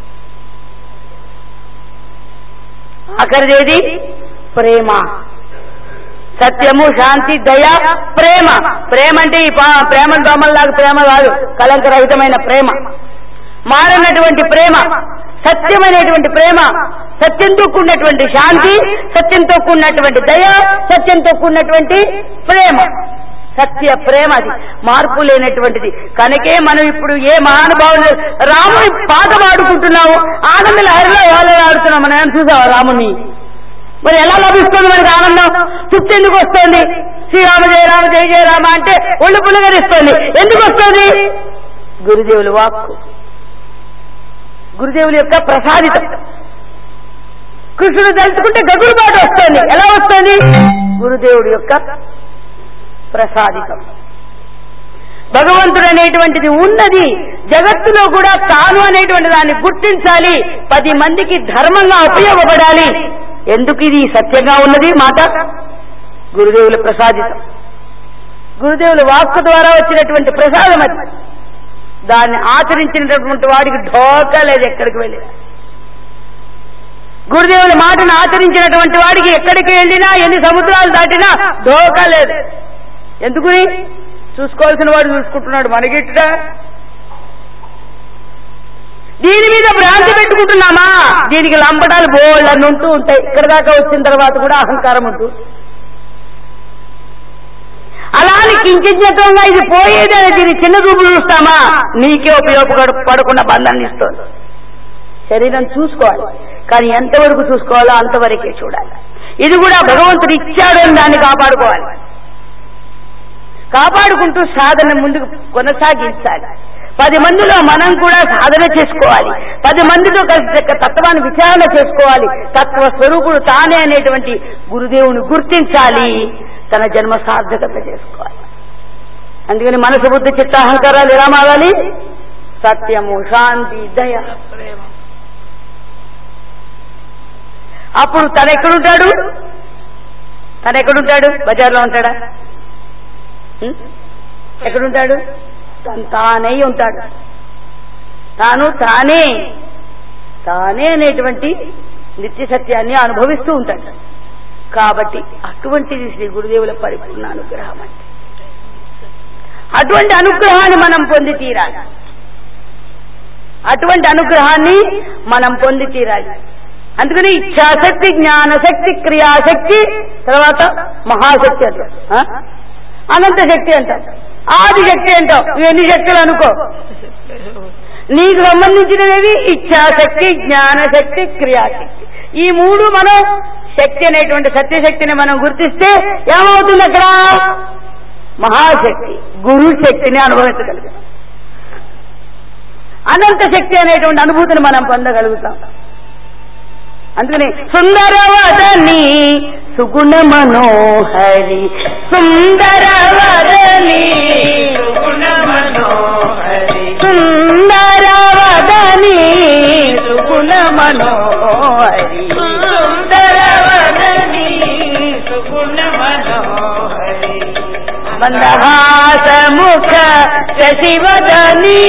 ఆఖరిదేది ప్రేమ సత్యము శాంతి దయ ప్రేమ ప్రేమ అంటే ఈ పా- ప్రేమ దోమల్లాగా ప్రేమ కాదు కలంకరహితమైన ప్రేమ మారనటువంటి ప్రేమ సత్యమైనటువంటి ప్రేమ సత్యంతో కూడినటువంటి శాంతి సత్యంతో కూడినటువంటి దయ సత్యంతో కూడినటువంటి ప్రేమ సత్య ప్రేమ అది మార్పు లేనటువంటిది కనుకే మనం ఇప్పుడు ఏ మహానుభావులు రాముని పాట పాడుకుంటున్నాము ఆనంద లహరిలో ఎవరు ఆడుతున్నాం మనం ఏమైనా చూసావా రాముని మరి ఎలా లభిస్తుంది మనకి ఆనందం తృప్తి ఎందుకు వస్తుంది శ్రీరామ జయ రామ జయ జయ రామ అంటే ఒళ్ళు పులగరిస్తుంది ఎందుకు వస్తుంది గురుదేవుల వాక్కు గురుదేవుల యొక్క ప్రసాదితం కృష్ణుడు తలుచుకుంటే గగురు పాట వస్తుంది ఎలా వస్తుంది గురుదేవుడి యొక్క ప్రసాదితం భగవంతుడు అనేటువంటిది ఉన్నది జగత్తులో కూడా తాను అనేటువంటి దాన్ని గుర్తించాలి పది మందికి ధర్మంగా ఉపయోగపడాలి ఎందుకు ఇది సత్యంగా ఉన్నది మాట గురుదేవుల ప్రసాదితం గురుదేవుల వాక్కు ద్వారా వచ్చినటువంటి ప్రసాదం అది దాన్ని ఆచరించినటువంటి వాడికి ఢోకా లేదు ఎక్కడికి వెళ్ళి గురుదేవుల మాటను ఆచరించినటువంటి వాడికి ఎక్కడికి వెళ్ళినా ఎన్ని సముద్రాలు దాటినా ఢోకా లేదు ఎందుకుని చూసుకోవాల్సిన వాడు చూసుకుంటున్నాడు మనకిట్ట దీని మీద భ్రాంతి పెట్టుకుంటున్నామా దీనికి లంపటాలు బోళ్ళని ఉంటూ ఉంటాయి ఇక్కడ దాకా వచ్చిన తర్వాత కూడా అహంకారం ఉంటుంది అలా అని కించిత్వంగా ఇది పోయేది అని దీన్ని చిన్న చూపు చూస్తామా నీకే ఉపయోగపడకుండా బంధాన్ని ఇస్తుంది శరీరం చూసుకోవాలి కానీ ఎంతవరకు చూసుకోవాలో అంతవరకే చూడాలి ఇది కూడా భగవంతుడు ఇచ్చాడు అని దాన్ని కాపాడుకోవాలి కాపాడుకుంటూ సాధన ముందుకు కొనసాగించాలి పది మందిలో మనం కూడా సాధన చేసుకోవాలి పది మందితో కలిసి యొక్క తత్వాన్ని విచారణ చేసుకోవాలి తత్వ స్వరూపుడు తానే అనేటువంటి గురుదేవుని గుర్తించాలి తన జన్మ సార్థకత చేసుకోవాలి అందుకని మనసు బుద్ధి చిత్త అహంకారాలు ఎలా మారాలి సత్యము శాంతి దయ ప్రేమ అప్పుడు తను ఎక్కడుంటాడు తను ఎక్కడుంటాడు బజార్లో ఉంటాడా ఉం? ఎక్కడుంటాడు తను తానై ఉంటాడు తాను తానే తానే అనేటువంటి నిత్య సత్యాన్ని అనుభవిస్తూ ఉంటాడు కాబట్టి అటువంటిది శ్రీ గురుదేవుల పరిపూర్ణ అనుగ్రహం అంటే అటువంటి అనుగ్రహాన్ని మనం పొంది తీరాలి అటువంటి అనుగ్రహాన్ని మనం పొంది తీరాలి అందుకని ఇచ్ఛాశక్తి జ్ఞానశక్తి క్రియాశక్తి తర్వాత మహాశక్తి అంటాం ఆ? అనంత శక్తి అంటాం ఆది శక్తి అంటాం ఇవన్నీ శక్తులు అనుకో నీకు సంబంధించినవి ఇచ్ఛాశక్తి జ్ఞానశక్తి క్రియాశక్తి ఈ మూడు మనం శక్తి అనేటువంటి సత్యశక్తిని మనం గుర్తిస్తే ఏమవుతుంది అక్కడ మహాశక్తి గురు శక్తిని అనుభవించగలుగుతాం అనంత శక్తి అనేటువంటి అనుభూతిని మనం పొందగలుగుతాం అందుకని సుందరవదని సుగుణ మనోహరి సుందరవదని సుగుణ మనోహరి సుందరవదని సుగుణ మనోహరి సుందరవదని సుగుణ మనోహరి మందహాసముఖ శశివదని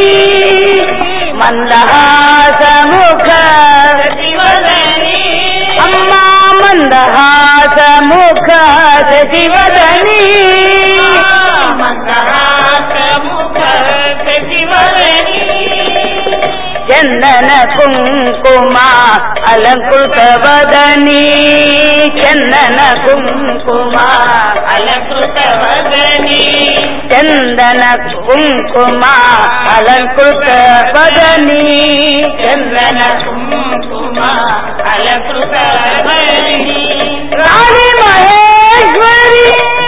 మందహాసముఖ శివదని అమ్మా మందహాసముఖ శశివదని మందహాసముఖ శివదని చందన కుంకుమ అలంకృత వదని చందన కుంకుమ అలంకృత వదని చందన కుంకుమ అలంకృత వదని చందన కుంకుమ అలంకృత వదని రాణి మహేశ్వరి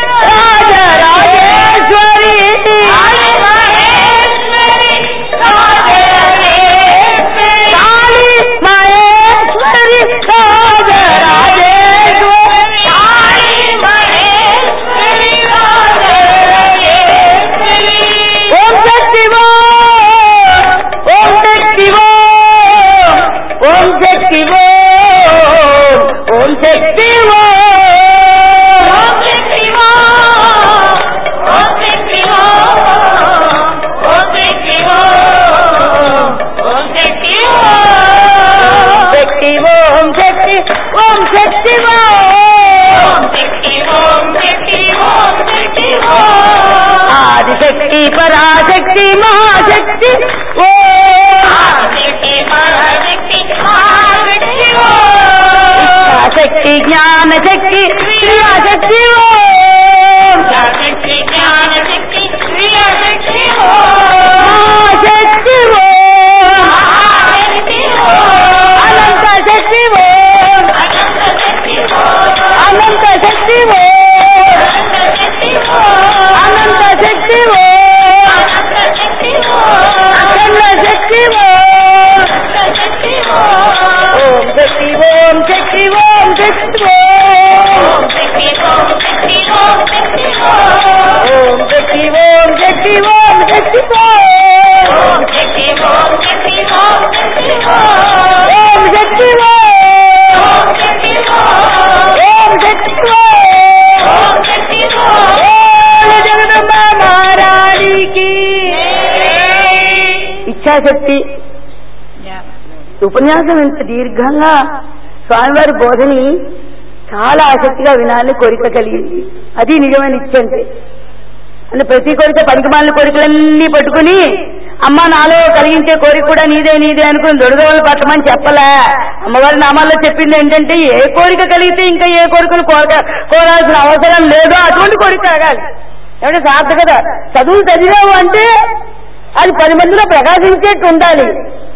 రాజరాజేశ్వరి రాణి మహేశ్వరి రాజరాజేశ్వరి రాణి మహేశ్వరి రాజరాజేశ్వరి రాణి మహేశ్వరి రాజరాజేశ్వరి ఓం శక్తివో ఓం శక్తివో ఓం శక్తివో ఓం శక్తివో ఓం శక్తివో ఓం శక్తివో ఓం శక్తివో ఓం శక్తివో శక్తి ఓం శక్తి ఓం శక్తివో ఓం శక్తి ఓం శక్తి ఓం శక్తి ఆదిశక్తి పరాశక్తి మహాశక్తి ఓ శక్తి పరాశక్తి మహాశక్తి శక్తి జ్ఞాన శక్తి క్రియాశక్తి ఓం శక్తి జ్ఞాన శక్తి క్రియాశక్తి మహాశక్తి ఓం మహాశక్తి అనంత శక్తి ఓం అనంత శక్తి అనంత శక్తి ఓం అనంత శక్తి అనంత శక్తి ఓం అనంత శక్తి అఖండ శక్తి ఓం అనంత శక్తి ఓం శక్తి ఓం శక్తి ఓం శక్తి ఓం ఓం శక్తి ఓం శక్తి ఓం శక్తి ఓం శక్తి ఓం శక్తి ఓం శక్తి ఓం ఓం శక్తి ఓం శక్తి ఓం శక్తి ఓం శక్తి ఓం ఓం శక్తి ఓం శక్తి ఓం ఓం శక్తి ఓం జగదంబ మహారాణికి ఇచ్ఛాశక్తి ఉపన్యాసం ఇంత దీర్ఘంగా స్వామివారి బోధని చాలా ఆసక్తిగా వినాలని కోరిక కలిగింది అది నిజమైన ఇచ్చ అంటే అంటే ప్రతి కోరిక పనికిమాలిన కోరికలన్నీ పట్టుకుని అమ్మ నాలో కలిగించే కోరిక కూడా నీదే నీదే అనుకుని దొడగవలు పట్టమని చెప్పలే అమ్మవారి నామాల్లో చెప్పింది ఏంటంటే ఏ కోరిక కలిగితే ఇంకా ఏ కోరికను కోరక కోరాల్సిన అవసరం లేదో అటువంటి కోరిక కలగాలి ఏమంటే సార్థకత చదువు చదివావు అంటే అది పది మందిలో ప్రకాశించేట్టు ఉండాలి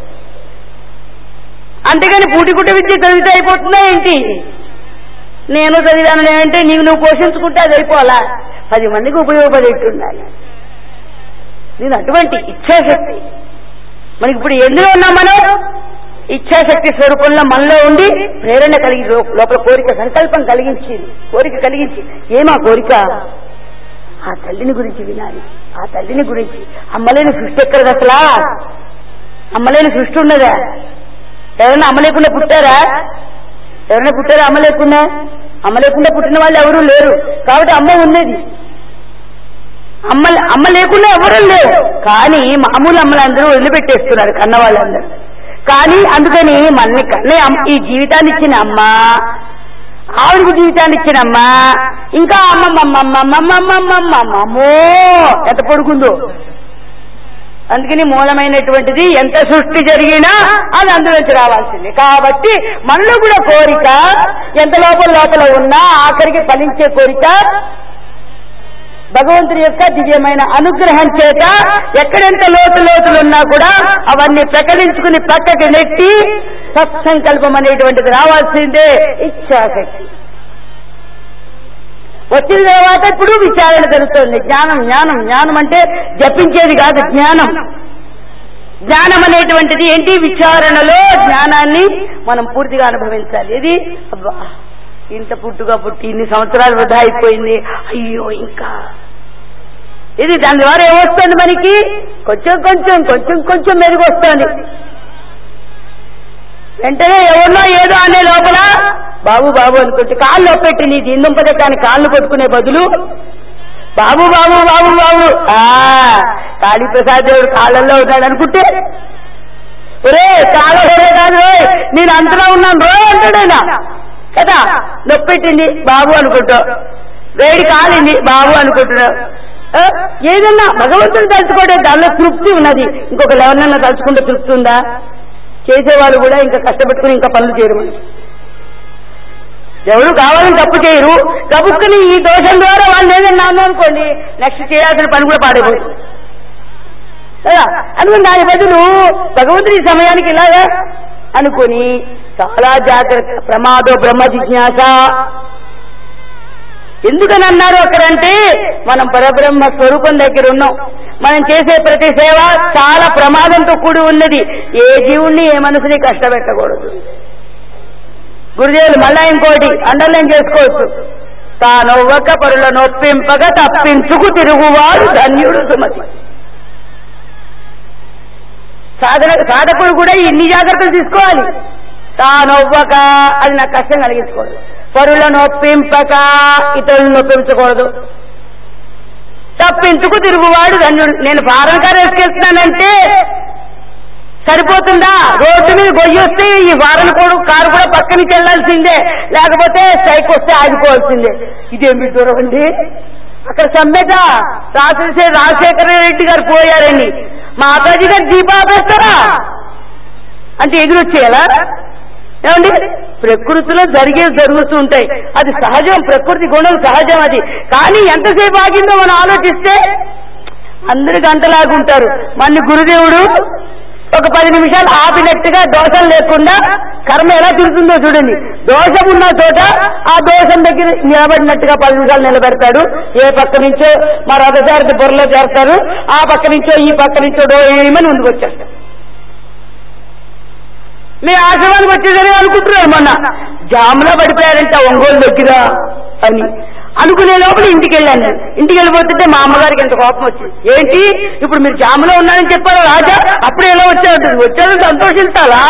అంతేగాని పూటికుట్ట విద్య చదివితే అయిపోతుందా ఏంటి నేను చదివాను అంటే నీవు నువ్వు పోషించుకుంటే అది అయిపోవాలా పది మందికి ఉపయోగపడేట్టు ఉండాలి నేను అటువంటి ఇచ్ఛాశక్తి మనకి ఇప్పుడు ఎందులో ఉన్నాం మనం ఇచ్ఛాశక్తి స్వరూపంలో మనలో ఉండి ప్రేరణ కలిగి లో- లోపల కోరిక సంకల్పం కలిగించింది కోరిక కలిగించి ఏమా కోరిక ఆ తల్లిని గురించి వినాలి ఆ తల్లిని గురించి అమ్మలేని సృష్టి ఎక్కడది అసలా అమ్మలేని సృష్టి ఉన్నదా ఎవరైనా అమ్మ లేకుండా పుట్టారా ఎవరైనా పుట్టారా అమ్మ లేకుండా అమ్మ లేకుండా పుట్టిన వాళ్ళు ఎవరూ లేరు కాబట్టి అమ్మ ఉన్నది అమ్మ అమ్మ లేకుండా ఎవరూ లేరు కానీ మామూలు అమ్మలందరూ వదిలిపెట్టేస్తున్నారు కన్న వాళ్ళందరూ కానీ అందుకని మనని కన్నే అమ్మ- ఈ జీవితాన్ని ఇచ్చిన అమ్మ ఆవిడకి జీవితాన్ని ఇచ్చిన అమ్మ ఇంకా అమ్మమ్మమ్మమ్మమ్మమ్మమ్మమ్మమ్మో ఎంత పొడుగుందో అందుకని మూలమైనటువంటిది ఎంత సృష్టి జరిగినా అది అందులోంచి రావాల్సింది కాబట్టి మనలో కూడా కోరిక ఎంత లోపల లోపల ఉన్నా ఆఖరికి ఫలించే కోరిక భగవంతుడి యొక్క దివ్యమైన అనుగ్రహం చేత ఎక్కడెంత లోతు లోతులు ఉన్నా కూడా అవన్నీ ప్రకటించుకుని పక్కకి నెట్టి సత్సంకల్పం అనేటువంటిది రావాల్సిందే ఇచ్ఛాశక్తి వచ్చిన తర్వాత ఇప్పుడు విచారణ జరుగుతుంది జ్ఞానం జ్ఞానం జ్ఞానం అంటే జపించేది కాదు జ్ఞానం జ్ఞానం అనేటువంటిది ఏంటి విచారణలో జ్ఞానాన్ని మనం పూర్తిగా అనుభవించాలి ఇది అబ్బా ఇంత పుట్టుగా పుట్టి ఇన్ని సంవత్సరాలు వృధా అయిపోయింది అయ్యో ఇంకా ఇది దాని ద్వారా ఏమొస్తుంది మనకి కొంచెం కొంచెం కొంచెం కొంచెం మెరుగు వస్తుంది వెంటనే ఎవరినో ఏదో అనే లోపల బాబు బాబు అనుకుంటే కాళ్ళు ఒప్పెట్టి నీ దిందుంపదే కానీ కాళ్ళు పట్టుకునే బదులు బాబు బాబు బాబు బాబు ఆ కాళీప్రసాద్ దేవుడు కాళ్ళల్లో ఉన్నాడు అనుకుంటే ఒరే కాళ్ళ కాదు ఓయ్, నేను అంతలో ఉన్నాను రో అంటాడైనా కదా నొప్పెట్టింది బాబు అనుకుంటావు వేడి కాలింది బాబు అనుకుంటున్నావు ఆ, ఏదన్నా భగవంతుడు తలుచుకోవడం దానిలో తృప్తి ఉన్నది ఇంకొక ఎవరినన్నా తలుచుకుంటే తృప్తి ఉందా చేసేవాళ్ళు కూడా ఇంకా కష్టపెట్టుకుని ఇంకా పనులు చేయరు మనకి. ఎవరు కావాలని తప్పు చేయరు గబుక్కుని ఈ దోషం ద్వారా వాళ్ళు ఏదన్నా అన్నాం అనుకోండి నెక్స్ట్ చేయాల్సిన పని కూడా పాడైపోతుంది కదా అనుకుని దాని బదులు భగవంతుడి ఈ సమయానికి ఇలాగా అనుకుని చాలా జాగ్రత్త ప్రమాదో బ్రహ్మ జిజ్ఞాస ఎందుకని అన్నారు అక్కడంటే మనం పరబ్రహ్మ స్వరూపం దగ్గర ఉన్నాం మనం చేసే ప్రతి సేవ చాలా ప్రమాదంతో కూడి ఉన్నది ఏ జీవుణ్ణి ఏ మనసుని కష్టపెట్టకూడదు గురుదేవులు మళ్ళా ఇంకోటి అండర్లైన్ చేసుకోవచ్చు తానొవ్వక పరుల నొప్పింపక తప్పించుకు తిరుగువాడు ధన్యుడు సుమతి సాధన సాధకుడు కూడా ఇన్ని జాగ్రత్తలు తీసుకోవాలి తానొవ్వక అది నాకు కష్టం కలిగించకూడదు పరుల నొప్పింపక ఇతరులను నొప్పించకూడదు తప్పించుకు తిరుగువాడు ధన్యుడు నేను ఫారెన్ కార్ వేసుకెళ్తున్నానంటే సరిపోతుందా రోడ్డు మీద గొయ్యి వస్తే ఈ వారం కూడా కారు కూడా పక్క నుంచి వెళ్లాల్సిందే లేకపోతే స్ట్రైక్ వస్తే ఆగిపోవాల్సిందే ఇదేమి దూరం అండి అక్కడ సమ్మెట రాజశేఖర రాజశేఖర రెడ్డి గారు పోయారని మాతాజీ గారు దీపా ఆపేస్తారా అంటే ఎదురొచ్చేయాలా ఏమండి ప్రకృతిలో జరిగేది జరుగుతూ ఉంటాయి అది సహజం ప్రకృతి గుణం సహజం అది కానీ ఎంతసేపు ఆగిందో మనం ఆలోచిస్తే అందరు గంటలాగుంటారు మన గురుదేవుడు ఒక పది నిమిషాలు ఆపినట్టుగా దోషం లేకుండా కర్మ ఎలా తిరుగుతుందో చూడండి దోషం ఉన్న చోట ఆ దోషం దగ్గర నిలబడినట్టుగా పది నిమిషాలు నిలబెడతాడు ఏ పక్క నుంచో మా రథసారథి బుర్రలో చేస్తారు ఆ పక్క నుంచో ఈ పక్క నుంచో డోయమని ముందుకు వచ్చేస్తారు మీ ఆశ్రమానికి వచ్చేదని అనుకుంటున్నారు మొన్న జాములో పడిపోయారంట ఒంగోలు దగ్గర అని అనుకునే లోపల ఇంటికి వెళ్ళాను నేను. ఇంటికి వెళ్ళిపోతుంటే మా అమ్మగారికి ఎంత కోపం వచ్చింది ఏంటి ఇప్పుడు మీరు జాములో ఉన్నారని చెప్పారు రాజా అప్పుడు ఎలా వచ్చాడు వచ్చాడు సంతోషించాలా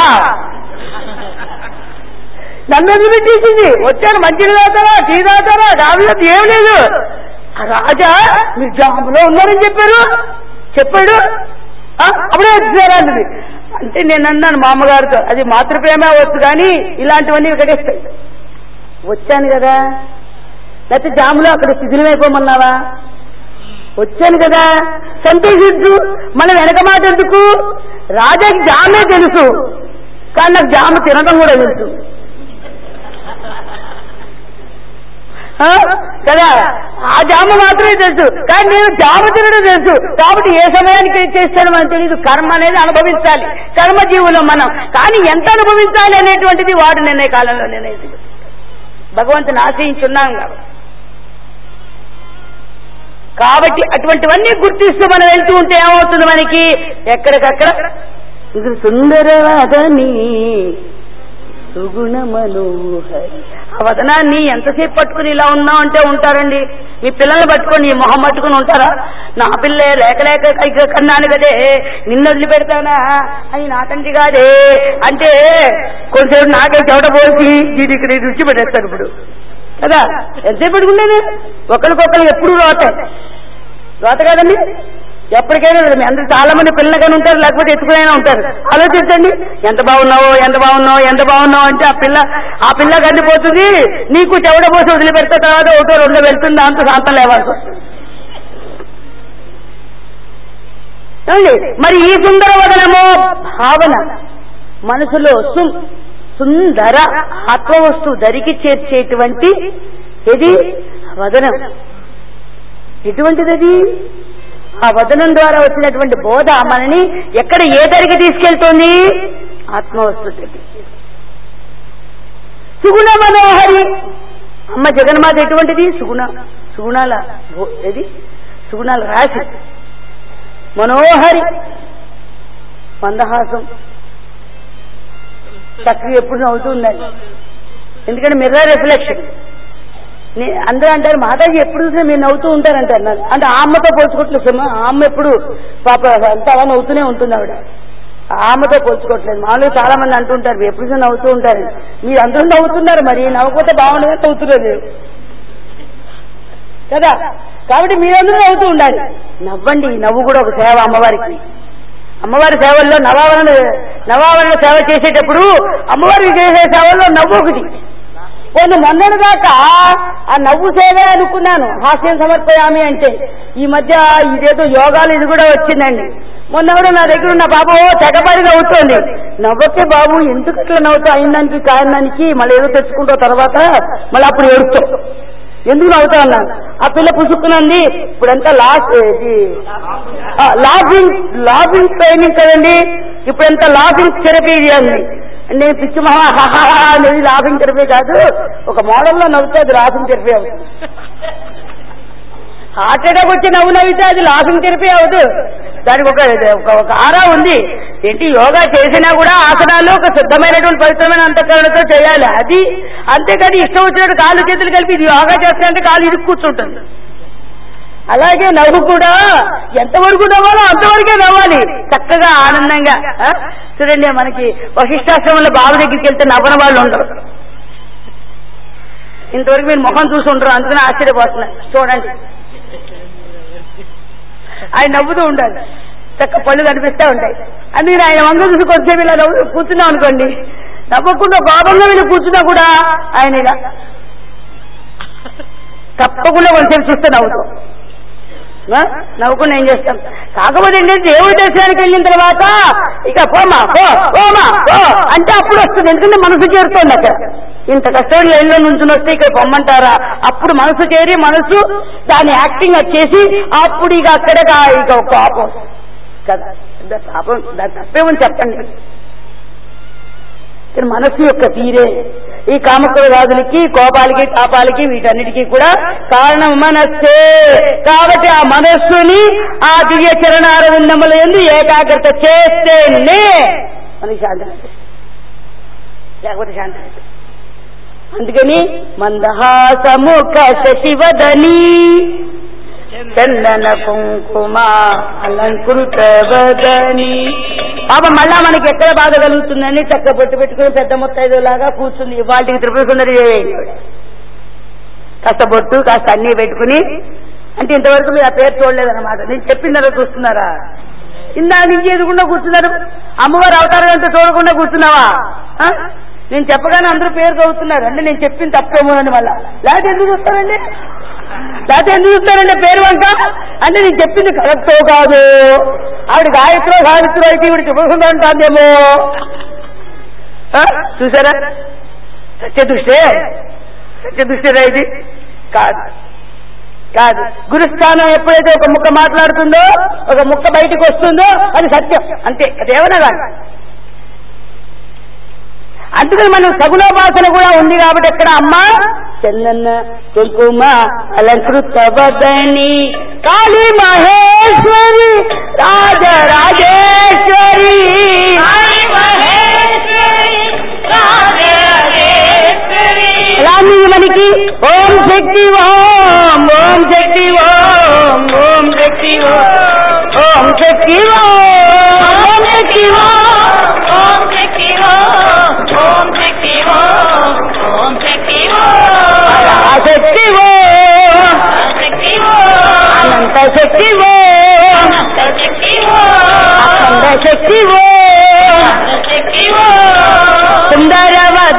నన్ను వదిలిపెట్టేసింది వచ్చాను మంచిని తాతారా టీ తాతారా కాదు ఏం లేదు ఆ రాజా మీరు జాములో ఉన్నారని చెప్పారు చెప్పాడు ఆ, అప్పుడే వచ్చారా అన్నది అంటే నేను అన్నాను మా అమ్మగారితో అది మాతృప్రేమ అవ్వచ్చు కానీ ఇలాంటివన్నీ వికటిస్తాయి వచ్చాను కదా లేకపోతే జాములో అక్కడ శిథిలమైపోమన్నావా వచ్చాను కదా సంతోషించు మన వెనక మాట ఎందుకు రాజాకి జామే తెలుసు కానీ నాకు జామ తినడం కూడా తెలుసు ఆ? కదా ఆ జామ మాత్రమే తెలుసు కానీ నేను జామ తినడం తెలుసు కాబట్టి ఏ సమయానికి ఏం చేస్తానో మనకు తెలియదు కర్మ అనేది అనుభవించాలి కర్మ జీవులం మనం కానీ ఎంత అనుభవించాలి అనేటువంటిది వాడు నిర్ణయ కాలంలో నిర్ణయించదు భగవంతుని ఆశ్రయించున్నాం కాబట్టి కాబట్టి అటువంటివన్నీ గుర్తిస్తూ మనం వెళ్తూ ఉంటే ఏమవుతుంది మనకి ఎక్కడికక్కడ ఇది సుందరవాదని సుగుణ మనోహరి ఆ వదనాన్ని ఎంతసేపు పట్టుకుని ఇలా ఉన్నాం అంటే ఉంటారండి మీ పిల్లల్ని పట్టుకొని ఈ మొహం పట్టుకుని ఉంటారా నా పిల్లే లేక లేక కైక కన్నాను కదే నిన్ను వదిలిపెడతానా అని నాకంటి కాదే అంటే కొంచెం నాకే చెవట పోసి దీనికి నేను రుచి పెట్టేస్తాను ఇప్పుడు కదా ఎంతసేపు పెట్టుకునేది ఒకరికొకరు ఎప్పుడు రోత రోత కదండి ఎప్పటికైనా ఉండదు. మీ అందరూ చాలా మంది పిల్లగానే ఉంటారు లేకపోతే ఎత్తుకునైనా ఉంటారు ఆలోచించండి ఎంత బాగున్నావో ఎంత బాగున్నావు ఎంత బాగున్నావు అంటే ఆ పిల్ల ఆ పిల్ల గడ్డిపోతుంది నీకు చెవడ పోసి వదిలిపెడితే తర్వాత ఒకటో రెండో వెళ్తుంది దాంతో శాంతం లేవాల్సి వస్తుంది ఏమండి? మరి ఈ సుందర వదనమో భావన మనసులో సు సుందర ఆత్మవస్తువు ధరికి చేర్చేటువంటి ఇది వదనం ఎటువంటిది అది ఆ వదనం ద్వారా వచ్చినటువంటి బోధ మనని ఎక్కడ ఏ ధరికి తీసుకెళ్తోంది ఆత్మవస్తువు దగ్గరికి సుగుణ మనోహరి అమ్మ జగన్మాత ఎటువంటిది సుగుణ సుగుణాల భో- ఏది సుగుణాల రాశి మనోహరి మందహాసం చక్కగా ఎప్పుడు నవ్వుతూ ఉండాలి ఎందుకంటే మిర్రర్ రిఫ్లెక్షన్ నే- అందరూ అంటారు మాతాజీ ఎప్పుడు చూసినా మీరు నవ్వుతూ ఉంటారంటారు నాకు అంటే ఆ అమ్మతో పోల్చుకోవట్లేదు సుమా ఆ అమ్మ ఎప్పుడు పాప అంతా అలా నవ్వుతూనే ఉంటుంది ఆవిడ ఆ అమ్మతో పోల్చుకోవట్లేదు మామూలుగా చాలా మంది అంటుంటారు "మీరు ఎప్పుడు చూసినా నవ్వుతూ ఉంటారు మీరు అందరూ నవ్వుతున్నారు మరి నవ్వకపోతే బాగుండదు నవ్వుతున్నారు కదా కాబట్టి మీరందరూ నవ్వుతూ ఉండాలి నవ్వండి ఈ నవ్వు కూడా ఒక సేవ అమ్మవారికి అమ్మవారి సేవల్లో నవావరణ నవావరణ సేవ చేసేటప్పుడు అమ్మవారికి చేసే సేవల్లో నవ్వు ఒకటి కొన్ని మొన్నటి దాకా ఆ నవ్వు సేవే అనుకున్నాను హాస్యం సమర్పయామి అంటే ఈ మధ్య ఇదేదో యోగాలు ఇది కూడా వచ్చిందండి మొన్న కూడా నా దగ్గర ఉన్న బాబు తెగబడి నవ్వుతోంది నవ్వకే బాబు ఎందుకు అట్లా నవ్వుతావు అయిన దానికి కాని దానికి మళ్ళీ ఏదో తెచ్చుకుంటావు తర్వాత మళ్ళీ అప్పుడు ఏడుస్తావు ఎందుకు నవ్వుతా ఉన్నాను ఆ పిల్ల పుసుక్కునంది ఇప్పుడంతా లాస్ట్ లాఫింగ్ లాఫింగ్ ట్రైనింగ్ కదండి ఇప్పుడంతా లాఫింగ్ థెరపీ అండి నేను పిచ్చి మహా హాహా అనేది లాఫింగ్ థెరపీ కాదు ఒక మోడల్లో నవ్వుతే అది లాఫింగ్ థెరపీ అవుతుంది హార్ట్ అటాక్ వచ్చి నవ్వు నవ్వితే అది లాఫింగ్ థెరపీ అవ్వదు దానికి ఒక ఒక- ఒక ఆరా ఉంది ఏంటి యోగా చేసినా కూడా ఆసనాలు ఒక శుద్ధమైనటువంటి పవిత్రమైన అంతఃకరణతో చేయాలి అది అంతేకాదు ఇష్టం వచ్చినట్టు కాలు చేతులు కలిపి ఇది యోగా చేస్తానంటే కాలు ఇది కూర్చుంటుంది అలాగే నవ్వు కూడా ఎంతవరకు నవ్వాలో అంతవరకే నవ్వాలి చక్కగా ఆనందంగా ఆ? చూడండి మనకి వశిష్టాశ్రమంలో బాబు దగ్గరికి వెళ్తే నవ్వని వాళ్ళు ఉండరు ఇంతవరకు మీరు ముఖం చూసి ఉండరు అందుకని ఆశ్చర్యపోతున్నారు చూడండి ఆయన నవ్వుతూ ఉండాలి చక్క పళ్ళు కనిపిస్తూ ఉంటాయి అందుకని ఆయన వంగ చూసి కొద్దిసేపు ఇలా నవ్వు కూర్చున్నాం అనుకోండి నవ్వకుండా కోపంగా వీళ్ళు కూర్చున్నా కూడా ఆయన ఇలా తప్పకుండా కొంచెం చూస్తే నవ్వుతాం ఆ? నవ్వుకుండా ఏం చేస్తాం కాకపోతే ఏంటంటే దేవుడి దర్శనానికి వెళ్ళిన తర్వాత ఇక పోమా పో పోమా పో అంటే అప్పుడు వస్తుంది ఎందుకంటే మనసు చేరుతోంది అక్కడ ఇంత కష్టపడి లైన్లో నుంచుని వస్తే ఇక్కడ పొమ్మంటారా అప్పుడు మనసు చేరి మనసు దాని యాక్టింగ్ వచ్చేసి అప్పుడు ఇక అక్కడే కా- ఇక ఒక పాపం వస్తుంది. కదా దా- పాపం దాని తప్పేమని చెప్పండి కానీ మనస్సు యొక్క తీరే ఈ కామక్రోధాదులకి కోపాలకి తాపాలకి వీటన్నిటికీ కూడా కారణం మనస్సే కాబట్టి ఆ మనస్సుని ఆ దివ్య చరణారవిందముల ఎందు ఏకాగ్రత చేస్తేనే మనకి శాంతి లభిస్తుంది. లేకపోతే శాంతి లేదు. అందుకని మందహాసముఖ శశివదని చందన కుంకుమ అలంకృత వదని పాప మళ్ళా మనకి ఎక్కడ బాధ కలుగుతుందని చక్క బొట్టు పెట్టుకుని పెద్ద ముత్తైదులాగా కూర్చుంది వాటికి త్రిపుర సుందరి చేయండి కాస్త బొట్టు కాస్త అన్నీ పెట్టుకుని అంటే ఇంతవరకు మీరు ఆ పేరు చూడలేదన్నమాట నేను చెప్పిన తర్వాత చూస్తున్నారా ఇందా నుంచి ఎదుకుండా కూర్చున్నారు అమ్మవారు అవతారం అంతా చూడకుండా కూర్చున్నావా ఆ? నేను చెప్పగానే అందరూ పేరు చదువుతున్నారు అంటే నేను చెప్పింది తప్పేమోనని మళ్ళా లేకపోతే ఎందుకు చూస్తారండి లేకపోతే ఎందుకు చూస్తారండి పేరు వంక అంటే నేను చెప్పింది కరెక్టో కాదు ఆవిడ గాయత్రో సావిత్రో అయితే ఇవిడ చెప్పకుండా అంటాందేమో ఆ? చూసారా సత్య దృష్టే సత్య దృష్టిరా ఇది కాదు కాదు గురుస్థానం ఎప్పుడైతే ఒక ముక్క మాట్లాడుతుందో ఒక ముక్క బయటకు వస్తుందో అది సత్యం అంతే అదేమన్నా కాదు అందుకని మనం సగుణోపాసన కూడా ఉంది కాబట్టి ఎక్కడ అమ్మ చందన్న కుంకుమ అలంకృత వదని కాళీ మహేశ్వరి రాజ రాజేశ్వరి రామి మనకి ఓం శక్తి ఓం ఓం శక్తి ఓం ఓం శక్తి ఓం ఓం శక్తి ఓం ఓం శక్తి ఓం పరాశక్తి ఓం అనంత శక్తి ఓం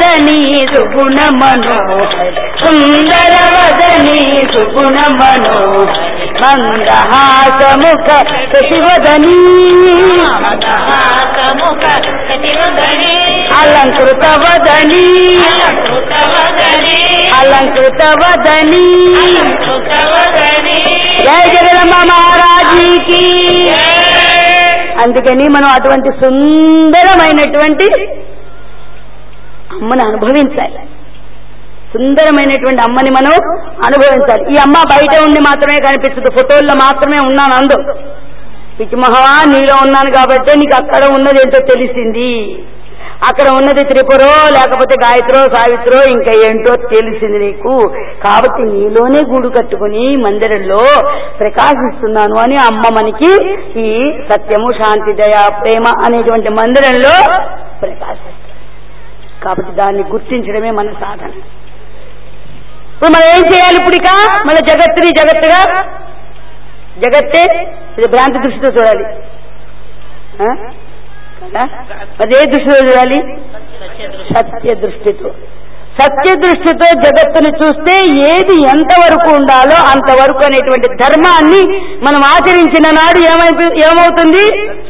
వదని సుగుణ మనోహరి సుందర వదని సుగుణ మనోహరి మందహాసముఖ శశివదని మందహాసముఖ శశివదనే అలంకృత వదని అలంకృతవదనే అలంకృత వదని అలంకృతవదనే జయ జగదమ్మ మహారాజీకి అందుకని మనం అటువంటి సుందరమైనటువంటి అమ్మని అనుభవించాలి సుందరమైనటువంటి అమ్మని మనం అనుభవించాలి ఈ అమ్మ బయట ఉండి మాత్రమే కనిపిస్తుంది ఫోటోల్లో మాత్రమే ఉన్నాను అందు పిచ్చి మహవా నీలో ఉన్నాను కాబట్టి నీకు అక్కడ ఉన్నది ఏంటో తెలిసింది అక్కడ ఉన్నది త్రిపురో లేకపోతే గాయత్రో సావిత్రో ఇంకా ఏంటో తెలిసింది నీకు కాబట్టి నీలోనే గూడు కట్టుకుని మందిరంలో ప్రకాశిస్తున్నాను అని అమ్మ మనకి ఈ సత్యము శాంతి దయ ప్రేమ అనేటువంటి మందిరంలో ప్రకాశిస్తుంది కాబట్టి దాన్ని గుర్తించడమే మన సాధన ఇప్పుడు మనం ఏం చేయాలి ఇప్పుడు ఇక మన జగత్తుని జగత్తుగా జగత్తే ఇది భ్రాంతి దృష్టితో చూడాలి ఆ? కదా మరి ఏ దృష్టితో చూడాలి సత్య దృష్టితో సత్య దృష్టితో జగత్తుని చూస్తే ఏది ఎంతవరకు ఉండాలో అంతవరకు అనేటువంటి ధర్మాన్ని మనం ఆచరించిన నాడు ఏమైపో ఏమవుతుంది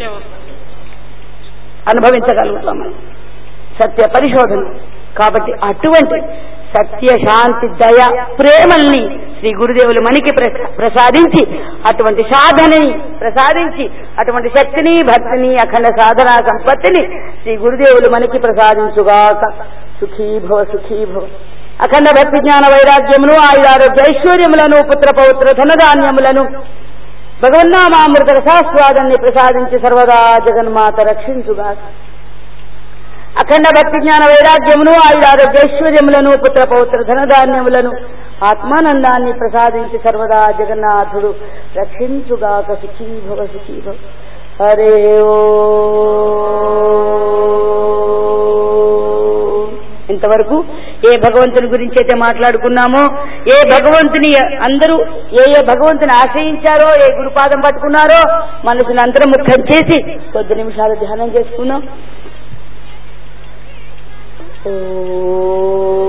అనుభవించగలుగుతాం మనం సత్య పరిశోధన కాబట్టి అటువంటి సత్య శాంతి దయ ప్రేమల్ని శ్రీ గురుదేవులు మనకి ప్రస- ప్రసాదించి అటువంటి సాధనని ప్రసాదించి అటువంటి శక్తిని భక్తిని అఖండ సాధన సంపత్తిని శ్రీ గురుదేవులు మనకి ప్రసాదించుగాక సుఖీ భవ సుఖీ భవ అఖండ భక్తి జ్ఞాన వైరాగ్యమును ఆయురారోగ్య ఐశ్వర్యములను పుత్ర పౌత్ర ధనధాన్యములను భగవన్నామామృత రసాస్వాదాన్ని ప్రసాదించి సర్వదా జగన్మాత రక్షించుగాక అఖండ భక్తి జ్ఞాన వైరాగ్యమును ఆయురారోగ్య ఐశ్వర్యములను పుత్ర పౌత్ర ధనధాన్యములను ఆత్మానందాన్ని ప్రసాదించి సర్వదా జగన్నాథుడు రక్షించుగాక సుఖీ భవ సుఖీ భవ హరే ఓ ఇంతవరకు ఏ భగవంతుని గురించి అయితే మాట్లాడుకున్నామో ఏ భగవంతుని అందరూ ఏ ఏ భగవంతుని ఆశ్రయించారో ఏ గురుపాదం పట్టుకున్నారో మనసుని అంతర్ముఖం చేసి కొద్ది నిమిషాలు ధ్యానం చేసుకున్నాం ఓ